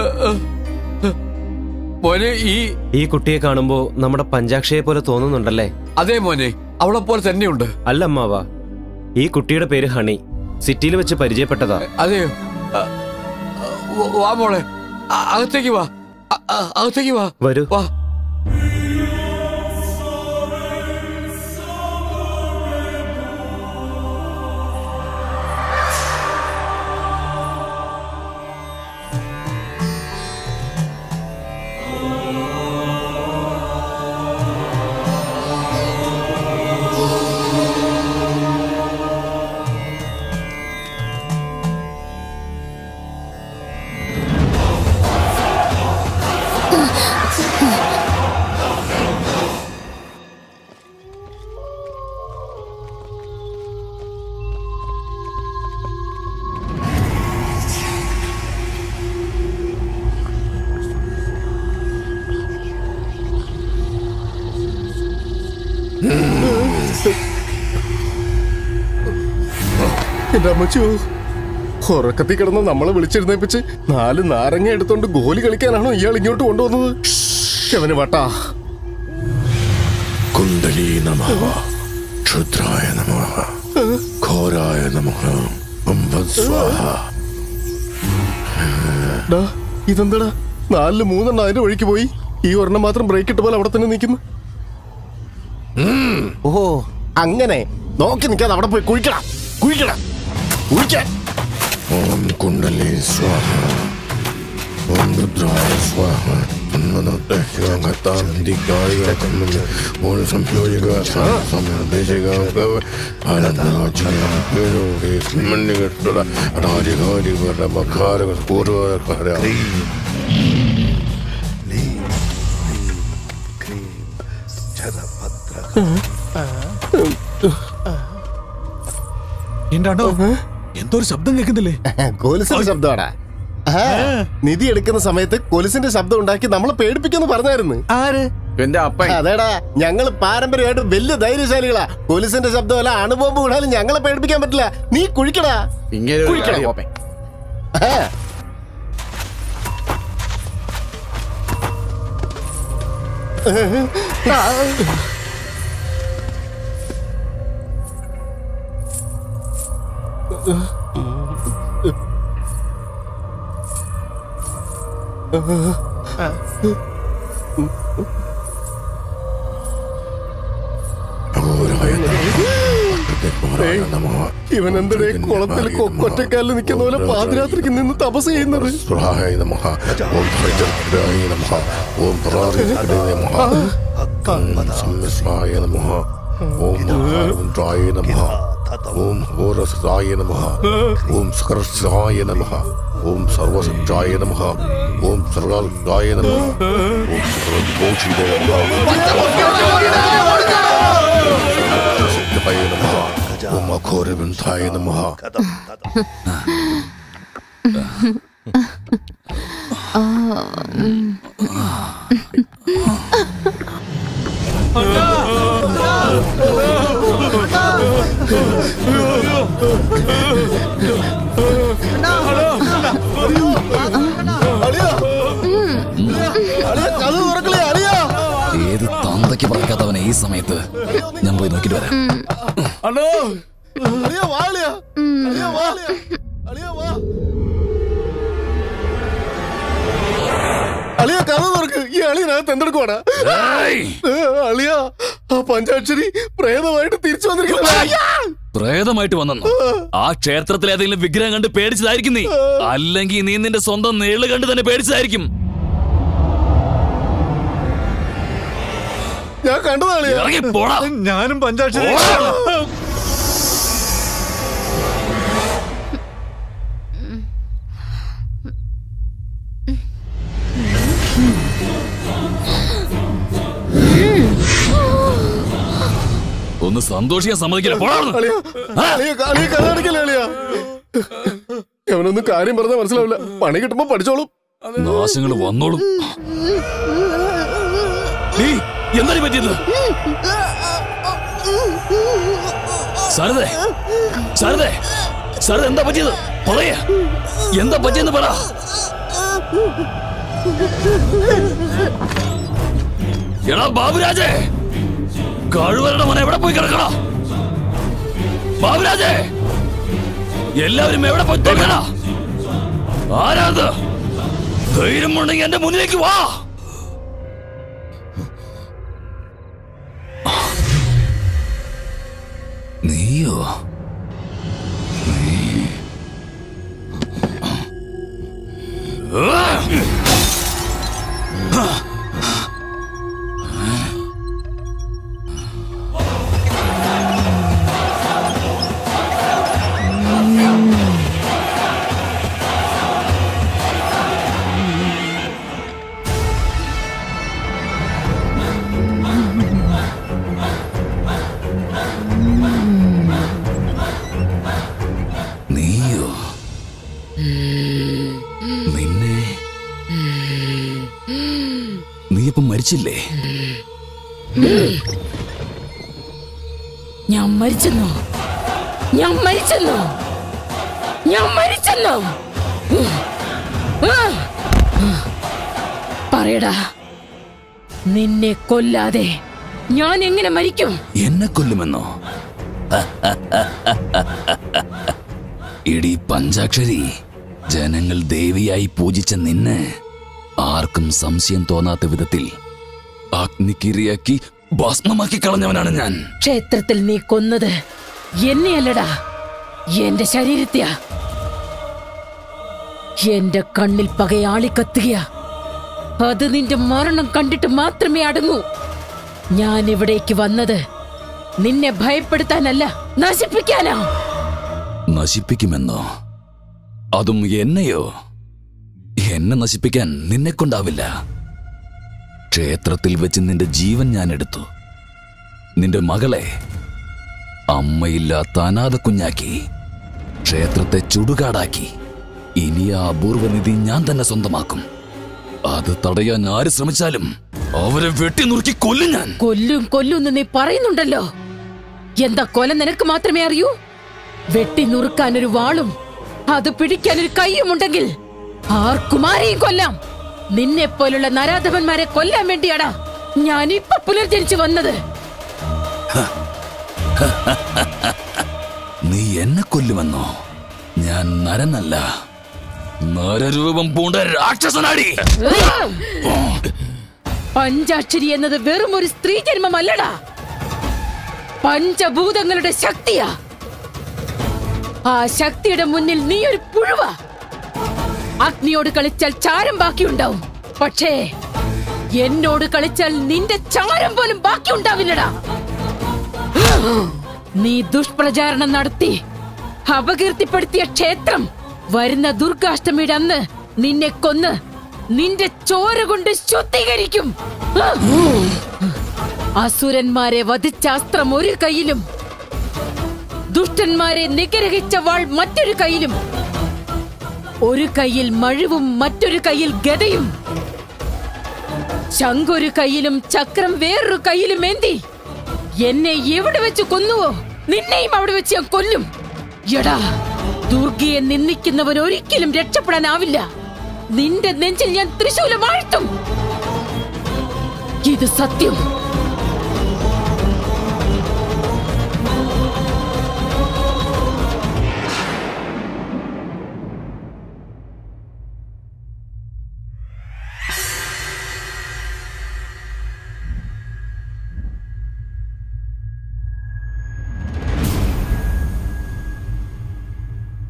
മോനെ ഈ ഈ കുട്ടിയെ കാണുമ്പോ നമ്മുടെ പഞ്ചാക്ഷയെ പോലെ തോന്നുന്നുണ്ടല്ലേ അതേ മോനെ അവളെ പോലെ തന്നെയുണ്ട് അല്ല അമ്മാവാ ഈ കുട്ടിയുടെ പേര് ഹണി സിറ്റിയിൽ വെച്ച് പരിചയപ്പെട്ടതാ അതെയോ ആ, വ- വാ മോളെ അ- അകത്തേക്ക് വാ അ- അ- അകത്തേക്ക് വാ വരൂ വാ എന്റെ അമ്മച്ചോ ഉറക്കത്തിൽ കിടന്ന് നമ്മളെ വിളിച്ചെഴുന്നേപ്പിച്ച് നാല് നാരങ്ങ എടുത്തോണ്ട് ഗോലി കളിക്കാനാണോ ഇയാൾ ഇങ്ങോട്ട് കൊണ്ടുവന്നത് അവന് വട്ടാ കുണ്ടലീ നമ ക്ഷുദ്രായ നമ ഘോരായ നമ സ്വാഹ ഡാ, ഇതെന്താടാ നാലില് മൂന്നെണ്ണം അതിന്റെ വഴിക്ക് പോയി ഈ ഒരെണ്ണം മാത്രം ബ്രേക്ക് ഇട്ട പോലെ അവിടെ തന്നെ നിൽക്കുന്നു ഓ അങ്ങനെ നോക്കി നിൽക്കാതെ അവിടെ പോയി കുഴിക്കണം കുഴിക്കണം കുഴിക്കാൻ ഓം കുണ്ടലീ സ്വാഹ ഓം രുദ്രായ സ്വാഹ എന്താണ്ടോ എന്തോ ഒരു ശബ്ദം കേൾക്കുന്നില്ലേ കൊലുസിന്റെ ശബ്ദമാടാ ആ, നിധി എടുക്കുന്ന സമയത്ത് കൊലുസിന്റെ ശബ്ദം ഉണ്ടാക്കി നമ്മളെ പേടിപ്പിക്കെന്ന് പറഞ്ഞായിരുന്നു ആര് എന്റെ അപ്പ അതേടാ ഞങ്ങള് പാരമ്പര്യമായിട്ട് വലിയ ധൈര്യശാലികളാ പോലീസിന്റെ ശബ്ദമല്ല അണുബോംബ് വിടാലും ഞങ്ങളെ പേടിപ്പിക്കാൻ പറ്റില്ല നീ കുഴിക്കടാ ഇങ്ങനെ ഒരു കുഴിക്കടാ കാര്യം. പോപ്പേ. ആ. ഇവൻ എന്തിനെ കുളത്തിൽ കൊറ്റക്കാലിൽ നിൽക്കുന്ന പോലെ പാതിരാത്രിക്ക് നിന്ന് തപസ് ചെയ്യുന്നത് സ്വാഹായ നമ ഓം ഭജത്രായ നമ ഓം പ്രാർത്ഥിതായ നമ ഓം സംസ്വായ നമ ഓം മഹാരുദ്രായ നമ ഓം ഹോരസായ നമ ഓം സകർസായ നമ ഓം സർവസിദ്ധായ നമ ഓം സർവായ നമ ഓം സർവഘോഷിതായ നമ സിദ്ധായ നമ ഓം അഘോരബന്ധായ നമ ഏത് തന്തയ്ക്ക് പറക്കാത്തവനെ ഈ സമയത്ത് ഞാൻ പോയി നോക്കിട്ട് വരാം അണ്ണോ അളിയാ വാ അളിയാ അളിയാ വാ അളിയാ അളിയാ വാ അളിയ കഥ തുറക്ക് ഈ അളിയനകത്ത് എന്തെടുക്കുവാടാ അളിയ ആ പഞ്ചാക്ഷരി പ്രേതമായിട്ട് തിരിച്ചു വന്നിരിക്കുന്നു പ്രേതമായിട്ട് വന്നെന്നു ആ ക്ഷേത്രത്തിൽ ഏതെങ്കിലും വിഗ്രഹം കണ്ട് പേടിച്ചതായിരിക്കും നീ അല്ലെങ്കിൽ നീ നിന്റെ സ്വന്തം നീള് കണ്ട് തന്നെ പേടിച്ചതായിരിക്കും ഞാൻ കണ്ടതാണ് ഇറങ്ങി പോടാ ഞാനും പഞ്ചാക്ഷരി ഒന്ന് സന്തോഷിക്കാൻ സമ്മതിക്കില്ല പോടാ അവിടുന്ന്. അളിയ അളിയ അളിയ കണ്ണടക്കല്ലേ അളിയ അവനൊന്നും കാര്യം പറഞ്ഞാൽ മനസ്സിലാവില്ല പണി കിട്ടുമ്പോ പഠിച്ചോളും നാശങ്ങൾ വന്നോളും നീ എന്താണ് പറ്റിയത് സരതേ സരതേ സരത എന്താ പറ്റിയത് പറയ എന്താ പറ്റിയെന്ന് പറ എടാ ബാബുരാജേ കഴിവരുടെ മോനെ എവിടെ പോയി കിടക്കണ ബാബുരാജേ എല്ലാവരും എവിടെ പോയി തൊക്കണ ആരാത് ധൈര്യമുണ്ടെങ്കിൽ എന്റെ മുന്നിലേക്ക് വാ നീയോ നീയോ നിന്നെ നീയിപ്പം മരിച്ചില്ലേ ഞാൻ മരിച്ചെന്നോ ഞാൻ മരിച്ചെന്നോ ഞാൻ മരിച്ചെന്നോ ആ! പറയടാ നിന്നെ കൊല്ലാതെ ഞാൻ എങ്ങനെ മരിക്കും എന്നെ കൊല്ലുമെന്നോ ഇടി പഞ്ചാക്ഷരി ജനങ്ങൾ ദേവിയായി പൂജിച്ച നിന്നെ ആർക്കും സംശയം തോന്നാത്ത വിധത്തിൽ അഗ്നിക്കിരയാക്കി ഭസ്മമാക്കി കളഞ്ഞവനാണ് ഞാൻ ക്ഷേത്രത്തിൽ നീ കൊന്നത് എന്നെയല്ലടാ എന്റെ ശരീരത്തെയാ എന്റെ കണ്ണിൽ പകയാളി കത്തുകയാ അത് നിന്റെ മരണം കണ്ടിട്ട് മാത്രമേ അടങ്ങൂ ഞാൻ ഇവിടേക്ക് വന്നത് നിന്നെ ഭയപ്പെടുത്താനല്ല നശിപ്പിക്കാനാ നശിപ്പിക്കുമെന്നോ അതും എന്നെയോ എന്നെ നശിപ്പിക്കാൻ നിന്നെ കൊണ്ടാവില്ല ക്ഷേത്രത്തിൽ വെച്ച് നിന്റെ ജീവൻ ഞാൻ എടുത്തു നിന്റെ മകളെ അമ്മയില്ലാത്ത അനാഥ കുഞ്ഞാക്കി ക്ഷേത്രത്തെ ചുടുകാടാക്കി ഇനി ആ അപൂർവനിധി ഞാൻ തന്നെ സ്വന്തമാക്കും അത് തടയാൻ ആര് ശ്രമിച്ചാലും അവരെ വെട്ടി നുറുക്കി കൊല്ലും ഞാൻ കൊല്ലും കൊല്ലും എന്ന് നീ പറയുന്നുണ്ടല്ലോ എന്താ കൊല നിനക്ക് മാത്രമേ അറിയൂ വെട്ടി നുറുക്കാൻ ഒരു വാളും അത് പിടിക്കാൻ ഒരു കൈയും ഉണ്ടെങ്കിൽ ആർക്കും ആരെയും കൊല്ലാം നിന്നെ പോലുള്ള നരാധവന്മാരെ കൊല്ലാൻ വേണ്ടിയാടാ ഞാൻ ഇപ്പൊ പുനർജനിച്ചു വന്നത് നീ എന്നെ കൊല്ലുമെന്നോ ഞാൻ നരനല്ല നരരൂപം പൂണ്ട രാക്ഷസനാടി പഞ്ചാക്ഷരി എന്നത് വെറും ഒരു സ്ത്രീ ജന്മമല്ലടാ പഞ്ചഭൂതങ്ങളുടെ ശക്തിയാ ആ ശക്തിയുടെ മുന്നിൽ നീ ഒരു പുഴുവ അഗ്നിയോട് കളിച്ചാൽ ചാരം ബാക്കിയുണ്ടാവും പക്ഷേ എന്നോട് കളിച്ചാൽ നിന്റെ ചാരം പോലും ബാക്കിയുണ്ടാവില്ലടാ നീ ദുഷ്പ്രചാരണം നടത്തി അപകീർത്തിപ്പെടുത്തിയ ക്ഷേത്രം വരുന്ന ദുർഗാഷ്ടമിയുടെ അന്ന് നിന്നെ കൊന്ന് നിന്റെ ചോര കൊണ്ട് ശുദ്ധീകരിക്കും അസുരന്മാരെ വധിച്ച അസ്ത്രം ഒരു കയ്യിലും ദുഷ്ടന്മാരെ നിഗ്രഹിച്ച വാൾ മറ്റൊരു കയ്യിലും ഒരു കയ്യിൽ മഴുവും മറ്റൊരു കയ്യിൽ ഗതയും ശങ്കൊരു കയ്യിലും ചക്രം വേറൊരു കയ്യിലും ഏന്തി എന്നെ എവിടെ വെച്ച് കൊന്നുവോ നിന്നെയും അവിടെ വെച്ച് ഞാൻ കൊല്ലും എടാ ദുർഗയെ നിന്ദിക്കുന്നവൻ ഒരിക്കലും രക്ഷപ്പെടാനാവില്ല നിന്റെ നെഞ്ചിൽ ഞാൻ തൃശൂലം ആഴ്ത്തും ഇത് സത്യം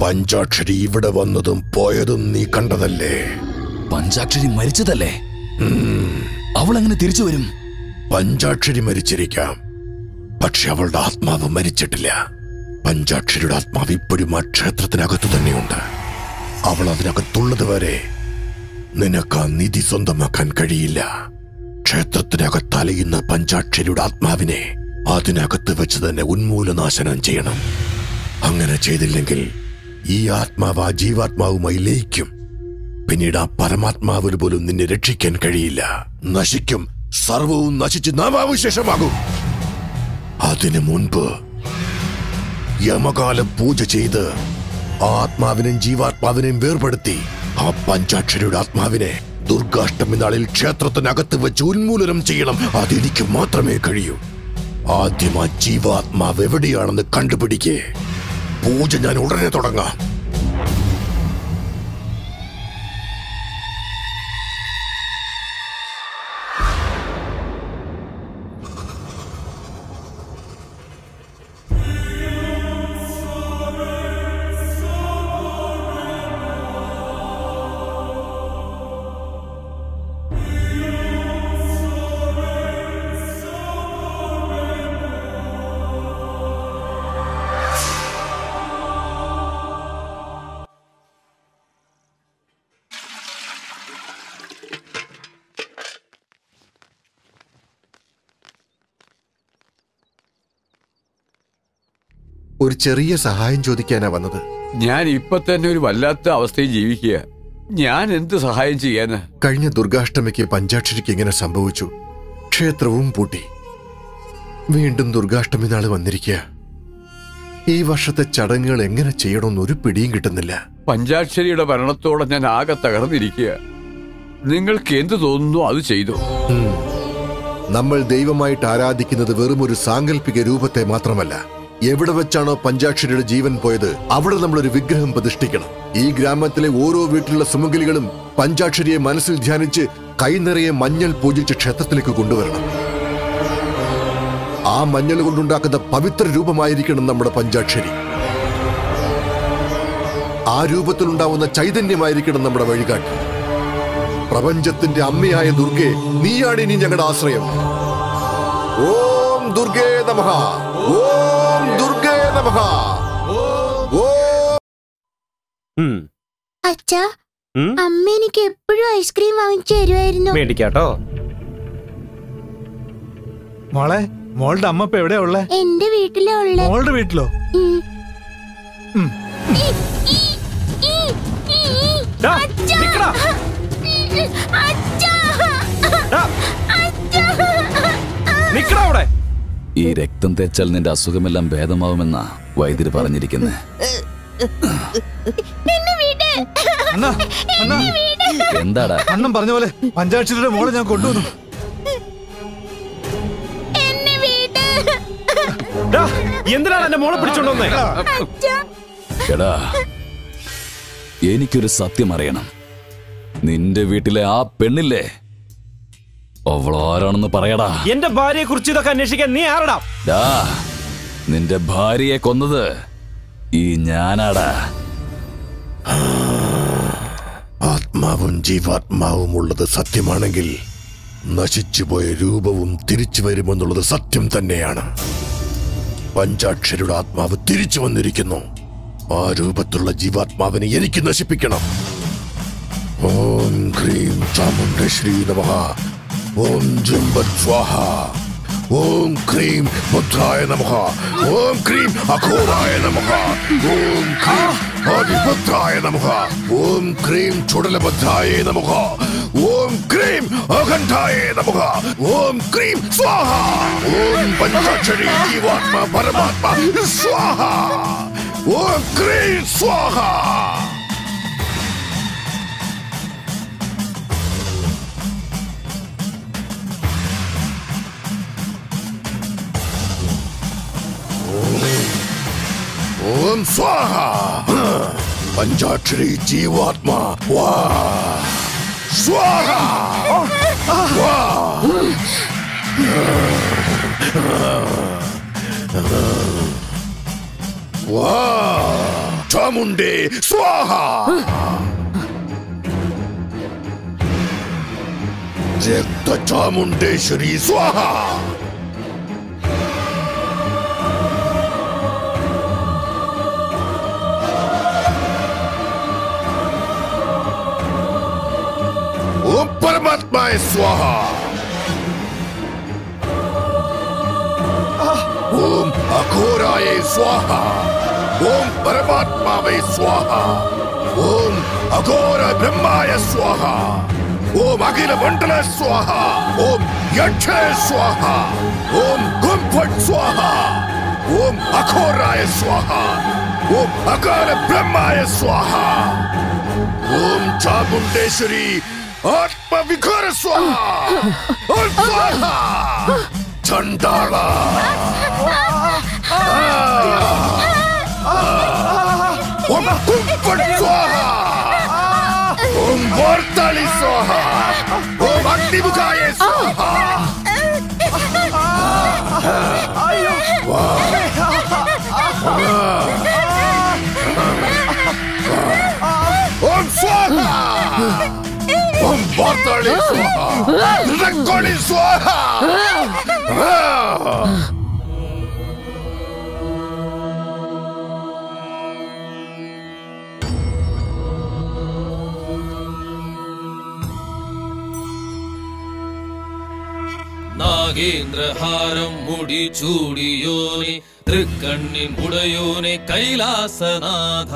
പഞ്ചാക്ഷരി ഇവിടെ വന്നതും പോയതും നീ കണ്ടതല്ലേ പഞ്ചാക്ഷരി മരിച്ചതല്ലേ അവൾ എങ്ങനെ തിരിച്ചു വരും പഞ്ചാക്ഷരി മരിച്ചിരിക്കാം പക്ഷെ അവളുടെ ആത്മാവ് മരിച്ചിട്ടില്ല പഞ്ചാക്ഷരിയുടെ ആത്മാവ് ഇപ്പോഴും ആ ക്ഷേത്രത്തിനകത്തു തന്നെയുണ്ട് അവൾ അതിനകത്തുള്ളത് വരെ നിനക്ക് ആ നിധി സ്വന്തമാക്കാൻ കഴിയില്ല ക്ഷേത്രത്തിനകത്ത് അലയുന്ന പഞ്ചാക്ഷരിയുടെ ആത്മാവിനെ അതിനകത്ത് വെച്ച് തന്നെ ഉന്മൂലനാശനം ചെയ്യണം അങ്ങനെ ചെയ്തില്ലെങ്കിൽ ഈ ആത്മാവ് ആ ജീവാത്മാവുമായി ലയിക്കും പിന്നീട് ആ പരമാത്മാവിന് പോലും നിന്നെ രക്ഷിക്കാൻ കഴിയില്ല നശിക്കും സർവവും നശിച്ച് നാമാവശേഷമാകും അതിനു മുൻപ് യമകാലം പൂജ ചെയ്ത് ആ ആത്മാവിനെയും ജീവാത്മാവിനെയും വേർപെടുത്തി ആ പഞ്ചാക്ഷരിയുടെ ആത്മാവിനെ ദുർഗാഷ്ടമി നാളിൽ ക്ഷേത്രത്തിനകത്ത് വെച്ച് ഉന്മൂലനം ചെയ്യണം അതെനിക്ക് മാത്രമേ കഴിയൂ ആദ്യം ആ ജീവാത്മാവ് എവിടെയാണെന്ന് കണ്ടുപിടിക്കേ പൂജ ഞാൻ ഉടനെ തുടങ്ങാം ഒരു ചെറിയ സഹായം ചോദിക്കാനാ വന്നത് ഞാൻ ഇപ്പൊ തന്നെ ഒരു വല്ലാത്ത അവസ്ഥയിൽ ജീവിക്കുക ഞാൻ എന്ത് സഹായം ചെയ്യാന് കഴിഞ്ഞ ദുർഗാഷ്ടമിക്ക് പഞ്ചാക്ഷരിക്ക് ഇങ്ങനെ സംഭവിച്ചു ക്ഷേത്രവും പൂട്ടി വീണ്ടും ദുർഗാഷ്ടമി നാള് വന്നിരിക്കുക ഈ വർഷത്തെ ചടങ്ങുകൾ എങ്ങനെ ചെയ്യണമെന്ന് ഒരു പിടിയും കിട്ടുന്നില്ല പഞ്ചാക്ഷരിയുടെ ഭരണത്തോടെ ഞാൻ ആകെ തകർന്നിരിക്കുക നിങ്ങൾക്ക് എന്ത് തോന്നുന്നു അത് ചെയ്തു ഉം. നമ്മൾ ദൈവമായിട്ട് ആരാധിക്കുന്നത് വെറും ഒരു സാങ്കല്പിക രൂപത്തെ മാത്രമല്ല എവിടെ വെച്ചാണോ പഞ്ചാക്ഷരിയുടെ ജീവൻ പോയത് അവിടെ നമ്മൾ ഒരു വിഗ്രഹം പ്രതിഷ്ഠിക്കണം ഈ ഗ്രാമത്തിലെ ഓരോ വീട്ടിലുള്ള സുമംഗലികളും പഞ്ചാക്ഷരിയെ മനസ്സിൽ ധ്യാനിച്ച് കൈനിറയെ മഞ്ഞൾ പൂജിച്ച് ക്ഷേത്രത്തിലേക്ക് കൊണ്ടുവരണം ആ മഞ്ഞൾ കൊണ്ടുണ്ടാക്കുന്ന പവിത്ര രൂപമായിരിക്കണം നമ്മുടെ പഞ്ചാക്ഷരി ആ രൂപത്തിലുണ്ടാവുന്ന ചൈതന്യമായിരിക്കണം നമ്മുടെ വഴികാട്ടി പ്രപഞ്ചത്തിന്റെ അമ്മയായ ദുർഗെ നീയാണ് ഇനി ഞങ്ങളുടെ ആശ്രയം ഓം ദുർഗേ നമഃ ഓം ദുർഗേ നമഃ ഓം അച്ഛാ അമ്മ എനിക്ക് എപ്പോഴും ഐസ്ക്രീം വാങ്ങിച്ചു തരുമായിരുന്നു മേടിക്കാട്ടോ മോളെ മോളുടെ അമ്മ ഇപ്പൊ എവിടെയാ ഉള്ളേ എന്റെ വീട്ടിലാ ഉള്ളെ മോളുടെ വീട്ടിലോ ഉം. ഉം. ഡാ, അച്ഛാ! നിക്കടാ. അച്ഛാ! അച്ഛാ! നിക്കടാ അവിടെ ഈ രക്തം തേച്ചാൽ നിന്റെ അസുഖമെല്ലാം ഭേദമാവുമെന്നാ വൈദ്യര് പറഞ്ഞിരിക്കുന്നത് എന്നെ വിട്. അണ്ണാ അണ്ണാ എന്താടാ അണ്ണൻ പറഞ്ഞ പോലെ പഞ്ചാക്ഷരിയുടെ മോളെ ഞാൻ കൊണ്ടുവന്നു എന്നെ വിട്. ഡാ, എന്തിനാണ് എന്റെ മോളെ പിടിച്ചോണ്ടോന്നേ അച്ഛാ! എടാ എനിക്കൊരു സത്യം അറിയണം നിന്റെ വീട്ടിലെ ആ പെണ്ണില്ലേ അവൾ ആരാണെന്ന് പറയടാ എന്റെ ഭാര്യയെ കുറിച്ച് ഇതൊക്കെ അന്വേഷിക്കാൻ നീ ആരടാ ഡാ നിന്റെ ഭാര്യയെ കൊന്നത് ഈ ഞാനാടാ ആത്മാവും ജീവാത്മാവും ഉള്ളത് സത്യമാണെങ്കിൽ നശിച്ചുപോയ രൂപവും തിരിച്ചു വരുമെന്നുള്ളത് സത്യം തന്നെയാണ് പഞ്ചാക്ഷരിയുടെ ആത്മാവ് തിരിച്ചു വന്നിരിക്കുന്നു ആ രൂപത്തിലുള്ള ജീവാത്മാവിനെ എനിക്ക് നശിപ്പിക്കണം ഓം ക്രീം ചാമുണ്ഡശ്രീ നമഃ ഓം ജംബത് സ്വാഹ ഓം ക്രീം ബുദ്ധായ നമഃ ഓം ക്രീം അഘോരായ നമഃ ഓം ക്രീം ആദിപുത്രായ നമഃ ഓം ക്രീം ചുടലബദ്ധായ നമഃ ഓം ക്രീം അഖണ്ഡായ നമഃ ഓം ക്രീം സ്വാഹ ഓം പഞ്ചാക്ഷരി ജീവാത്മ പരമാത്മ സ്വാഹ ഓം ക്രീം സ്വാഹ ഓം സ്വാഹ പഞ്ചാക്ഷരി ജീവാത്മാ വാ സ്വാഹ വാ വാ ചാമുണ്ടേ സ്വാഹ രക്തചാമുണ്ടേശ്വരി സ്വാഹ ഓം പരമാത്മായ സ്വാഹ ഓം അഘോരായ സ്വാഹ ഓം പരമാത്മാവേ സ്വാഹ ഓം അഘോര ബ്രഹ്മായ സ്വാഹ ഓം അഖില മണ്ഡല സ്വാഹ ഓം യക്ഷ സ്വാഹ ഓം കുംഫട് സ്വാഹ ഓം അഘോരായ സ്വാഹ ഓം അകാല ബ്രഹ്മായ സ്വാഹ ഓം ചാമുണ്ടേശ്വരി ആത്മവിഘോര സ്വാഹ ഓം സ്വാഹ ചണ്ടാള ഓം കുംഫട് സ്വാഹ ഓം വാർത്താളി സ്വാഹ ഓം അഗ്നിമുഖായ സ്വാഹ ഓം സ്വാഹ ഓം വാർത്താളി സ്വാഹ രക്കോളി സ്വാഹ നാഗേന്ദ്രഹാരം മുടി ചൂടിയോനെ തൃക്കണ്ണിൻ ഉടയോനെ കൈലാസനാഥ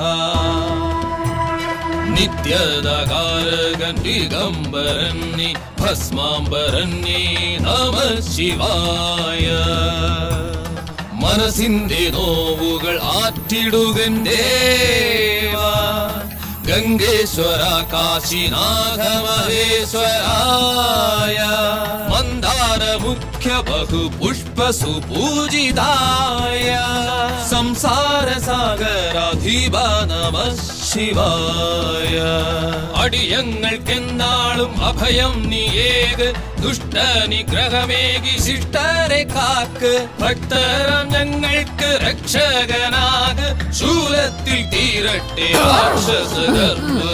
നിത്യതകാരകൻ ദിഗംബരൻ നീ ഭസ്മാംബരൻ നീ നമ ശിവായ മനസ്സിന്റെ നോവുകൾ ആറ്റിടുകൻ ദേവാ ഗംഗേശ്വര കാശിനാഥ മഹേശ്വരായ മന്ദാര മുഖ്യ ബഹു പുഷ്പ സുപൂജിതായ സംസാര സാഗരാധിപ നമ ശിവായ അടിയങ്ങൾക്കെന്നാളും അഭയം നീയേക് ദുഷ്ടനിഗ്രഹമേകി ശിഷ്ടരെ കാക്ക് ഭക്തരം ഞങ്ങൾക്ക് രക്ഷകനാക് ശൂലത്തിൽ തീരട്ടെ രാക്ഷസഗർഭ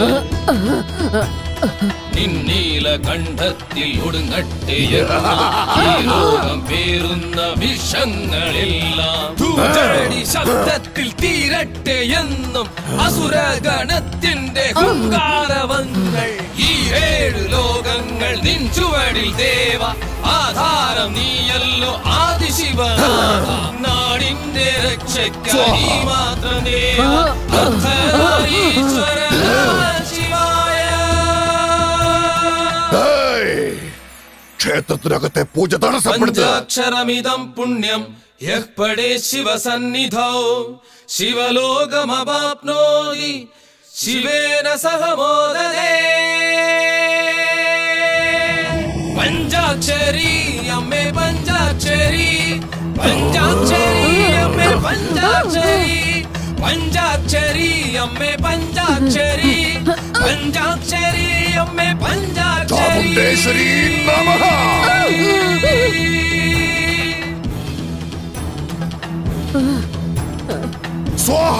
നിന്നീല കണ്ഠത്തിൽ ഒടുങ്ങട്ടെ എന്നും ഈ ലോകം പേറുന്ന വിഷങ്ങളെല്ലാം ധൂജടി ശബ്ദത്തിൽ തീരട്ടെ എന്നും അസുരഗണത്തിന്റെ ഹുങ്കാരവങ്ങൾ ഈ ഏഴ് ലോകങ്ങൾ നിൻ ചുവടിൽ ദേവ ആധാരം നീയല്ലോ ആദിശിവനാഥ നാടിന്റെ രക്ഷയ്ക്കായി മാത്രം ദേവ അർദ്ധനാരീശ്വര ശിവായ ഹേയ്! ക്ഷേത്രത്തിനകത്തെ പൂജ തടസ്സപ്പെടുത്തുക പഞ്ചാക്ഷരമിതം പുണ്യം യഃ പടേ ശിവസന്നിധൗ ശിവലോകമവാപ്നോതി ശിവേന സഹ മോദതേ പഞ്ചാക്ഷരി അമ്മേ പഞ്ചാക്ഷരി പഞ്ചാക്ഷരി അമ്മേ പഞ്ചാക്ഷരി പഞ്ചാക്ഷരി അമ്മേ പഞ്ചാക്ഷരി പഞ്ചാക്ഷരി അമ്മേ പഞ്ചാക്ഷരി ചാമുണ്ടേശ്വരി നമഃ സ്വാഹ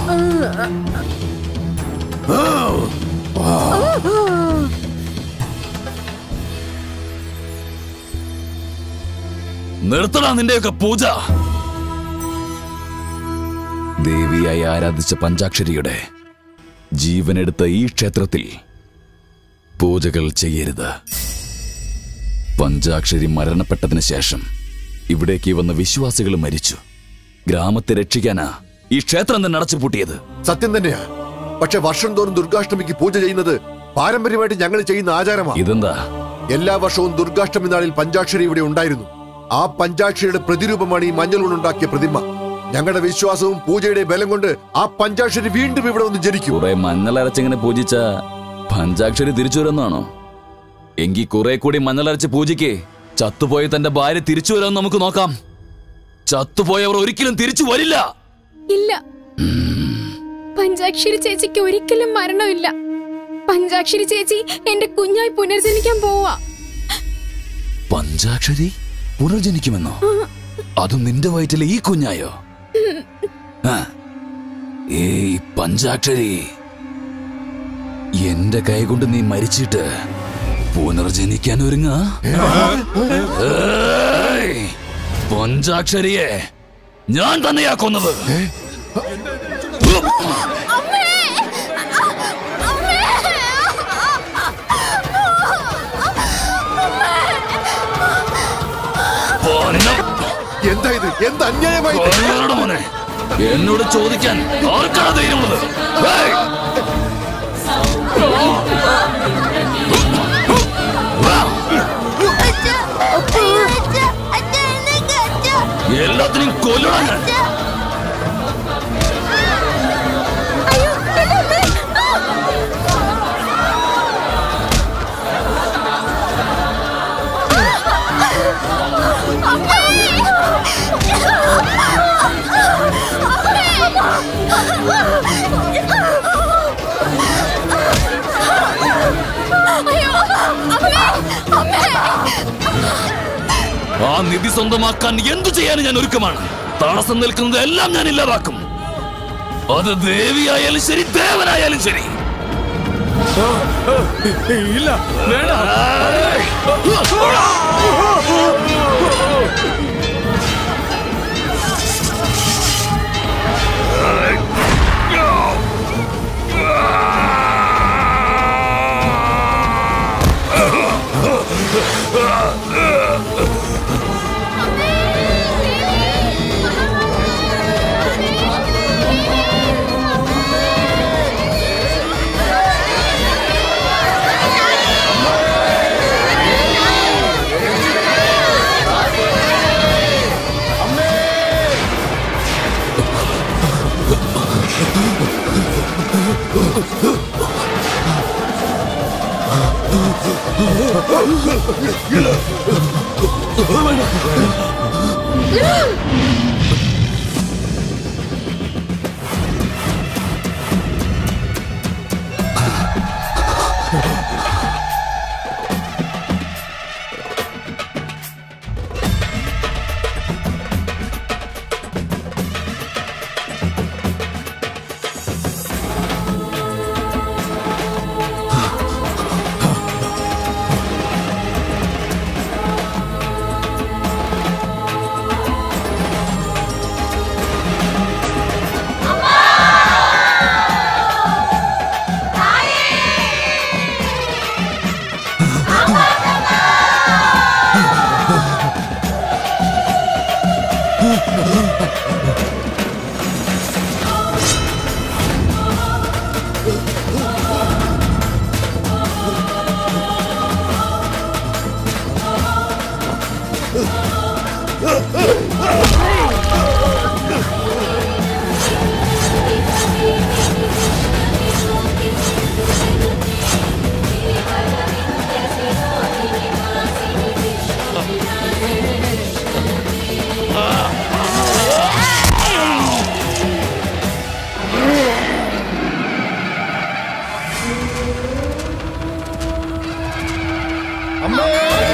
നിർത്തടാ നിന്റെയൊക്കെ പൂജ ദേവിയായി ആരാധിച്ച പഞ്ചാക്ഷരിയുടെ ജീവനെടുത്ത ഈ ക്ഷേത്രത്തിൽ പൂജകൾ ചെയ്യരുത് പഞ്ചാക്ഷരി മരണപ്പെട്ടതിന് ശേഷം ഇവിടേക്ക് വന്ന വിശ്വാസികൾ മരിച്ചു ഗ്രാമത്തെ രക്ഷിക്കാനാ ഈ ക്ഷേത്രം തന്നെ അടച്ചുപൂട്ടിയത് സത്യം തന്നെയാ പക്ഷെ വർഷം തോറും ദുർഗാഷ്ടമിക്ക് പൂജ ചെയ്യുന്നത് പാരമ്പര്യമായിട്ട് ഞങ്ങൾ ചെയ്യുന്ന ആചാരമാണ് ഇതെന്താ എല്ലാ വർഷവും ദുർഗാഷ്ടമി നാളിൽ പഞ്ചാക്ഷരി ഇവിടെ ഉണ്ടായിരുന്നു ആ പഞ്ചാക്ഷരിയുടെ പ്രതിരൂപമാണ് ഈ മഞ്ഞൾ കൊണ്ടുണ്ടാക്കിയ പ്രതിമ ഞങ്ങളുടെ വിശ്വാസവും പൂജയുടെ ബലം കൊണ്ട് ആ പഞ്ചാക്ഷരി വീണ്ടും ഇവിടെ ഒന്ന് ജനിക്കും കുറെ മഞ്ഞളരച്ചിങ്ങനെ പൂജിച്ച പഞ്ചാക്ഷരി തിരിച്ചു വരുന്നാണോ എങ്കിൽ കുറെ കൂടി മഞ്ഞളരച്ച് പൂജിക്ക് ചത്തുപോയ തന്റെ ഭാര്യ തിരിച്ചു വരുമെന്ന് നമുക്ക് നോക്കാം ചത്തുപോയവർ ഒരിക്കലും തിരിച്ചു വരില്ല ഇല്ല പഞ്ചാക്ഷരി ചേച്ചിക്ക് ഒരിക്കലും മരണമില്ല പഞ്ചാക്ഷരി ചേച്ചി എന്റെ കുഞ്ഞായി പുനർജനിക്കാൻ പോവാ പഞ്ചാക്ഷരി പുനർജനിക്കുമെന്നോ അതും നിന്റെ വയറ്റിലെ ഈ കുഞ്ഞായോ ആ, ഏയ് പഞ്ചാക്ഷരി എന്റെ കൈ കൊണ്ട് നീ മരിച്ചിട്ട് പുനർജനിക്കാൻ ഒരുങ്ങ പഞ്ചാക്ഷരിയെ ഞാൻ തന്നെയാ കൊന്നത് എന്താ ഇത് എന്ത് അന്യായമായി കൊല്ലരുടെ മോനെ എന്നോട് ചോദിക്കാൻ ആർക്കാണ് ധൈര്യമുള്ളത് ഏയ്! എല്ലാത്തിനും കൊല്ലണം ഞാൻ. ആ നിധി സ്വന്തമാക്കാൻ എന്തു ചെയ്യാനും ഞാൻ ഒരുക്കമാണ് തടസ്സം നിൽക്കുന്നത് എല്ലാം ഞാൻ ഇല്ലാതാക്കും അത് ദേവിയായാലും ശരി ദേവനായാലും ശരി ഇല്ല വേണ്ട അമ്മേ